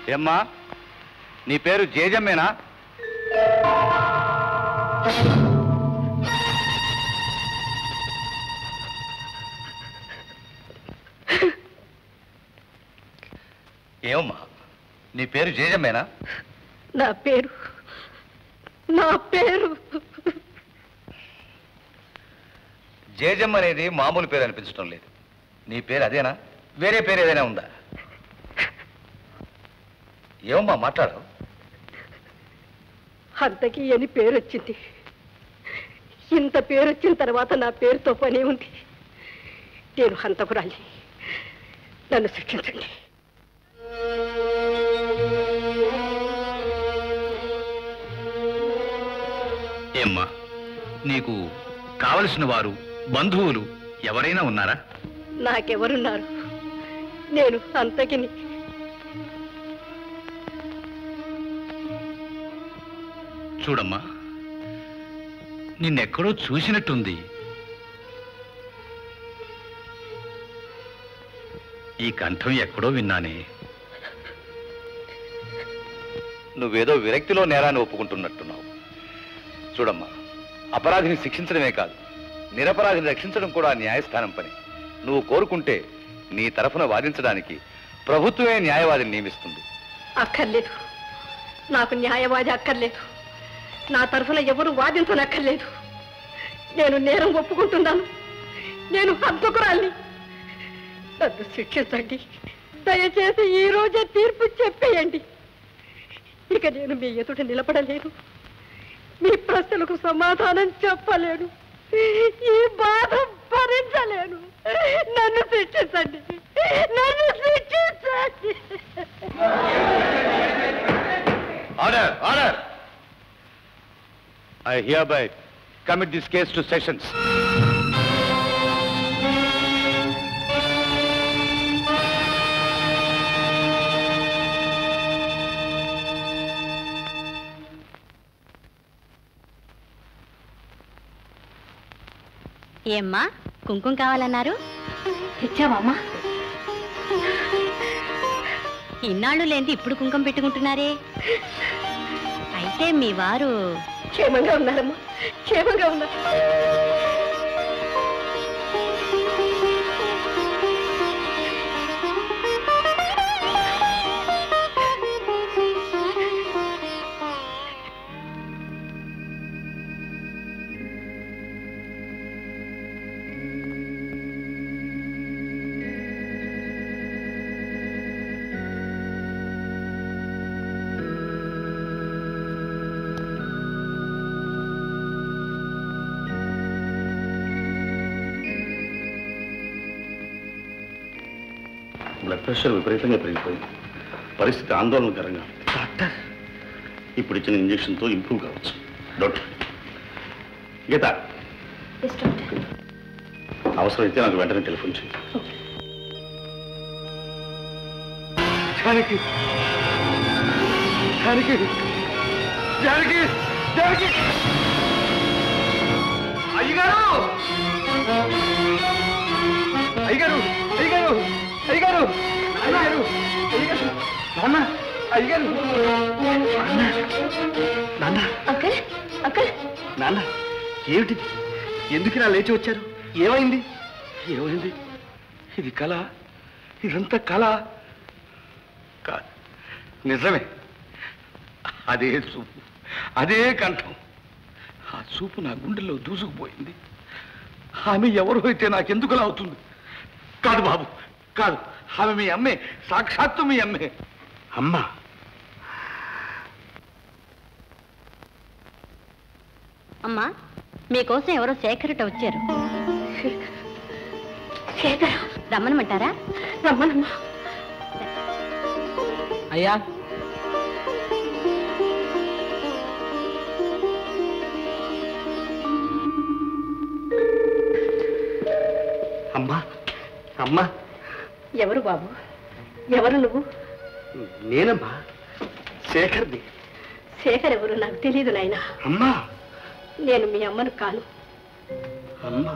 ఏమ్మా నీ పేరు జేజమ్మేనా ఏమమ్మా నీ పేరు జేజమ్మేనా నా పేరు నా పేరు జేజమ్మ అనేది మామూలు పేరు అనిపించడం లేదు నీ పేరు అదేనా వేరే పేరు ఏదైనా ఉందా ఏమమ్మా మాట్లాడు అంతకి అని పేరు వచ్చింది ఇంత పేరు వచ్చిన తర్వాత నా పేరుతో పని ఉంది నేను హంతకురాలి నన్ను శిక్షించండి ఏమ్మా నీకు కావలసిన వారు బంధువులు ఎవరైనా ఉన్నారా నాకెవరున్నారు నేను అంతకిని చూడమ్మా నిన్నెక్కడో చూసినట్టుంది ఈ కంఠం ఎక్కడో విన్నానే నువ్వేదో విరక్తిలో నేరాన్ని ఒప్పుకుంటున్నట్టున్నావు చూడమ్మా అపరాధిని శిక్షించడమే కాదు నిరపరాధిని రక్షించడం కూడా న్యాయస్థానం పని నువ్వు కోరుకుంటే నీ తరఫున వాదించడానికి ప్రభుత్వమే న్యాయవాదిని నియమిస్తుంది అక్కర్లేదు నాకు న్యాయవాది అక్కర్లేదు నా తరఫున ఎవరు వాదించనక్కర్లేదు నేను నేరం ఒప్పుకుంటున్నాను నేను హంతకురాల్ని నన్ను శిక్షించండి దయచేసి ఈ రోజే తీర్పు చెప్పేయండి ఇక నేను మీ ఎదుట నిలబడలేను మీ ప్రశ్నలకు సమాధానం చెప్పలేను ఈ బాధ భరించలేను నన్ను శిక్షించండి నన్ను శిక్షించండి order order I hereby commit this case to sessions ఏమ్మా కుంకుమ కావాలన్నారు తెచ్చావమ్మా ఇన్నాళ్ళు లేని ఇప్పుడు కుంకుమ పెట్టుకుంటున్నారే అయితే మీ వారు క్షేమంగా ఉన్నారమ్మా క్షేమంగా ఉన్నారు బ్లడ్ ప్రెషర్ విపరీతంగా పెరిగిపోయింది పరిస్థితి ఆందోళనకరంగా డాక్టర్ ఇప్పుడు ఇచ్చిన ఇంజక్షన్తో ఇంప్రూవ్ కావచ్చు డాక్టర్ గీత అవసరమైతే నాకు వెంటనే టెలిఫోన్ చేయి జానకి జానకి జానకి జానకి అయ్యగారు అయ్యగారు అయ్యగారు అయ్యగారు అయ్యగారు అయ్యగారు నాన్న అయ్యగారు నాన్న నాన్న అంకల్ అంకల్ నాన్న ఏమిటిది ఎందుకు ఇలా లేచి వచ్చారు ఏమైంది ఏమైంది ఇది కళ ఇదంతా కళ కాదు నిజమే అదే చూపు అదే కంఠం ఆ చూపు నా గుండెల్లో దూసుకుపోయింది ఆమె ఎవరు అయితే నాకెందుకు అలా అవుతుంది కాదు బాబు కాదు ఆమె మీ అమ్మే సాక్షాత్తు మీ అమ్మే అమ్మా అమ్మా మీకోసం ఎవరో శేఖరట వచ్చారు శేఖర్ రమ్మనమంటారా రమ్మనమ్మా అయ్యా అమ్మా అమ్మా ఎవరు బాబు ఎవరు నువ్వు నేనమ్మా శేఖర్ది శేఖర్ ఎవరు నాకు తెలియదు నాయనా అమ్మా నేను మీ అమ్మను కాను అమ్మా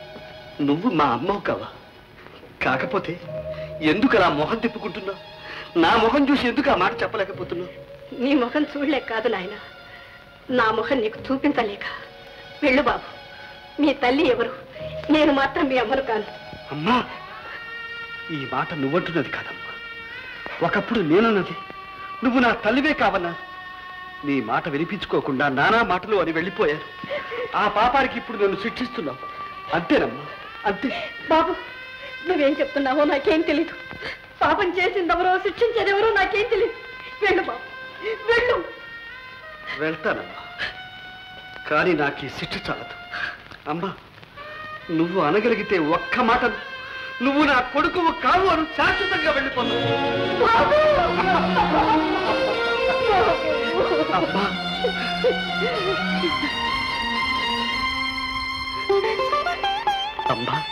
నువ్వు మా అమ్మవు కావా కాకపోతే ఎందుకు అలా మొహం తిప్పుకుంటున్నావు నా ముఖం చూసి ఎందుకు ఆ మాట చెప్పలేకపోతున్నావు నీ ముఖం చూడలేక కాదు నాయన నా ముఖం నీకు చూపించలేక వెళ్ళు బాబు మీ తల్లి ఎవరు నేను మాత్రం మీ అమ్మను కాను అమ్మా ఈ మాట నువ్వంటున్నది కాదమ్మా ఒకప్పుడు నేనున్నది నువ్వు నా తల్లివే కావన్నా నీ మాట వినిపించుకోకుండా నానా మాటలు అని వెళ్ళిపోయాను ఆ పాపానికి ఇప్పుడు నన్ను శిక్షిస్తున్నావు అంతేనమ్మా అంతే బాబు నువ్వేం చెప్తున్నావో నాకేం తెలీదు పాపం చేసిందెవరో శిక్షించేదెవరో నాకేం తెలీదు వెళ్ళు బాబు వెళ్ళు వెళ్తానమ్మా కానీ నాకు ఈ శిక్ష చాలదు అమ్మా నువ్వు అనగలిగితే ఒక్క మాట నువ్వు నా కొడుకు కావు అని శాశ్వతంగా వెళ్ళిపోతావు అమ్మా అమ్మా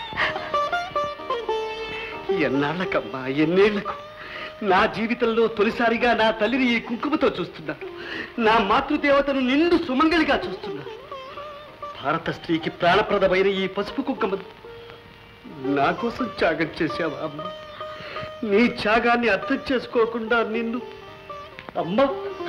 ఎన్నాళ్ళకమ్మా ఎన్నేళ్లకు నా జీవితంలో తొలిసారిగా నా తల్లిని ఈ కుంకుమతో చూస్తున్నాను నా మాతృదేవతను నిండు సుమంగళిగా చూస్తున్నాను భారత స్త్రీకి ప్రాణప్రదమైన ఈ పసుపు కుంకుమను నా కోసం త్యాగం చేశావా అమ్మ నీ త్యాగాన్ని అర్థం చేసుకోకుండా నిన్ను అమ్మా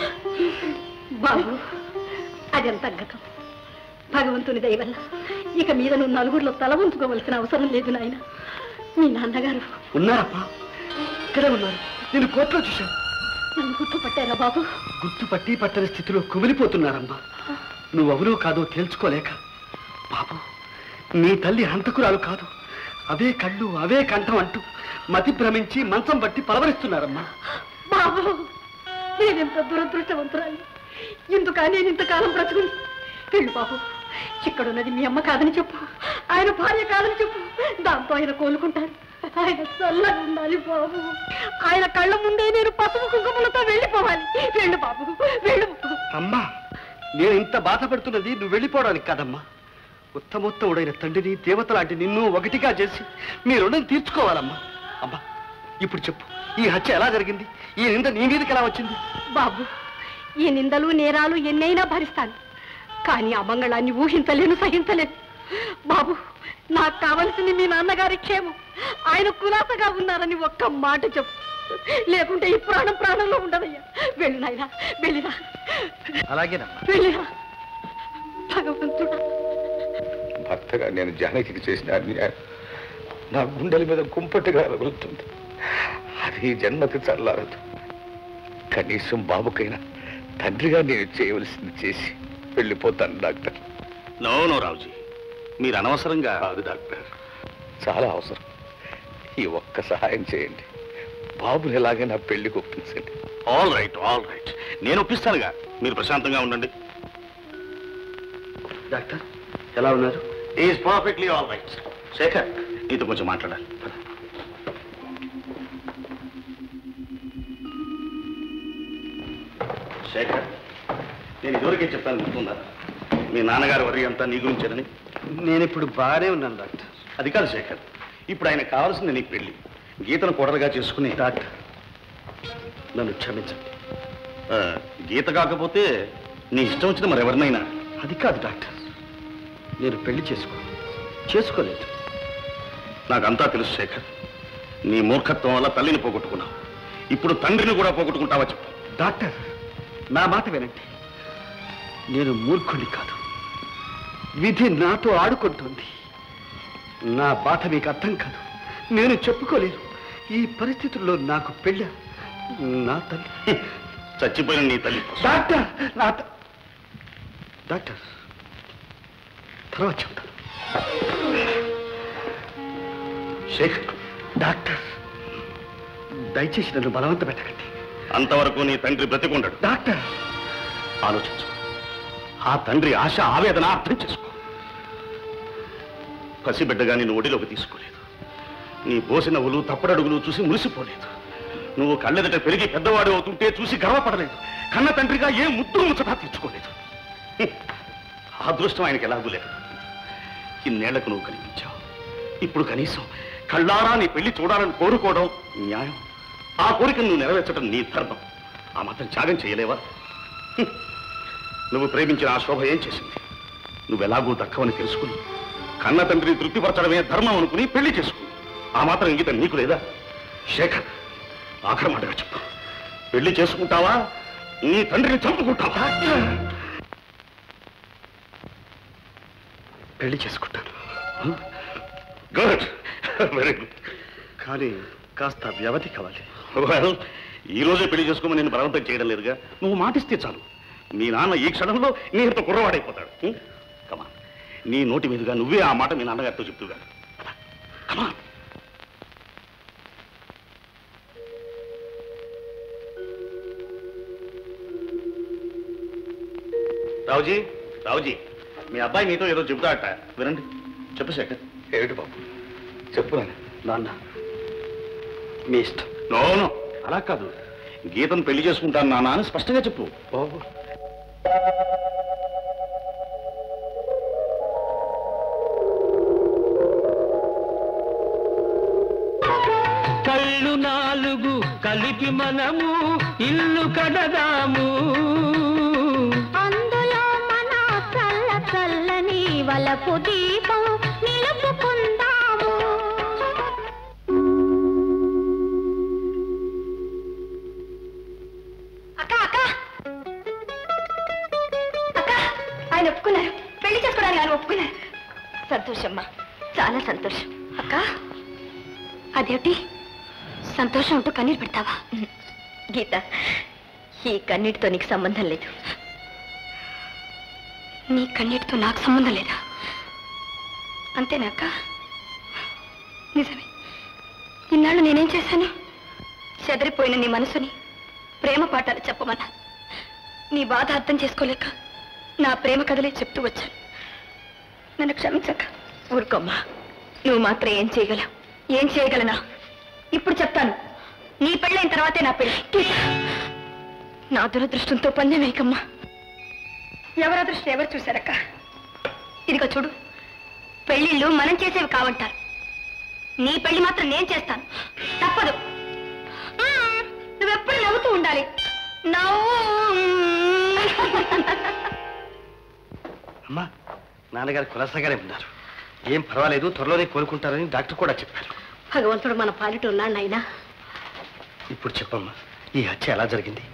బాబు అదంతా గతం భగవంతుని దయ వల్ల ఇక మీద నువ్వు నలుగురిలో తల ఉంచుకోవలసిన అవసరం లేదు నాయన మీ నాన్నగారు ఉన్నారప్పా ఇక్కడే ఉన్నారు నేను కోర్టులో చూశాను నన్ను గుర్తుపట్టారా బాబు గుర్తుపట్టి పట్టని స్థితిలో కుమిలిపోతున్నారమ్మా నువ్వెవరో కాదో తేల్చుకోలేక బాబు నీ తల్లి హంతకురాలు కాదు అవే కళ్ళు అవే కంఠం అంటూ మతి భ్రమించి మంచం బట్టి పలవరిస్తున్నారమ్మా బాబు నేనెంత దురదృష్టవంతురాలి ఇందుకా నేను ఇంతకాలం బ్రతుకుని వెళ్ళు బాబు ఇక్కడున్నది మీ అమ్మ కాదని చెప్పు ఆయన భార్య కాదని చెప్పు దాంతో ఆయన కోలుకుంటారు ఆయన చల్లగా ఉండాలి బాబు ఆయన కళ్ళ ముందే నేను పసుపు కుంకుమలతో వెళ్ళిపోవాలి వెళ్ళు బాబు వెళ్ళు బాబు. అమ్మా నేను ఇంత బాధపడుతున్నది నువ్వు వెళ్ళిపోవడానికి కాదమ్మా ఉత్తమోత్తముడైన తండ్రిని దేవత లాంటి నిన్ను ఒకటిగా చేసి మీ రుణం తీర్చుకోవాలమ్మా అమ్మా ఇప్పుడు చెప్పు ఈ హత్య ఎలా జరిగింది ఈ నింద నీ మీదకి ఎలా వచ్చింది బాబు ఈ నిందలు నేరాలు ఎన్నైనా భరిస్తాను కానీ ఆ మంగళాన్ని ఊహించలేను సహించలేను బాబు నాకు కావలసింది మీ నాన్నగారి క్షేమం ఆయన కులాసగా ఉన్నారని ఒక్క మాట చెప్పు లేకుంటే ఈ ప్రాణం ప్రాణంలో ఉండదయ్యా వెళ్ళు నాయనా వెళ్ళిరా అలాగేనమ్మా వెళ్ళిరా భగవంతుడా భర్తగా నేను జానకికి చేసిన అన్యాయం నా గుండెల మీద కుంపటిగా రగులుతుంది అది ఈ జన్మకి చల్లారదు కనీసం బాబుకైనా తండ్రిగా నేను చేయవలసింది చేసి వెళ్ళిపోతాను డాక్టర్ నో నో రావుజీ మీరు అనవసరంగా కాదు డాక్టర్ చాలా అవసరం ఈ ఒక్క సహాయం చేయండి బాబుని ఎలాగే నా పెళ్లికి ఒప్పించండి ఆల్ రైట్ ఆల్ రైట్ నేను ఒప్పిస్తానుగా మీరు ప్రశాంతంగా ఉండండి డాక్టర్ ఎలా ఉన్నారు is perfectly all right Shekhar నీతో కొంచెం మాట్లాడాలి శేఖర్ నేను ఇదివరకే చెప్పాను గుర్తుందా మీ నాన్నగారు వరి అంతా నీ గురించేనని నేను ఇప్పుడు బాగానే ఉన్నాను డాక్టర్ అది కాదు శేఖర్ ఇప్పుడు ఆయన కావాల్సింది నీకు పెళ్లి గీతను కొడలుగా చేసుకుని డాక్టర్ నన్ను క్షమించండి ఆ, గీత కాకపోతే నీ ఇష్టం వచ్చిన మరెవరినైనా అది కాదు డాక్టర్ నేను పెళ్లి చేసుకో చేసుకోలేదు నాకంతా తెలుసు శేఖర్ నీ మూర్ఖత్వం వల్ల తల్లిని పోగొట్టుకున్నావు ఇప్పుడు తండ్రిని కూడా పోగొట్టుకుంటావా చెప్పు డాక్టర్ నా మాట వినండి నేను మూర్ఖుడి కాదు విధి నాతో ఆడుకుంటుంది నా బాధ మీకు అర్థం కాదు నేను చెప్పుకోలేను ఈ పరిస్థితుల్లో నాకు పెళ్ళ నా తల్లి చచ్చిపోయిన నీ తల్లి కోసం. డాక్టర్ నా త- డాక్టర్ తర్వాత చెప్తాను శేఖర్ డాక్టర్ దయచేసి నన్ను బలవంత పెట్టకండి అంతవరకు నీ తండ్రి బ్రతికుండడు డాక్టర్ ఆలోచించు ఆ తండ్రి ఆశ ఆవేదన అర్థం చేసుకో పసిబిడ్డగా నిన్ను ఒడిలోకి తీసుకోలేదు నీ బోసి నవ్వులు తప్పడడుగులు చూసి మురిసిపోలేదు నువ్వు కళ్ళెదట పెరిగి పెద్దవాడు అవుతుంటే చూసి గర్వపడలేదు కన్న తండ్రిగా ఏ ముద్దు ముచ్చటా తీర్చుకోలేదు హ్మ్. ఆ అదృష్టం ఆయనకి ఎలాగూ లేదు ఇన్నేళ్లకు నువ్వు కనిపించావు ఇప్పుడు కనీసం కళ్ళారా నీ పెళ్లి చూడాలని కోరుకోవడం న్యాయం ఆ కోరికను నువ్వు నెరవేర్చడం నీ ధర్మం ఆ మాత్రం త్యాగం చేయలేవా హ్మ్. నువ్వు ప్రేమించిన ఆ శోభ ఏం చేసింది నువ్వు ఎలాగూ దక్కవని తెలుసుకుని కన్న తండ్రిని తృప్తిపరచడమే ధర్మం అనుకుని పెళ్లి చేసుకుని ఆ మాత్రం ఇంగితం నీకు లేదా శేఖర్ ఆఖరి మాటగా చెప్పు పెళ్లి చేసుకుంటావా నీ తండ్రిని చంపుకుంటావా పెళ్లి చేసుకుంటాను గుడ్ వెరీ గుడ్ కానీ కాస్త వ్యవధి కావాలి వెల్ ఈ రోజే పెళ్లి చేసుకోమని నేను బలవంతం చేయడం లేదుగా నువ్వు మాటిస్తే చాలు మీ నాన్న ఈ క్షణంలో నీతో కుర్రవాడైపోతాడు కమా నీ నోటి మీదుగా నువ్వే ఆ మాట మీ నాన్నగారితో చెప్తుగా కమా రావుజీ రావుజీ మీ అబ్బాయి మీతో ఏదో చెబుతాడట వినండి చెప్పు శేఖర్ ఏమిటి బాబు చెప్పు నాన్న నాన్న మీ ఇష్టం నోను అలా కాదు గీతను పెళ్లి చేసుకుంటాను నాన్న అని స్పష్టంగా చెప్పు బాబు కళ్ళు నాలుగు కలిపి మనము ఇల్లు కడదాము అందులో మన చల్ల చల్లని వలపు దీపం నిలుపుకుందాము అక్క అక్క అక్క ఆయన ఒప్పుకున్నారు పెళ్లి చేసుకోవడానికి ఆయన ఒప్పుకున్నారు సంతోషమ్మా చాలా సంతోషం అక్క అదేమిటి సంతోషం అంటూ కన్నీరు పెడతావా గీత ఈ కన్నీటితో నీకు సంబంధం లేదు నీ కన్నీటితో నాకు సంబంధం లేదా అంతేనాక నిజమే ఇన్నాళ్ళు నేనేం చేశాను చెదరిపోయిన నీ మనసుని ప్రేమ పాఠాలు చెప్పమన్నా నీ బాధ అర్థం చేసుకోలేక నా ప్రేమ కథలే చెప్తూ వచ్చాను నన్ను క్షమించక ఊరుకోమ్మా నువ్వు మాత్రం ఏం చేయగలవు ఏం చేయగలనా ఇప్పుడు చెప్తాను నీ పెళ్ళైన తర్వాతే నా పెళ్ళి గీత, నా దురదృష్టంతో పందెమేకమ్మా ఎవరి అదృష్టం ఎవరు చూశారక్క ఇదిగో చూడు పెళ్ళిళ్ళు మనం చేసేవి కావంటారు నీ పెళ్లి మాత్రం నేను చేస్తాను తప్పదు మ్మ్. నువ్వెప్పుడు నవ్వుతూ ఉండాలి నవ్వు అమ్మా నాన్నగారు కులసగానే ఉన్నారు ఏం పర్వాలేదు త్వరలోనే కోలుకుంటారని డాక్టర్ కూడా చెప్పారు భగవంతుడు మన పాలిట ఉన్నాడు నాయనా ఇప్పుడు చెప్పమ్మా ఈ హత్య ఎలా జరిగింది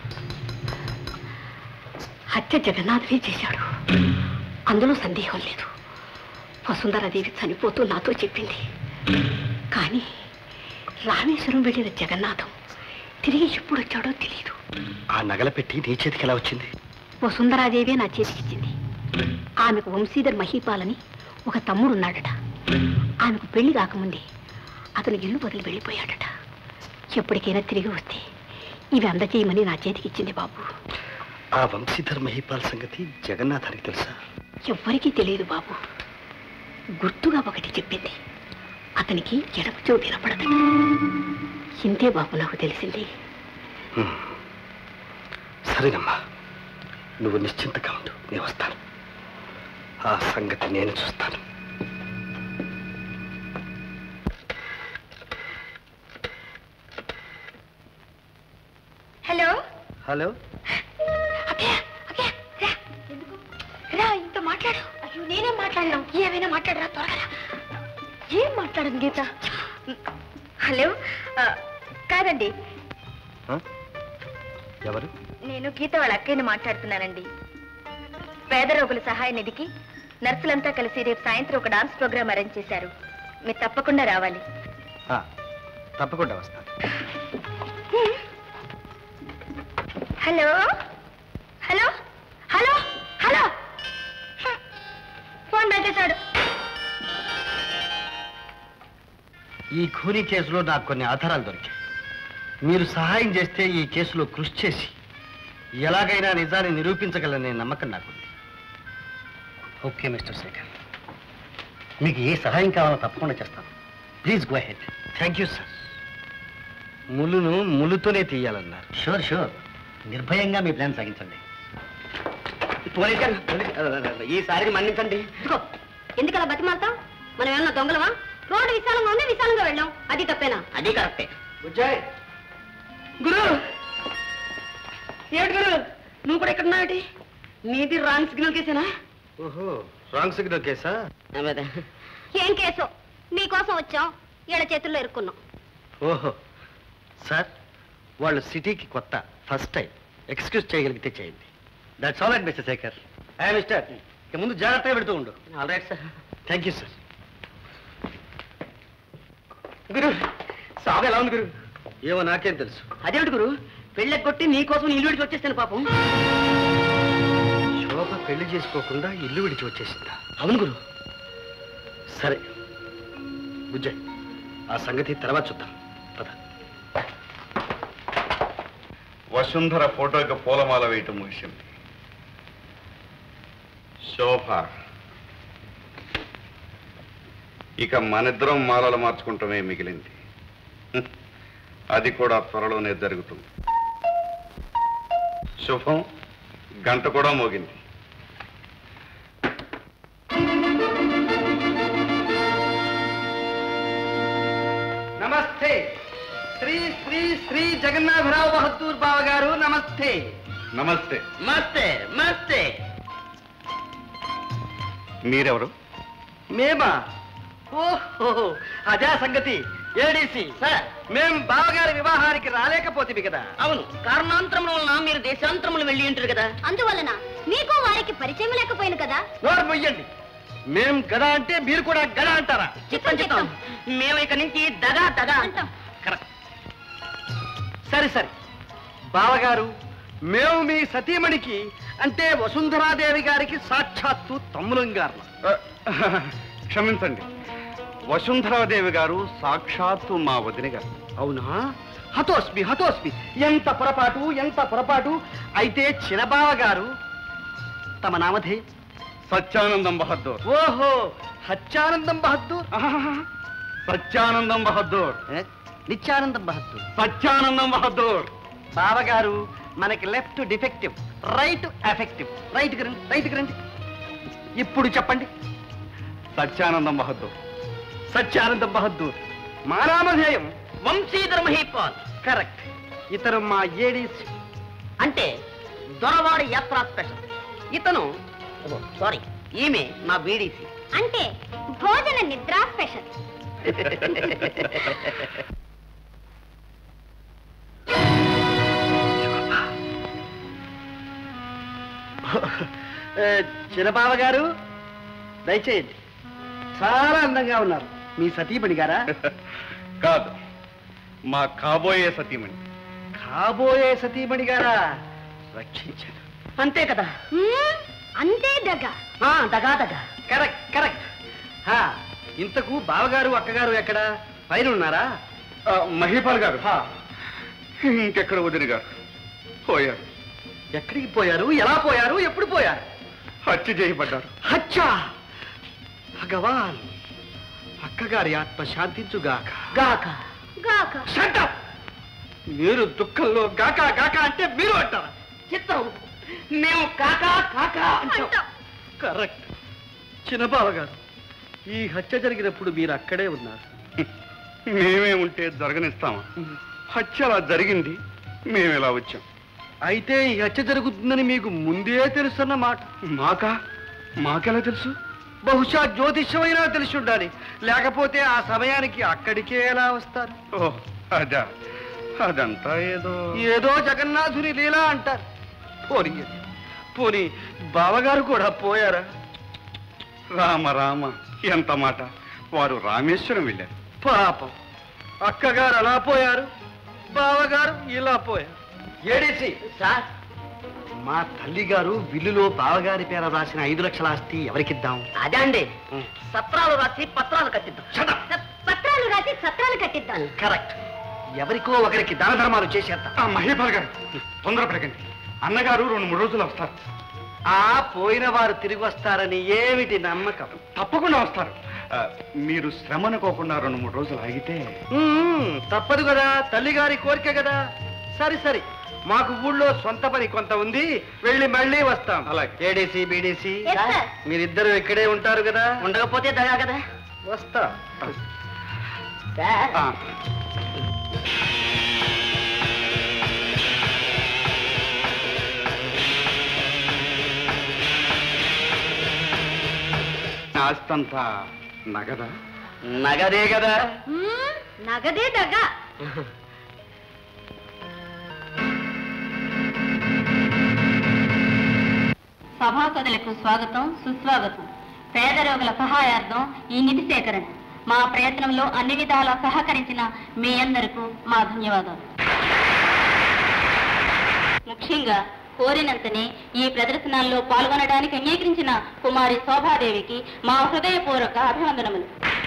హత్య జగన్నాథుడే చేశాడు అందులో సందేహం లేదు వసుంధరాదేవి చనిపోతూ నాతో చెప్పింది కానీ రామేశ్వరం వెళ్ళిన జగన్నాథం తిరిగి ఎప్పుడు వచ్చాడో తెలియదు ఆ నగల పెట్టి నీ చేతికి ఎలా వచ్చింది వసుంధరాదేవే నా చేతికిచ్చింది ఆమెకు వంశీధర్ మహీపాలని ఒక తమ్ముడు ఉన్నాడట ఆమెకు పెళ్లి కాకముందే అతను ఇల్లు వదిలి వెళ్ళిపోయాడట ఎప్పటికైనా తిరిగి వస్తే ఇవి అందజేయమని నా చేతికిచ్చింది బాబు ఆ వంశీధర్ మహిపాల్ సంగతి జగన్నాథానికి తెలుసా ఎవ్వరికీ తెలియదు బాబు గుర్తుగా ఒకటి చెప్పింది అతనికి ఎడమచో వినపడదు ఇంతే బాబు నాకు తెలిసింది హ్మ్. సరేనమ్మా నువ్వు నిశ్చింతగా ఉండు నేను వస్తాను ఆ సంగతి నేను చూస్తాను హలో హలో అభయ అభయ రా ఎందుకు రా ఇంత మాట్లాడు అయ్యో నేనేం మాట్లాడినా ఏమైనా మాట్లాడరా త్వరగా రా. ఏం మాట్లాడను గీత హలో ఆ, కాదండి ఎవరు నేను గీత వాళ్ళ అక్కయ్యని మాట్లాడుతున్నానండి పేద రోగుల సహాయ నిధికి నర్సులంతా కలిసి రేపు సాయంత్రం ఒక డాన్స్ ప్రోగ్రామ్ అరేంజ్ చేశారు మీరు తప్పకుండా రావాలి ఆ, తప్పకుండా వస్తాను hello hello hello hello phone పెట్టేశాడు ఈ ఖూనీ కేసులో నాకు కొన్ని ఆధారాలు దొరికాయి మీరు సహాయం చేస్తే ఈ కేసులో కృషి చేసి ఎలాగైనా నిజాన్ని నిరూపించగలనే నమ్మకం నాకుంది ఓకే మిస్టర్ శేఖర్ మీకు ఏ సహాయం కావాలో తప్పకుండా చేస్తాను please go ahead thank you sir ములును ములుతోనే తీయాలన్నారు షూర్ షూర్ నిర్భయంగా మీ ప్లాన్ సాగించండి పోలీస్ గారు ఈసారికి మన్నించండి ఇదిగో ఎందుకలా బతిమాలతాం మనం ఏమన్నా దొంగలమా రోడ్డు విశాలంగా ఉంది విశాలంగా వెళ్ళాం అది తప్పేనా అది కరెక్టే బుజ్జాయ్ గురు ఏడు గురు నువ్వు కూడా ఇక్కడ ఉన్నావేటి నీది రాంగ్ సిగ్నల్ కేసేనా ఓహో రాంగ్ సిగ్నల్ కేసా ఏం కేసు మీకోసం వచ్చాం ఈడ చేతుల్లో ఇరుక్కున్నాం ఓహో సార్ వాళ్ళు సిటీకి కొత్త ఫస్ట్ టైం ఎక్స్క్యూజ్ చేయగలిగితే చేయండి that's all right mister Shekhar I mister ఇక ముందు జాగ్రత్తగా పెడుతూ ఉండు all right sir thank you sir గురు సాగు ఎలా ఉంది గురు ఏమో నాకేం తెలుసు అదేమిటి గురు పెళ్ళకి కొట్టి నీకోసం నీ ఇల్లు విడిచి వచ్చేస్తాను పాపం శోభ పెళ్లి చేసుకోకుండా ఇల్లు విడిచి వచ్చేసిందా అవును గురు సరే బుజ్జయ్ ఆ సంగతి తర్వాత చూద్దాం పద వసుంధర ఫోటోకి పూలమాల వేయటం ముగిసింది శోభ ఇక మనిద్దరం మాలలు మార్చుకుంటమే మిగిలింది హ్మ్. అది కూడా త్వరలోనే జరుగుతుంది శుభం గంట కూడా మోగింది నమస్తే శ్రీ శ్రీ శ్రీ జగన్నాథరావు బహదూర్ బావ గారు నమస్తే నమస్తే మస్తే మస్తే మీరెవరు మేమా ఓహో అదే సంగతి ఏడీసీ సార్ మేం బావగారి వివాహానికి రాలేకపోతే కదా అవును కారణాంతరముల వలన మీరు దేశాంతరములు వెళ్ళి ఉంటారు కదా అందువలన మీకు వారికి పరిచయం లేకపోయింది కదా నోరు మొయ్యండి మేం గద అంటే మీరు కూడా గద అంటారా చిత్తం చిత్తం మేము ఇక నుంచి దగా దగా అంటాం కరెక్ట్ సరే సరే బావగారు మేము మీ సతీమణికి అంటే వసుంధరాదేవి గారికి సాక్షాత్తు తమ్ములం గారు ఆ, క్షమించండి వసుంధరాదేవి గారు సాక్షాత్తు మా వదిన గారు అవునా హతోస్మి హతోస్మి ఎంత పొరపాటు ఎంత పొరపాటు అయితే చిన్నబావ గారు తమ నామధేయం సత్యానందం బహద్దూర్ ఓహో హత్యానందం బహద్దూర్ ఆహాహా. సత్యానందం బహద్దూర్ ఏ? నిత్యానందం బహద్దూర్ సత్యానందం బహద్దూర్ బావగారు మనకి left defective right effective right రండి రైట్ రండి ఇప్పుడు చెప్పండి సత్యానందం బహద్దూర్ సత్యానందం బహద్దూర్ మా నామధేయం వంశీధర్ మహీపాల్ కరెక్ట్ ఇతరు మా ఏడీసీ అంటే దొరవాడి యాత్రా స్పెషల్ ఇతను సారీ ఈమె నా బీడీసీ అంటే భోజన నిద్ర స్పెషల్ ఏ, చిన్నబావ గారు దయచేయండి చాలా అందంగా ఉన్నారు మీ సతీమణి గారా కాదు మా కాబోయే సతీమణి కాబోయే సతీమణి గారా రక్షించారు అంతే కదా మ్మ్, అంతే దగ్గ ఆ, దగా దగా కరెక్ట్ కరెక్ట్ హా, ఇంతకు బావగారు అక్కగారు ఎక్కడ పైన ఉన్నారా ఆ, మహీపాల్ గారు హా, ఇంకెక్కడ వదిన గారు పోయారు ఎక్కడికి పోయారు ఎలా పోయారు ఎప్పుడు పోయారు హత్య చేయబడ్డారు హచ్చా భగవాన్ అక్కగారి ఆత్మ శాంతించుగాక గాక గాక Shut up! మీరు దుఃఖంలో గాక గాక అంటే మీరు అంటారా చిత్తం మేము కాకా కాకా అంటాం అంటాం కరెక్ట్ చిన్నబావ గారు ఈ హత్య జరిగినప్పుడు మీరు అక్కడే ఉన్నారు మేమే ఉంటే జరగనిస్తామా హత్య అలా జరిగింది మేము ఇలా వచ్చాం అయితే ఈ హత్య జరుగుతుందని మీకు ముందే తెలుసున్న మాట మాకా మాకెలా తెలుసు బహుశా జ్యోతిష్యమైనా తెలిసి ఉండాలి లేకపోతే ఆ సమయానికి అక్కడికే ఎలా వస్తారు ఓ అదా అదంతా ఏదో ఏదో జగన్నాథుని లీలా అంటారు పోనీ పోనీ బావగారు కూడా పోయారా రామ రామ ఎంత మాట వారు రామేశ్వరం వెళ్ళారు పాపం అక్కగారు అలా పోయారు బావగారు ఇలా పోయారు ఏడీసీ సార్ మా తల్లిగారు బిల్లులో బావగారి పేర రాసిన ఐదు లక్షల ఆస్తి ఎవరికిద్దాం అదే అండి సత్రాలు రాసి పత్రాలు కట్టిద్దాం పత్రాలు రాసి సత్రాలు కట్టిద్దాం కరెక్ట్ ఎవరికో ఒకరికి దాన ధర్మాలు చేసేద్దాం ఆ, మహేపాల్ గారు తొందరపడకండి అన్నగారు రెండు మూడు రోజులు వస్తారు ఆ పోయిన వారు తిరిగి వస్తారని ఏమిటి నమ్మకం తప్పకుండా వస్తారు ఆ, మీరు శ్రమ అనుకోకుండా రెండు మూడు రోజులు ఆగితే ఉమ్, తప్పదు కదా తల్లిగారి కోరిక కదా సరి సరి మాకు ఊళ్ళో సొంత పని కొంత ఉంది వెళ్ళి మళ్ళీ వస్తాం అలాగే. ADC BDC Yes, sir. మీరిద్దరు ఇక్కడే ఉంటారు కదా ఉండకపోతే దగా కదా వస్తా సార్ ఆ, ఆస్తంతా నగదా నగదే కదా మ్మ్, నగదే దగ్గ సభాసదులకు స్వాగతం సుస్వాగతం పేద రోగుల సహాయార్థం ఈ నిధి సేకరణ మా ప్రయత్నంలో అన్ని విధాలా సహకరించిన మీ అందరకు మా ధన్యవాదాలు ముఖ్యంగా కోరినంతనే ఈ ప్రదర్శనల్లో పాల్గొనడానికి అంగీకరించిన కుమారి శోభాదేవికి మా హృదయపూర్వక అభివందనములు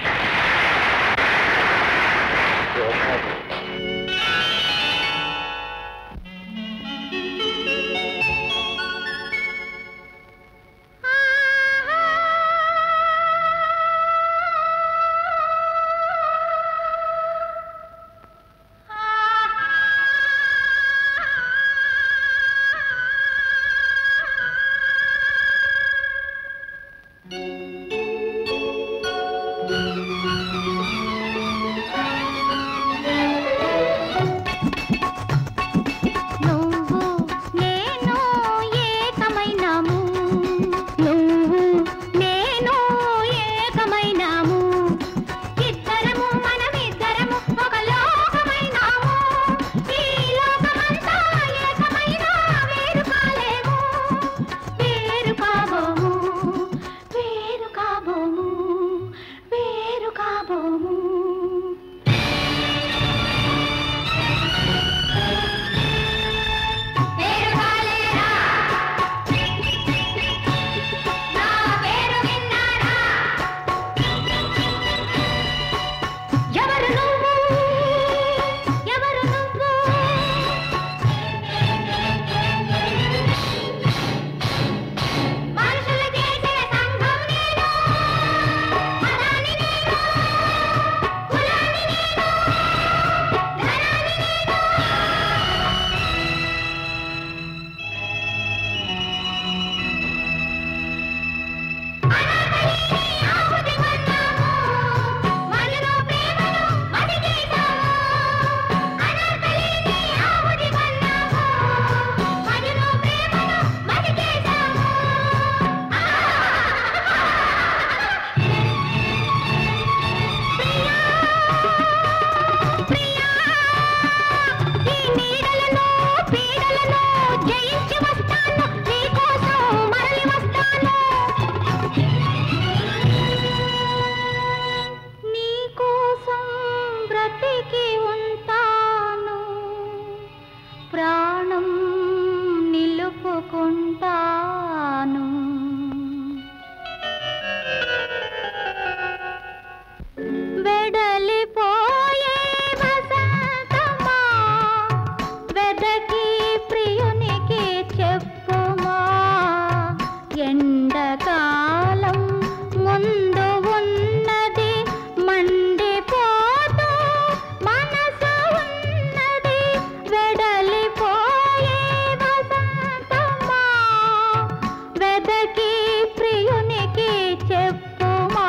నువ్వు నేను ఏకమైనాము నువ్వు నేను ఏకమైనాము ఇద్దరము మనమిద్దరము ఒక లోకమైనాము ఈ లోకమంతా ఏకమైనా వేరు కాలేము వేరు కాబోము వేరు కాబోము వేరు కాబోము పేరు కాలేరా నా పేరు విన్నారా ఎవరు నువ్వు ఎవరు నువ్వు మనుషులు చేసే సంఘం నేను మతాన్ని నేను కులాన్ని నేను ధనాన్ని నేను మనలో ప్రేమను మదిగేశాము అనార్కలిని ఆవుడి వన్నాము మనలో ప్రేమను మదిగేశాము ఈ నీడలను పీడలను జయించి వస్తాను నీకోసం మరలి వస్తాను నీకోసం బ్రతికి ఉంటాను ప్రాణం నిలుపుకుంటాను వెడలిపోయే వసంతమా వెదకి ప్రియునికి చెప్పుమా ఎండకాలం ముందు ఉన్నది మండిపోతూ మనసు ఉన్నది వెడలిపోయే వసంతమా వెదకి ప్రియునికి చెప్పుమా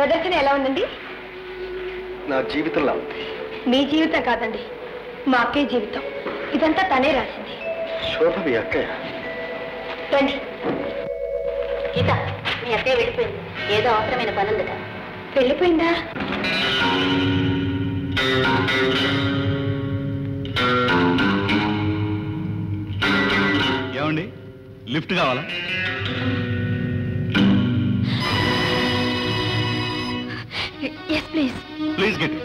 ప్రదర్శన ఎలా ఉందండి నా జీవితంలో ఉంది మీ జీవితం కాదండి మా అక్కయ్య జీవితం ఇదంతా తనే రాసింది శోభ మీ అక్కయ్య రండి గీత మీ అత్తయ్య వెళ్ళిపోయింది ఏదో అవసరమైన పని ఉందట వెళ్ళిపోయిందా ఏమండి లిఫ్ట్ కావాలా ఎస్ ప్లీజ్ ప్లీజ్ గెట్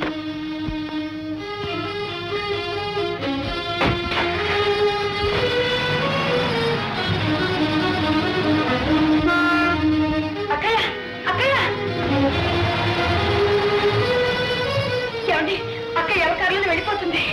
అక్కయ్య అక్కయ్య ఏమండి అక్క ఎవరి కారులో వెళ్ళిపోతుంది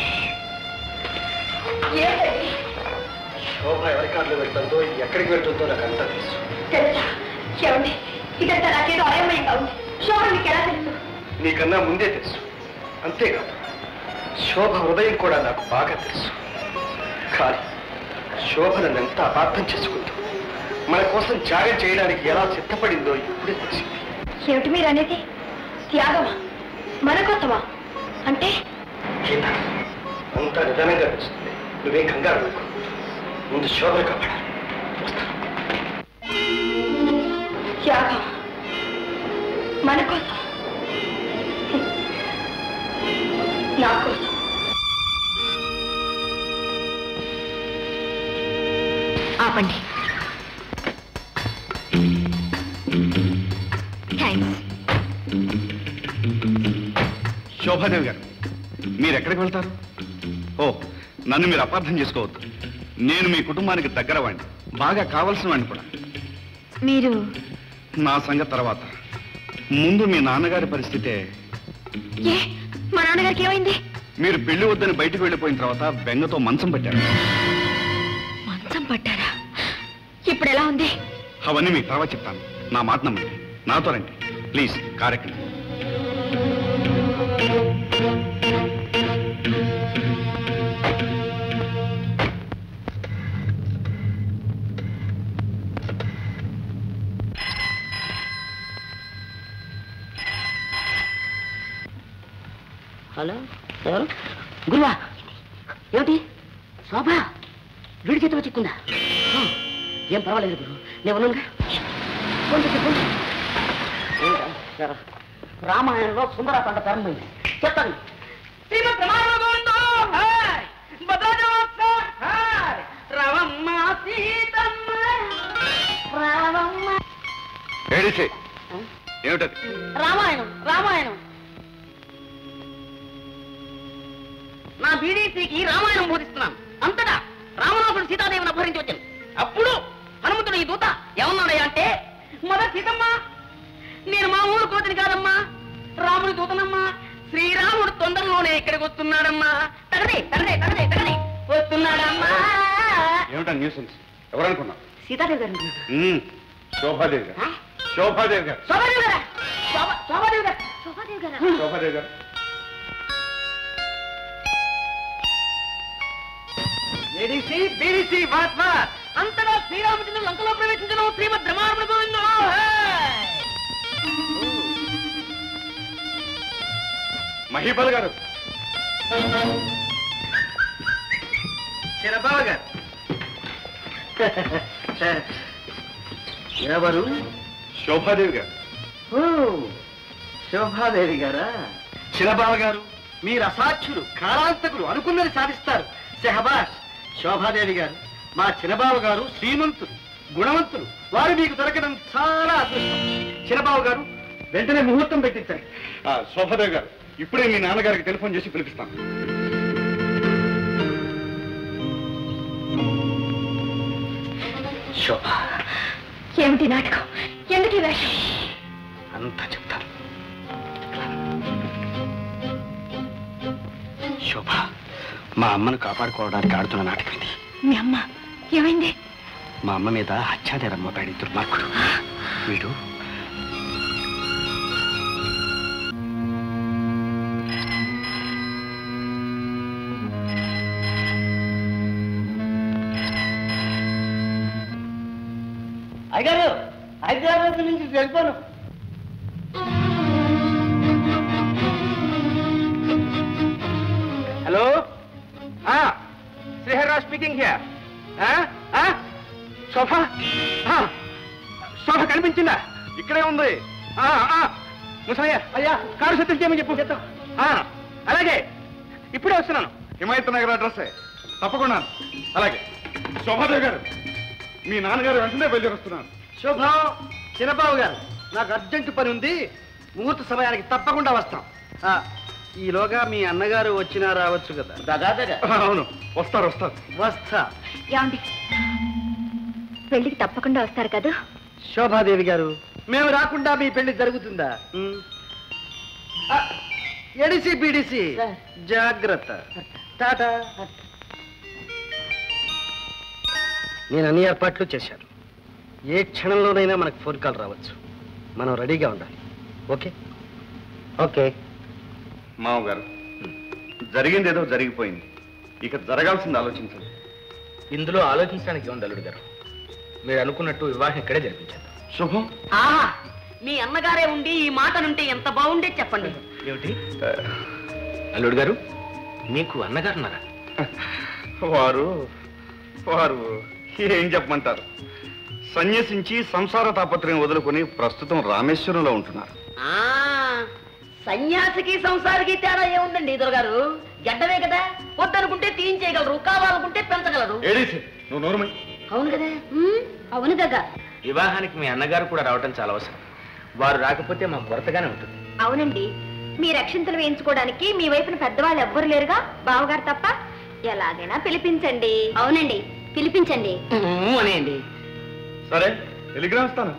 ఏంటండి శోభ ఎవరి కార్లో వెళ్తుందో ఇది ఎక్కడికి వెళ్తుందో నాకు అంతా తెలుసు తెలుసా ఏమండి ఇదంతా నాకేదో అయమయంగా ఉంది శోభ మీకు ఎలా తెలుసు నీకన్నా ముందే తెలుసు అంతేకాదు శోభ హృదయం కూడా నాకు బాగా తెలుసు కానీ శోభ నన్ను ఎంత అపార్థం చేసుకుందో మన కోసం త్యాగం చేయడానికి ఎలా సిద్ధపడిందో ఇప్పుడే తెలిసింది ఏమిటి మీరు అనేది త్యాగమా మన కోసమా అంటే గీత అంతా నిదానంగా తెలుస్తుంది నువ్వేం కంగారు పడకు. ముందు శోభ కాపాడాలి త్యాగం మన కోసం హ్మ్. నా కోసం ఆపండి థ్యాంక్స్ శోభాదేవి గారు మీరు ఎక్కడికి వెళ్తారు ఓ నన్ను మీరు అపార్థం చేసుకోవద్దు నేను మీ కుటుంబానికి దగ్గర వాడిని బాగా కావలసిన వాడిని కూడా మీరు నా సంగతి తర్వాత ముందు మీ నాన్నగారి పరిస్థితే ఏ మా నాన్నగారికి ఏమైంది మీరు పెళ్లి వద్దని బయటకు వెళ్ళిపోయిన తర్వాత బెంగతో మంచం పట్టారు మంచం పట్టారా ఇప్పుడు ఎలా ఉంది అవన్నీ మీకు తర్వాత చెప్తాను నా మాట నమ్మండి నాతో రండి ప్లీజ్ కారెక్కండి హలో ఎవరు గురువా ఏమిటి శోభ వీడి చేతిలో చిక్కుందా ఆ, ఏం పర్వాలేదు గురు నేను ఉన్నానుగా ఫోన్ చేసి ఫోన్ చేయి. ఏంటా? సరే. రామాయణంలో సుందరాకాండ ప్రారంభమైంది చెప్తాను శ్రీమద్ రామాయణ గోవిందో, హాయ్! భద్రాచలమస్త, హాయ్! రవమ్మ సీతమ్మ రావమ్మ ఏడిసే ఏమిటది రామాయణం రామాయణం నా బీడీసీకి రామాయణం బోధిస్తున్నాను అంతటా రామనాథుడు సీతాదేవిని అపహరించి వచ్చాను అప్పుడు హనుమంతుడు ఈ దూత ఏమన్నాడయ్యా అంటే మద సీతమ్మ నేను మా ఊరు కోతిని కాదమ్మా రాముడి దూతనమ్మా శ్రీరాముడు తొందరలోనే ఇక్కడికి వస్తున్నాడమ్మా తగదే తగదే తగదే తగదే వస్తున్నాడమ్మా ఏమిటా న్యూసెన్స్ ఎవరనుకున్నా సీతాదేవి గారు మ్మ్. శోభాదేవి గారు శోభాదేవి గారు శోభాదేవి గారా శోభ- శోభాదేవి గారు శోభాదేవి గారా శోభాదేవి గారు ఏడీసీ బీడీసీ మహాత్మా అంతగా శ్రీరామచంద్రుడు లంకలో ప్రవేశించడం శ్రీమద్ రమారమణ గోవిందో మహీపాల్ గారు చిరబావ గారు ఎవరు శోభాదేవి గారు ఓ శోభాదేవి గారా చిరబావ గారు మీరు అసాధ్యులు కాలాంతకులు అనుకున్నది సాధిస్తారు సెహబాష్ శోభాదేవి గారు మా చిరబావ గారు శ్రీమంతులు గుణవంతులు వారు మీకు దొరకడం చాలా అదృష్టం చిరబావ గారు వెంటనే ముహూర్తం పెట్టించండి ఆ, శోభాదేవి గారు ఇప్పుడే మీ నాన్నగారికి టెలిఫోన్ చేసి పిలిపిస్తాను శోభ ఏమిటి నాటకం ఎందుకు ఈ వేషం అంతా చెప్తాను శోభ మా అమ్మను కాపాడుకోవడానికి ఆడుతున్న నాటకం ఇది మీ అమ్మ ఏమైంది మా అమ్మ మీద హత్యాదేరం మోపాడు ఈ దుర్మార్గుడు వీడు అయ్యారు హైదరాబాద్ నుంచి వెళ్ళిపోను శ్రీహర్రావు స్పీకింగ్ హియర్ శోభ ఆ, శోభ కనిపించిందా ఇక్కడే ఉంది ఆ, ఆ, ముసలయ్య అయ్యా కారు సత్యం చేయమని చెప్పు చెప్తాం అలాగే ఇప్పుడే వస్తున్నాను హిమాయత్ నగర్ అడ్రస్సే తప్పకుండా అలాగే శోభాదేవి గారు మీ నాన్నగారు వెంటనే బయలుదేరుస్తున్నారు శుభం చిన్నబాబు గారు నాకు అర్జెంటు పని ఉంది ముహూర్త సమయానికి తప్పకుండా వస్తాం ఆ, ఈలోగా మీ అన్నగారు వచ్చినా రావచ్చు కదా దగాదగా అవును వస్తారు వస్తారు వస్తా ఏమండి పెళ్లికి తప్పకుండా వస్తారు కదా శోభాదేవి గారు మేము రాకుండా మీ పెళ్లి జరుగుతుందా ఉమ్. ఆ, ఎడిసి బిడిసి జాగ్రత్త టాటా నేను అన్ని ఏర్పాట్లు చేశాను ఏ క్షణంలోనైనా మనకు ఫోన్ కాల్ రావచ్చు మనం రెడీగా ఉండాలి ఓకే ఓకే మామగారు జరిగింది ఏదో జరిగిపోయింది ఇక జరగాల్సింది ఆలోచించండి ఇందులో ఆలోచించడానికి ఉంది అల్లుడు గారు మీరు అనుకున్నట్టు వివాహం ఇక్కడే జరిపించారు శుభం ఆహా మీ అన్నగారే ఉండి ఈ మాటనుంటే ఎంత బాగుండే చెప్పండి ఏమిటి అల్లుడు గారు మీకు అన్నగారున్నారా వారు వారు ఏం చెప్పమంటారు సన్యసించి సంసార తాపత్రయం వదులుకొని ప్రస్తుతం రామేశ్వరంలో ఉంటున్నారు ఆ సన్యాసికి సంసారికి తేడా ఏముందండి ఇద్దరు గారు గడ్డమే కదా వద్దనుకుంటే తీయించేయగలరు కావాలనుకుంటే పెంచగలరు ఏడీసి నువ్వు నోరుమై అవును కదా అవును గగా వివాహానికి మీ అన్నగారు కూడా రావటం చాలా అవసరం వారు రాకపోతే మాకు కొరతగానే ఉంటుంది అవునండి మీ రక్షింతలు వేయించుకోవడానికి మీ వైపున పెద్దవాళ్ళు ఎవ్వరు లేరుగా బావగారు తప్ప ఎలాగైనా పిలిపించండి అవునండి పిలిపించండి అనేయండి సరే టెలిగ్రామ్ ఇస్తాను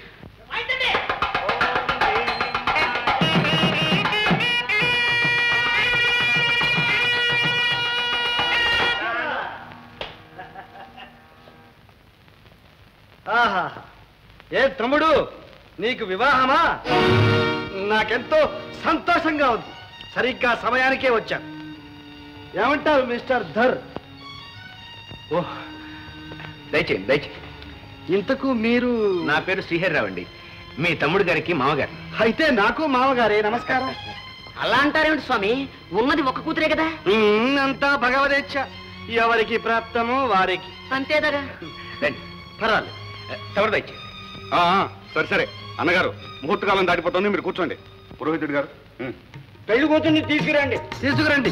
ఆహా ఏ తమ్ముడు నీకు వివాహమా నాకెంతో సంతోషంగా ఉంది సరిగ్గా సమయానికే వచ్చాను ఏమంటారు మిస్టర్ ధర్ ఓహ్ దయచేయండి దయచేయండి ఇంతకు మీరు నా పేరు శ్రీహరిరావు అండి మీ తమ్ముడు గారికి మామగారు అయితే నాకు మామగారే నమస్కారం అలా అంటారేమిటి స్వామి ఉన్నది ఒక కూతురే కదా ఉమ్, అంతా భగవదేచ్ఛ ఎవరికి ప్రాప్తమో వారికి అంతేదగా రండి పర్వాలేదు తమరు దయచేయండి ఆ, ఆ, సరే సరే అన్నగారు ముహూర్తకాలం దాటిపోతుంది మీరు కూర్చోండి పురోహితుడు గారు ఉం. పెళ్లి కూతుర్ని తీసుకురండి తీసుకురండి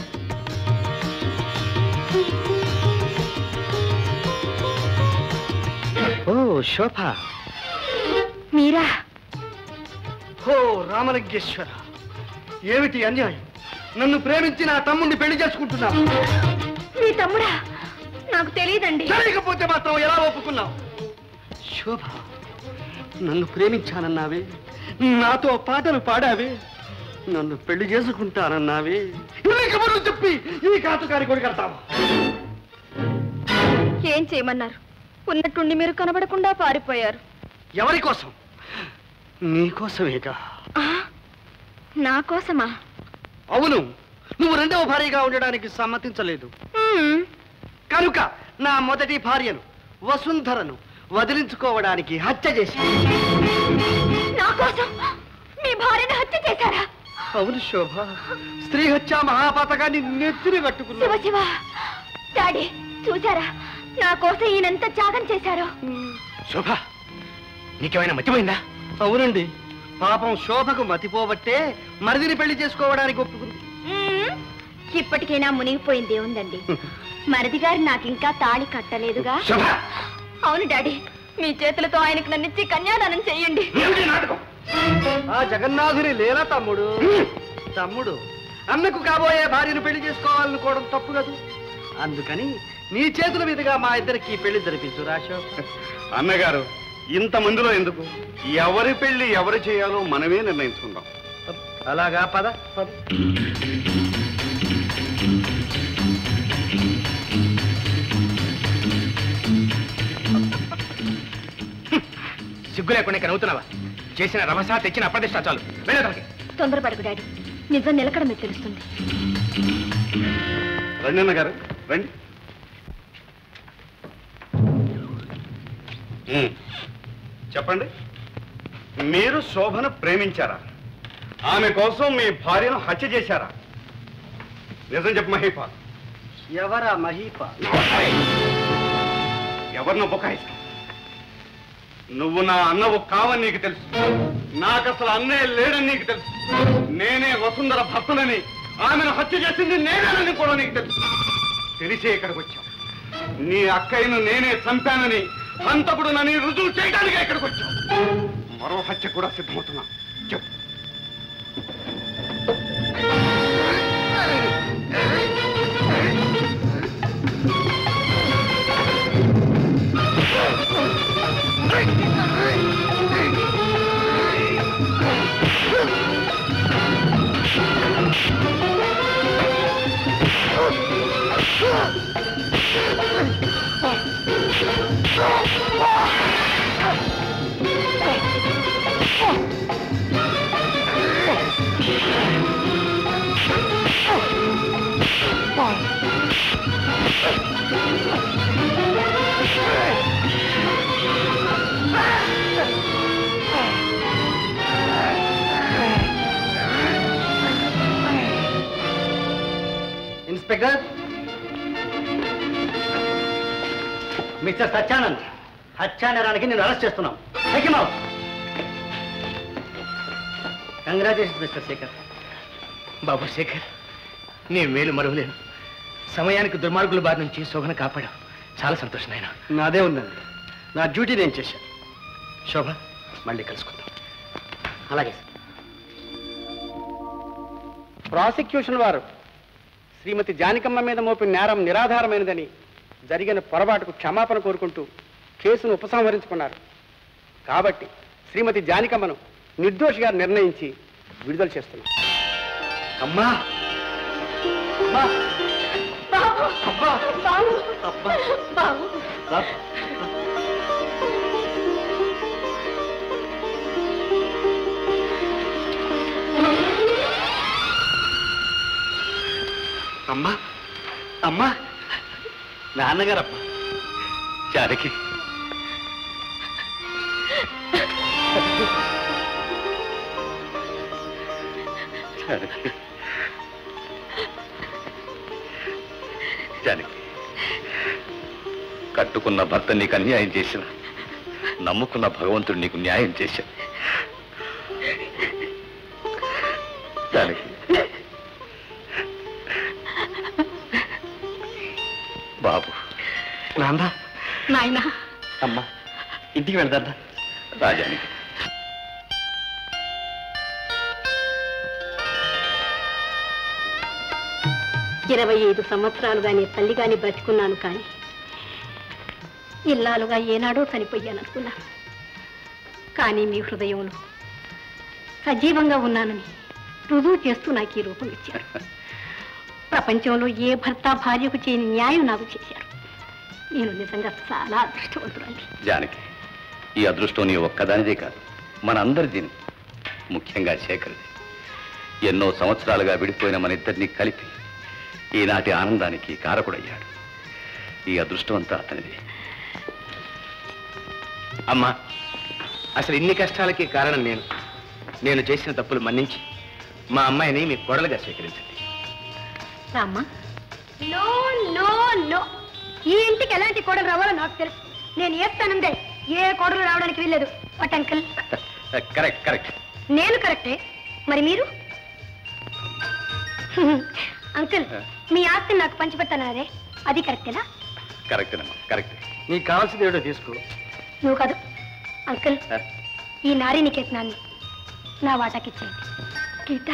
ఓ శోభ మీరా ఓ రామలింగేశ్వర ఏమిటి అన్యాయం నన్ను ప్రేమించి నా తమ్ముడిని పెళ్లి చేసుకుంటున్నావు మీ తమ్ముడా నాకు తెలియదండి తెలియకపోతే మాత్రం ఎలా ఒప్పుకున్నావు శోభ నన్ను ప్రేమించానన్నావే నాతో పాటలు పాడావే నన్ను పెళ్లి చేసుకుంటానన్నావే ఇన్ని కబుర్లు చెప్పి ఈ కాతుకారి కొడి కడతావా ఏం చేయమన్నారు ఉన్నట్టుండి మీరు కనబడకుండా పారిపోయారు ఎవరి కోసం నీకోసమేగా ఆ, నా కోసమా అవును నువ్వు రెండవ భార్యగా ఉండడానికి సమ్మతించలేదు మ్మ్. కనుక నా మొదటి భార్యను వసుంధరను వదిలించుకోవడానికి హత్య చేసి నా కోసం మీ భార్యను హత్య చేశారా అవును శోభ స్త్రీ హత్య మహాపాతకాన్ని నెత్తిని కట్టుకున్నా శివ శివ డాడీ చూసారా నా కోసం ఈయనంత త్యాగం చేశారో శోభ నీకేమైనా మర్చిపోయిందా అవునండి పాపం శోభకు మతిపోబట్టే మరిదిని పెళ్లి చేసుకోవడానికి ఒప్పుకుంది మ్మ్. ఇప్పటికైనా మునిగిపోయింది ఏముందండి మరిది గారు నాకింకా తాళి కట్టలేదుగా శోభ అవును డాడీ మీ చేతులతో ఆయనకు నన్నిచ్చి కన్యాదానం చెయ్యండి ఏమిటి ఈ నాటకం ఆ జగన్నాథుని లేలా తమ్ముడు తమ్ముడు అన్నకు కాబోయే భార్యను పెళ్లి చేసుకోవాలనుకోవడం తప్పు కదూ అందుకని నీ చేతుల మీదుగా మా ఇద్దరికి పెళ్లి జరిపించు రాశో అన్నగారు ఇంతమందిలో ఎందుకు ఎవరి పెళ్లి ఎవరు చేయాలో మనమే నిర్ణయించుకుందాం అలాగా పద పద సిగ్గు లేకుండా ఇక్కడ నవ్వుతున్నావా చేసిన రభస తెచ్చిన అప్రదిష్ట చాలు వెళ్ళేదానికి తొందరపడకు డాడీ నిజం నిలకడ మీకు తెలుస్తుంది రండి అన్నగారు రండి ఉం. చెప్పండి మీరు శోభను ప్రేమించారా ఆమె కోసం మీ భార్యను హత్య చేశారా నిజం చెప్పు మహిపాల్ ఎవరా మహీప ఎవరినో బుకాయిస్తావు నువ్వు నా అన్నవు కావని నీకు తెలుసు నాకు అసలు అన్నయ్య లేడని నీకు తెలుసు నేనే వసుంధర భక్తులని ఆమెను హత్య చేసింది నేనేనని కూడా నీకు తెలుసు తెలిసే ఇక్కడికి వచ్చావు నీ అక్కయ్యను నేనే చంపానని హంతకుడు నని రుజువు చేయడానికి ఇక్కడికి వచ్చావు మరో హత్య కూడా సిద్ధమవుతున్నా చెప్పు ఇన్స్పెక్టర్ మిస్టర్ సత్యానంద్ హత్యానేరానికి నేను అరెస్ట్ చేస్తున్నాం కంగ్రాచులేషన్ మిస్టర్ శేఖర్ బాబు శేఖర్ నీ మేలు మరువలేను సమయానికి దుర్మార్గుల బారి నుంచి శోభను కాపాడావు చాలా సంతోషం నాయన నాదే ఉందండి నా డ్యూటీ నేను చేశాను శోభ మళ్ళీ కలుసుకుందాం అలాగే ప్రాసిక్యూషన్ వారు శ్రీమతి జానకమ్మ మీద మోపిన నేరం నిరాధారమైనదని జరిగిన పొరపాటుకు క్షమాపణ కోరుకుంటూ కేసును ఉపసంహరించుకున్నారు కాబట్టి శ్రీమతి జానకమ్మను నిర్దోషిగా నిర్ణయించి విడుదల చేస్తున్నారు అమ్మా అమ్మా అబ్బా అబ్బా రా. అమ్మా అమ్మా నాన్నగారమ్మా జానకి జానకి జానకి కట్టుకున్న భర్త నీకు అన్యాయం చేసిన నమ్ముకున్న భగవంతుడు నీకు న్యాయం చేశాడు జానకి బాబు నాన్న నాయనా అమ్మా ఇంటికి వెళ్దా రాజానికి ఇరవై ఐదు సంవత్సరాలుగా నీ తల్లిగాని బ్రతికున్నాను కానీ ఇల్లాలుగా ఏనాడో చనిపోయాను అనుకున్నాను కానీ మీ హృదయంలో సజీవంగా ఉన్నానని రుజువు చేస్తూ నాకు ఈ రూపం ఇచ్చారు ప్రపంచంలో ఏ భర్త భార్యకు చేయని న్యాయం నాకు చేశారు నేను నిజంగా చాలా అదృష్టవంతురాలి జానకి ఈ అదృష్టం నీ ఒక్కదానిదే కాదు మన అందరిదిని ముఖ్యంగా శేఖర్ది ఎన్నో సంవత్సరాలుగా విడిపోయిన మన ఇద్దరిని కలిపి ఈనాటి ఆనందానికి కారకుడయ్యాడు ఈ అదృష్టం అంతా అతనిది అమ్మా అసలు ఇన్ని కష్టాలకి కారణం నేను నేను చేసిన తప్పులు మన్నించి మా అమ్మాయిని మీ కోడలుగా స్వీకరించండి రామ్మా నో నో నో ఈ ఇంటికి ఎలాంటి కోడలు రావాలో నాకు తెలుసు నేను వేస్తానందే ఏ కోడలు రావడానికి వీల్లేదు వాట్ అంకుల్ కరెక్ట్ కరెక్ట్ నేను కరెక్టే మరి మీరు అంకుల్ మీ ఆస్తిని నాకు పంచిపెట్టానరే అది కరెక్టేనా కరెక్టేనమ్మా కరెక్ట్ నీకు కావాల్సింది ఏడో తీసుకో నువ్వు కాదు అంకుల్ ఈ నారీ నికేతనాన్ని నా వాటాకి ఇచ్చేయండి గీత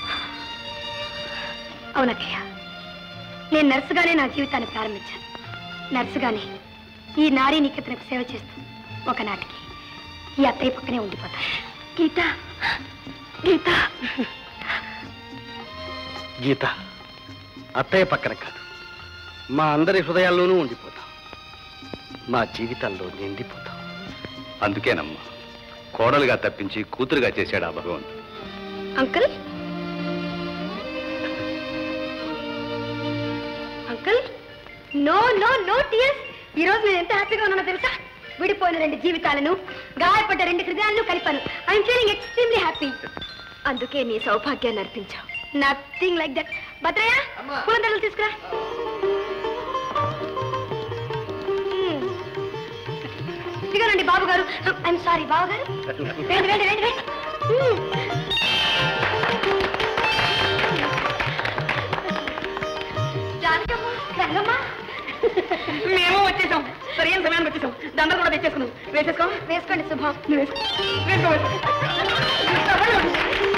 అవునక్కయ్య నేను నర్సుగానే నా జీవితాన్ని ప్రారంభించాను నర్సుగానే ఈ నారీ నికేతనకు సేవ చేస్తూ ఒకనాటికి ఈ అత్తయ్య పక్కనే ఉండిపోతాను గీత గీత గీత అత్తయ్య పక్కన కాదు మా అందరి హృదయాల్లోనూ ఉండిపోతాం మా జీవితాల్లో నిండిపోతాం అందుకేనమ్మా కోడలుగా తప్పించి కూతురుగా చేశాడు ఆ భగవంతుడు uncle uncle no no no tears ఈ రోజు నేను ఎంత హ్యాపీగా ఉన్నానో తెలుసా విడిపోయిన రెండు జీవితాలను గాయపడ్డ రెండు హృదయాలను కలిపాను ఐఎమ్ ఫీలింగ్ ఎక్స్ట్రీమ్లీ హ్యాపీ అందుకే నీ సౌభాగ్యాన్ని అర్పించావు నథింగ్ లైక్ దట్ భద్రయ్య పూలదండలు తీసుకురా క్షమించండి బాబు గారు ఐఎమ్ సారీ బాబు గారు రండి రండి రండి రండి జానకమ్మ రంగమ్మ మేము వచ్చేసాం సరైన సమయానికి వచ్చేసాం దండలు కూడా తెచ్చేసుకున్నాం వేసేసుకో వేసుకోండి శుభం వేసుకో వేసుకో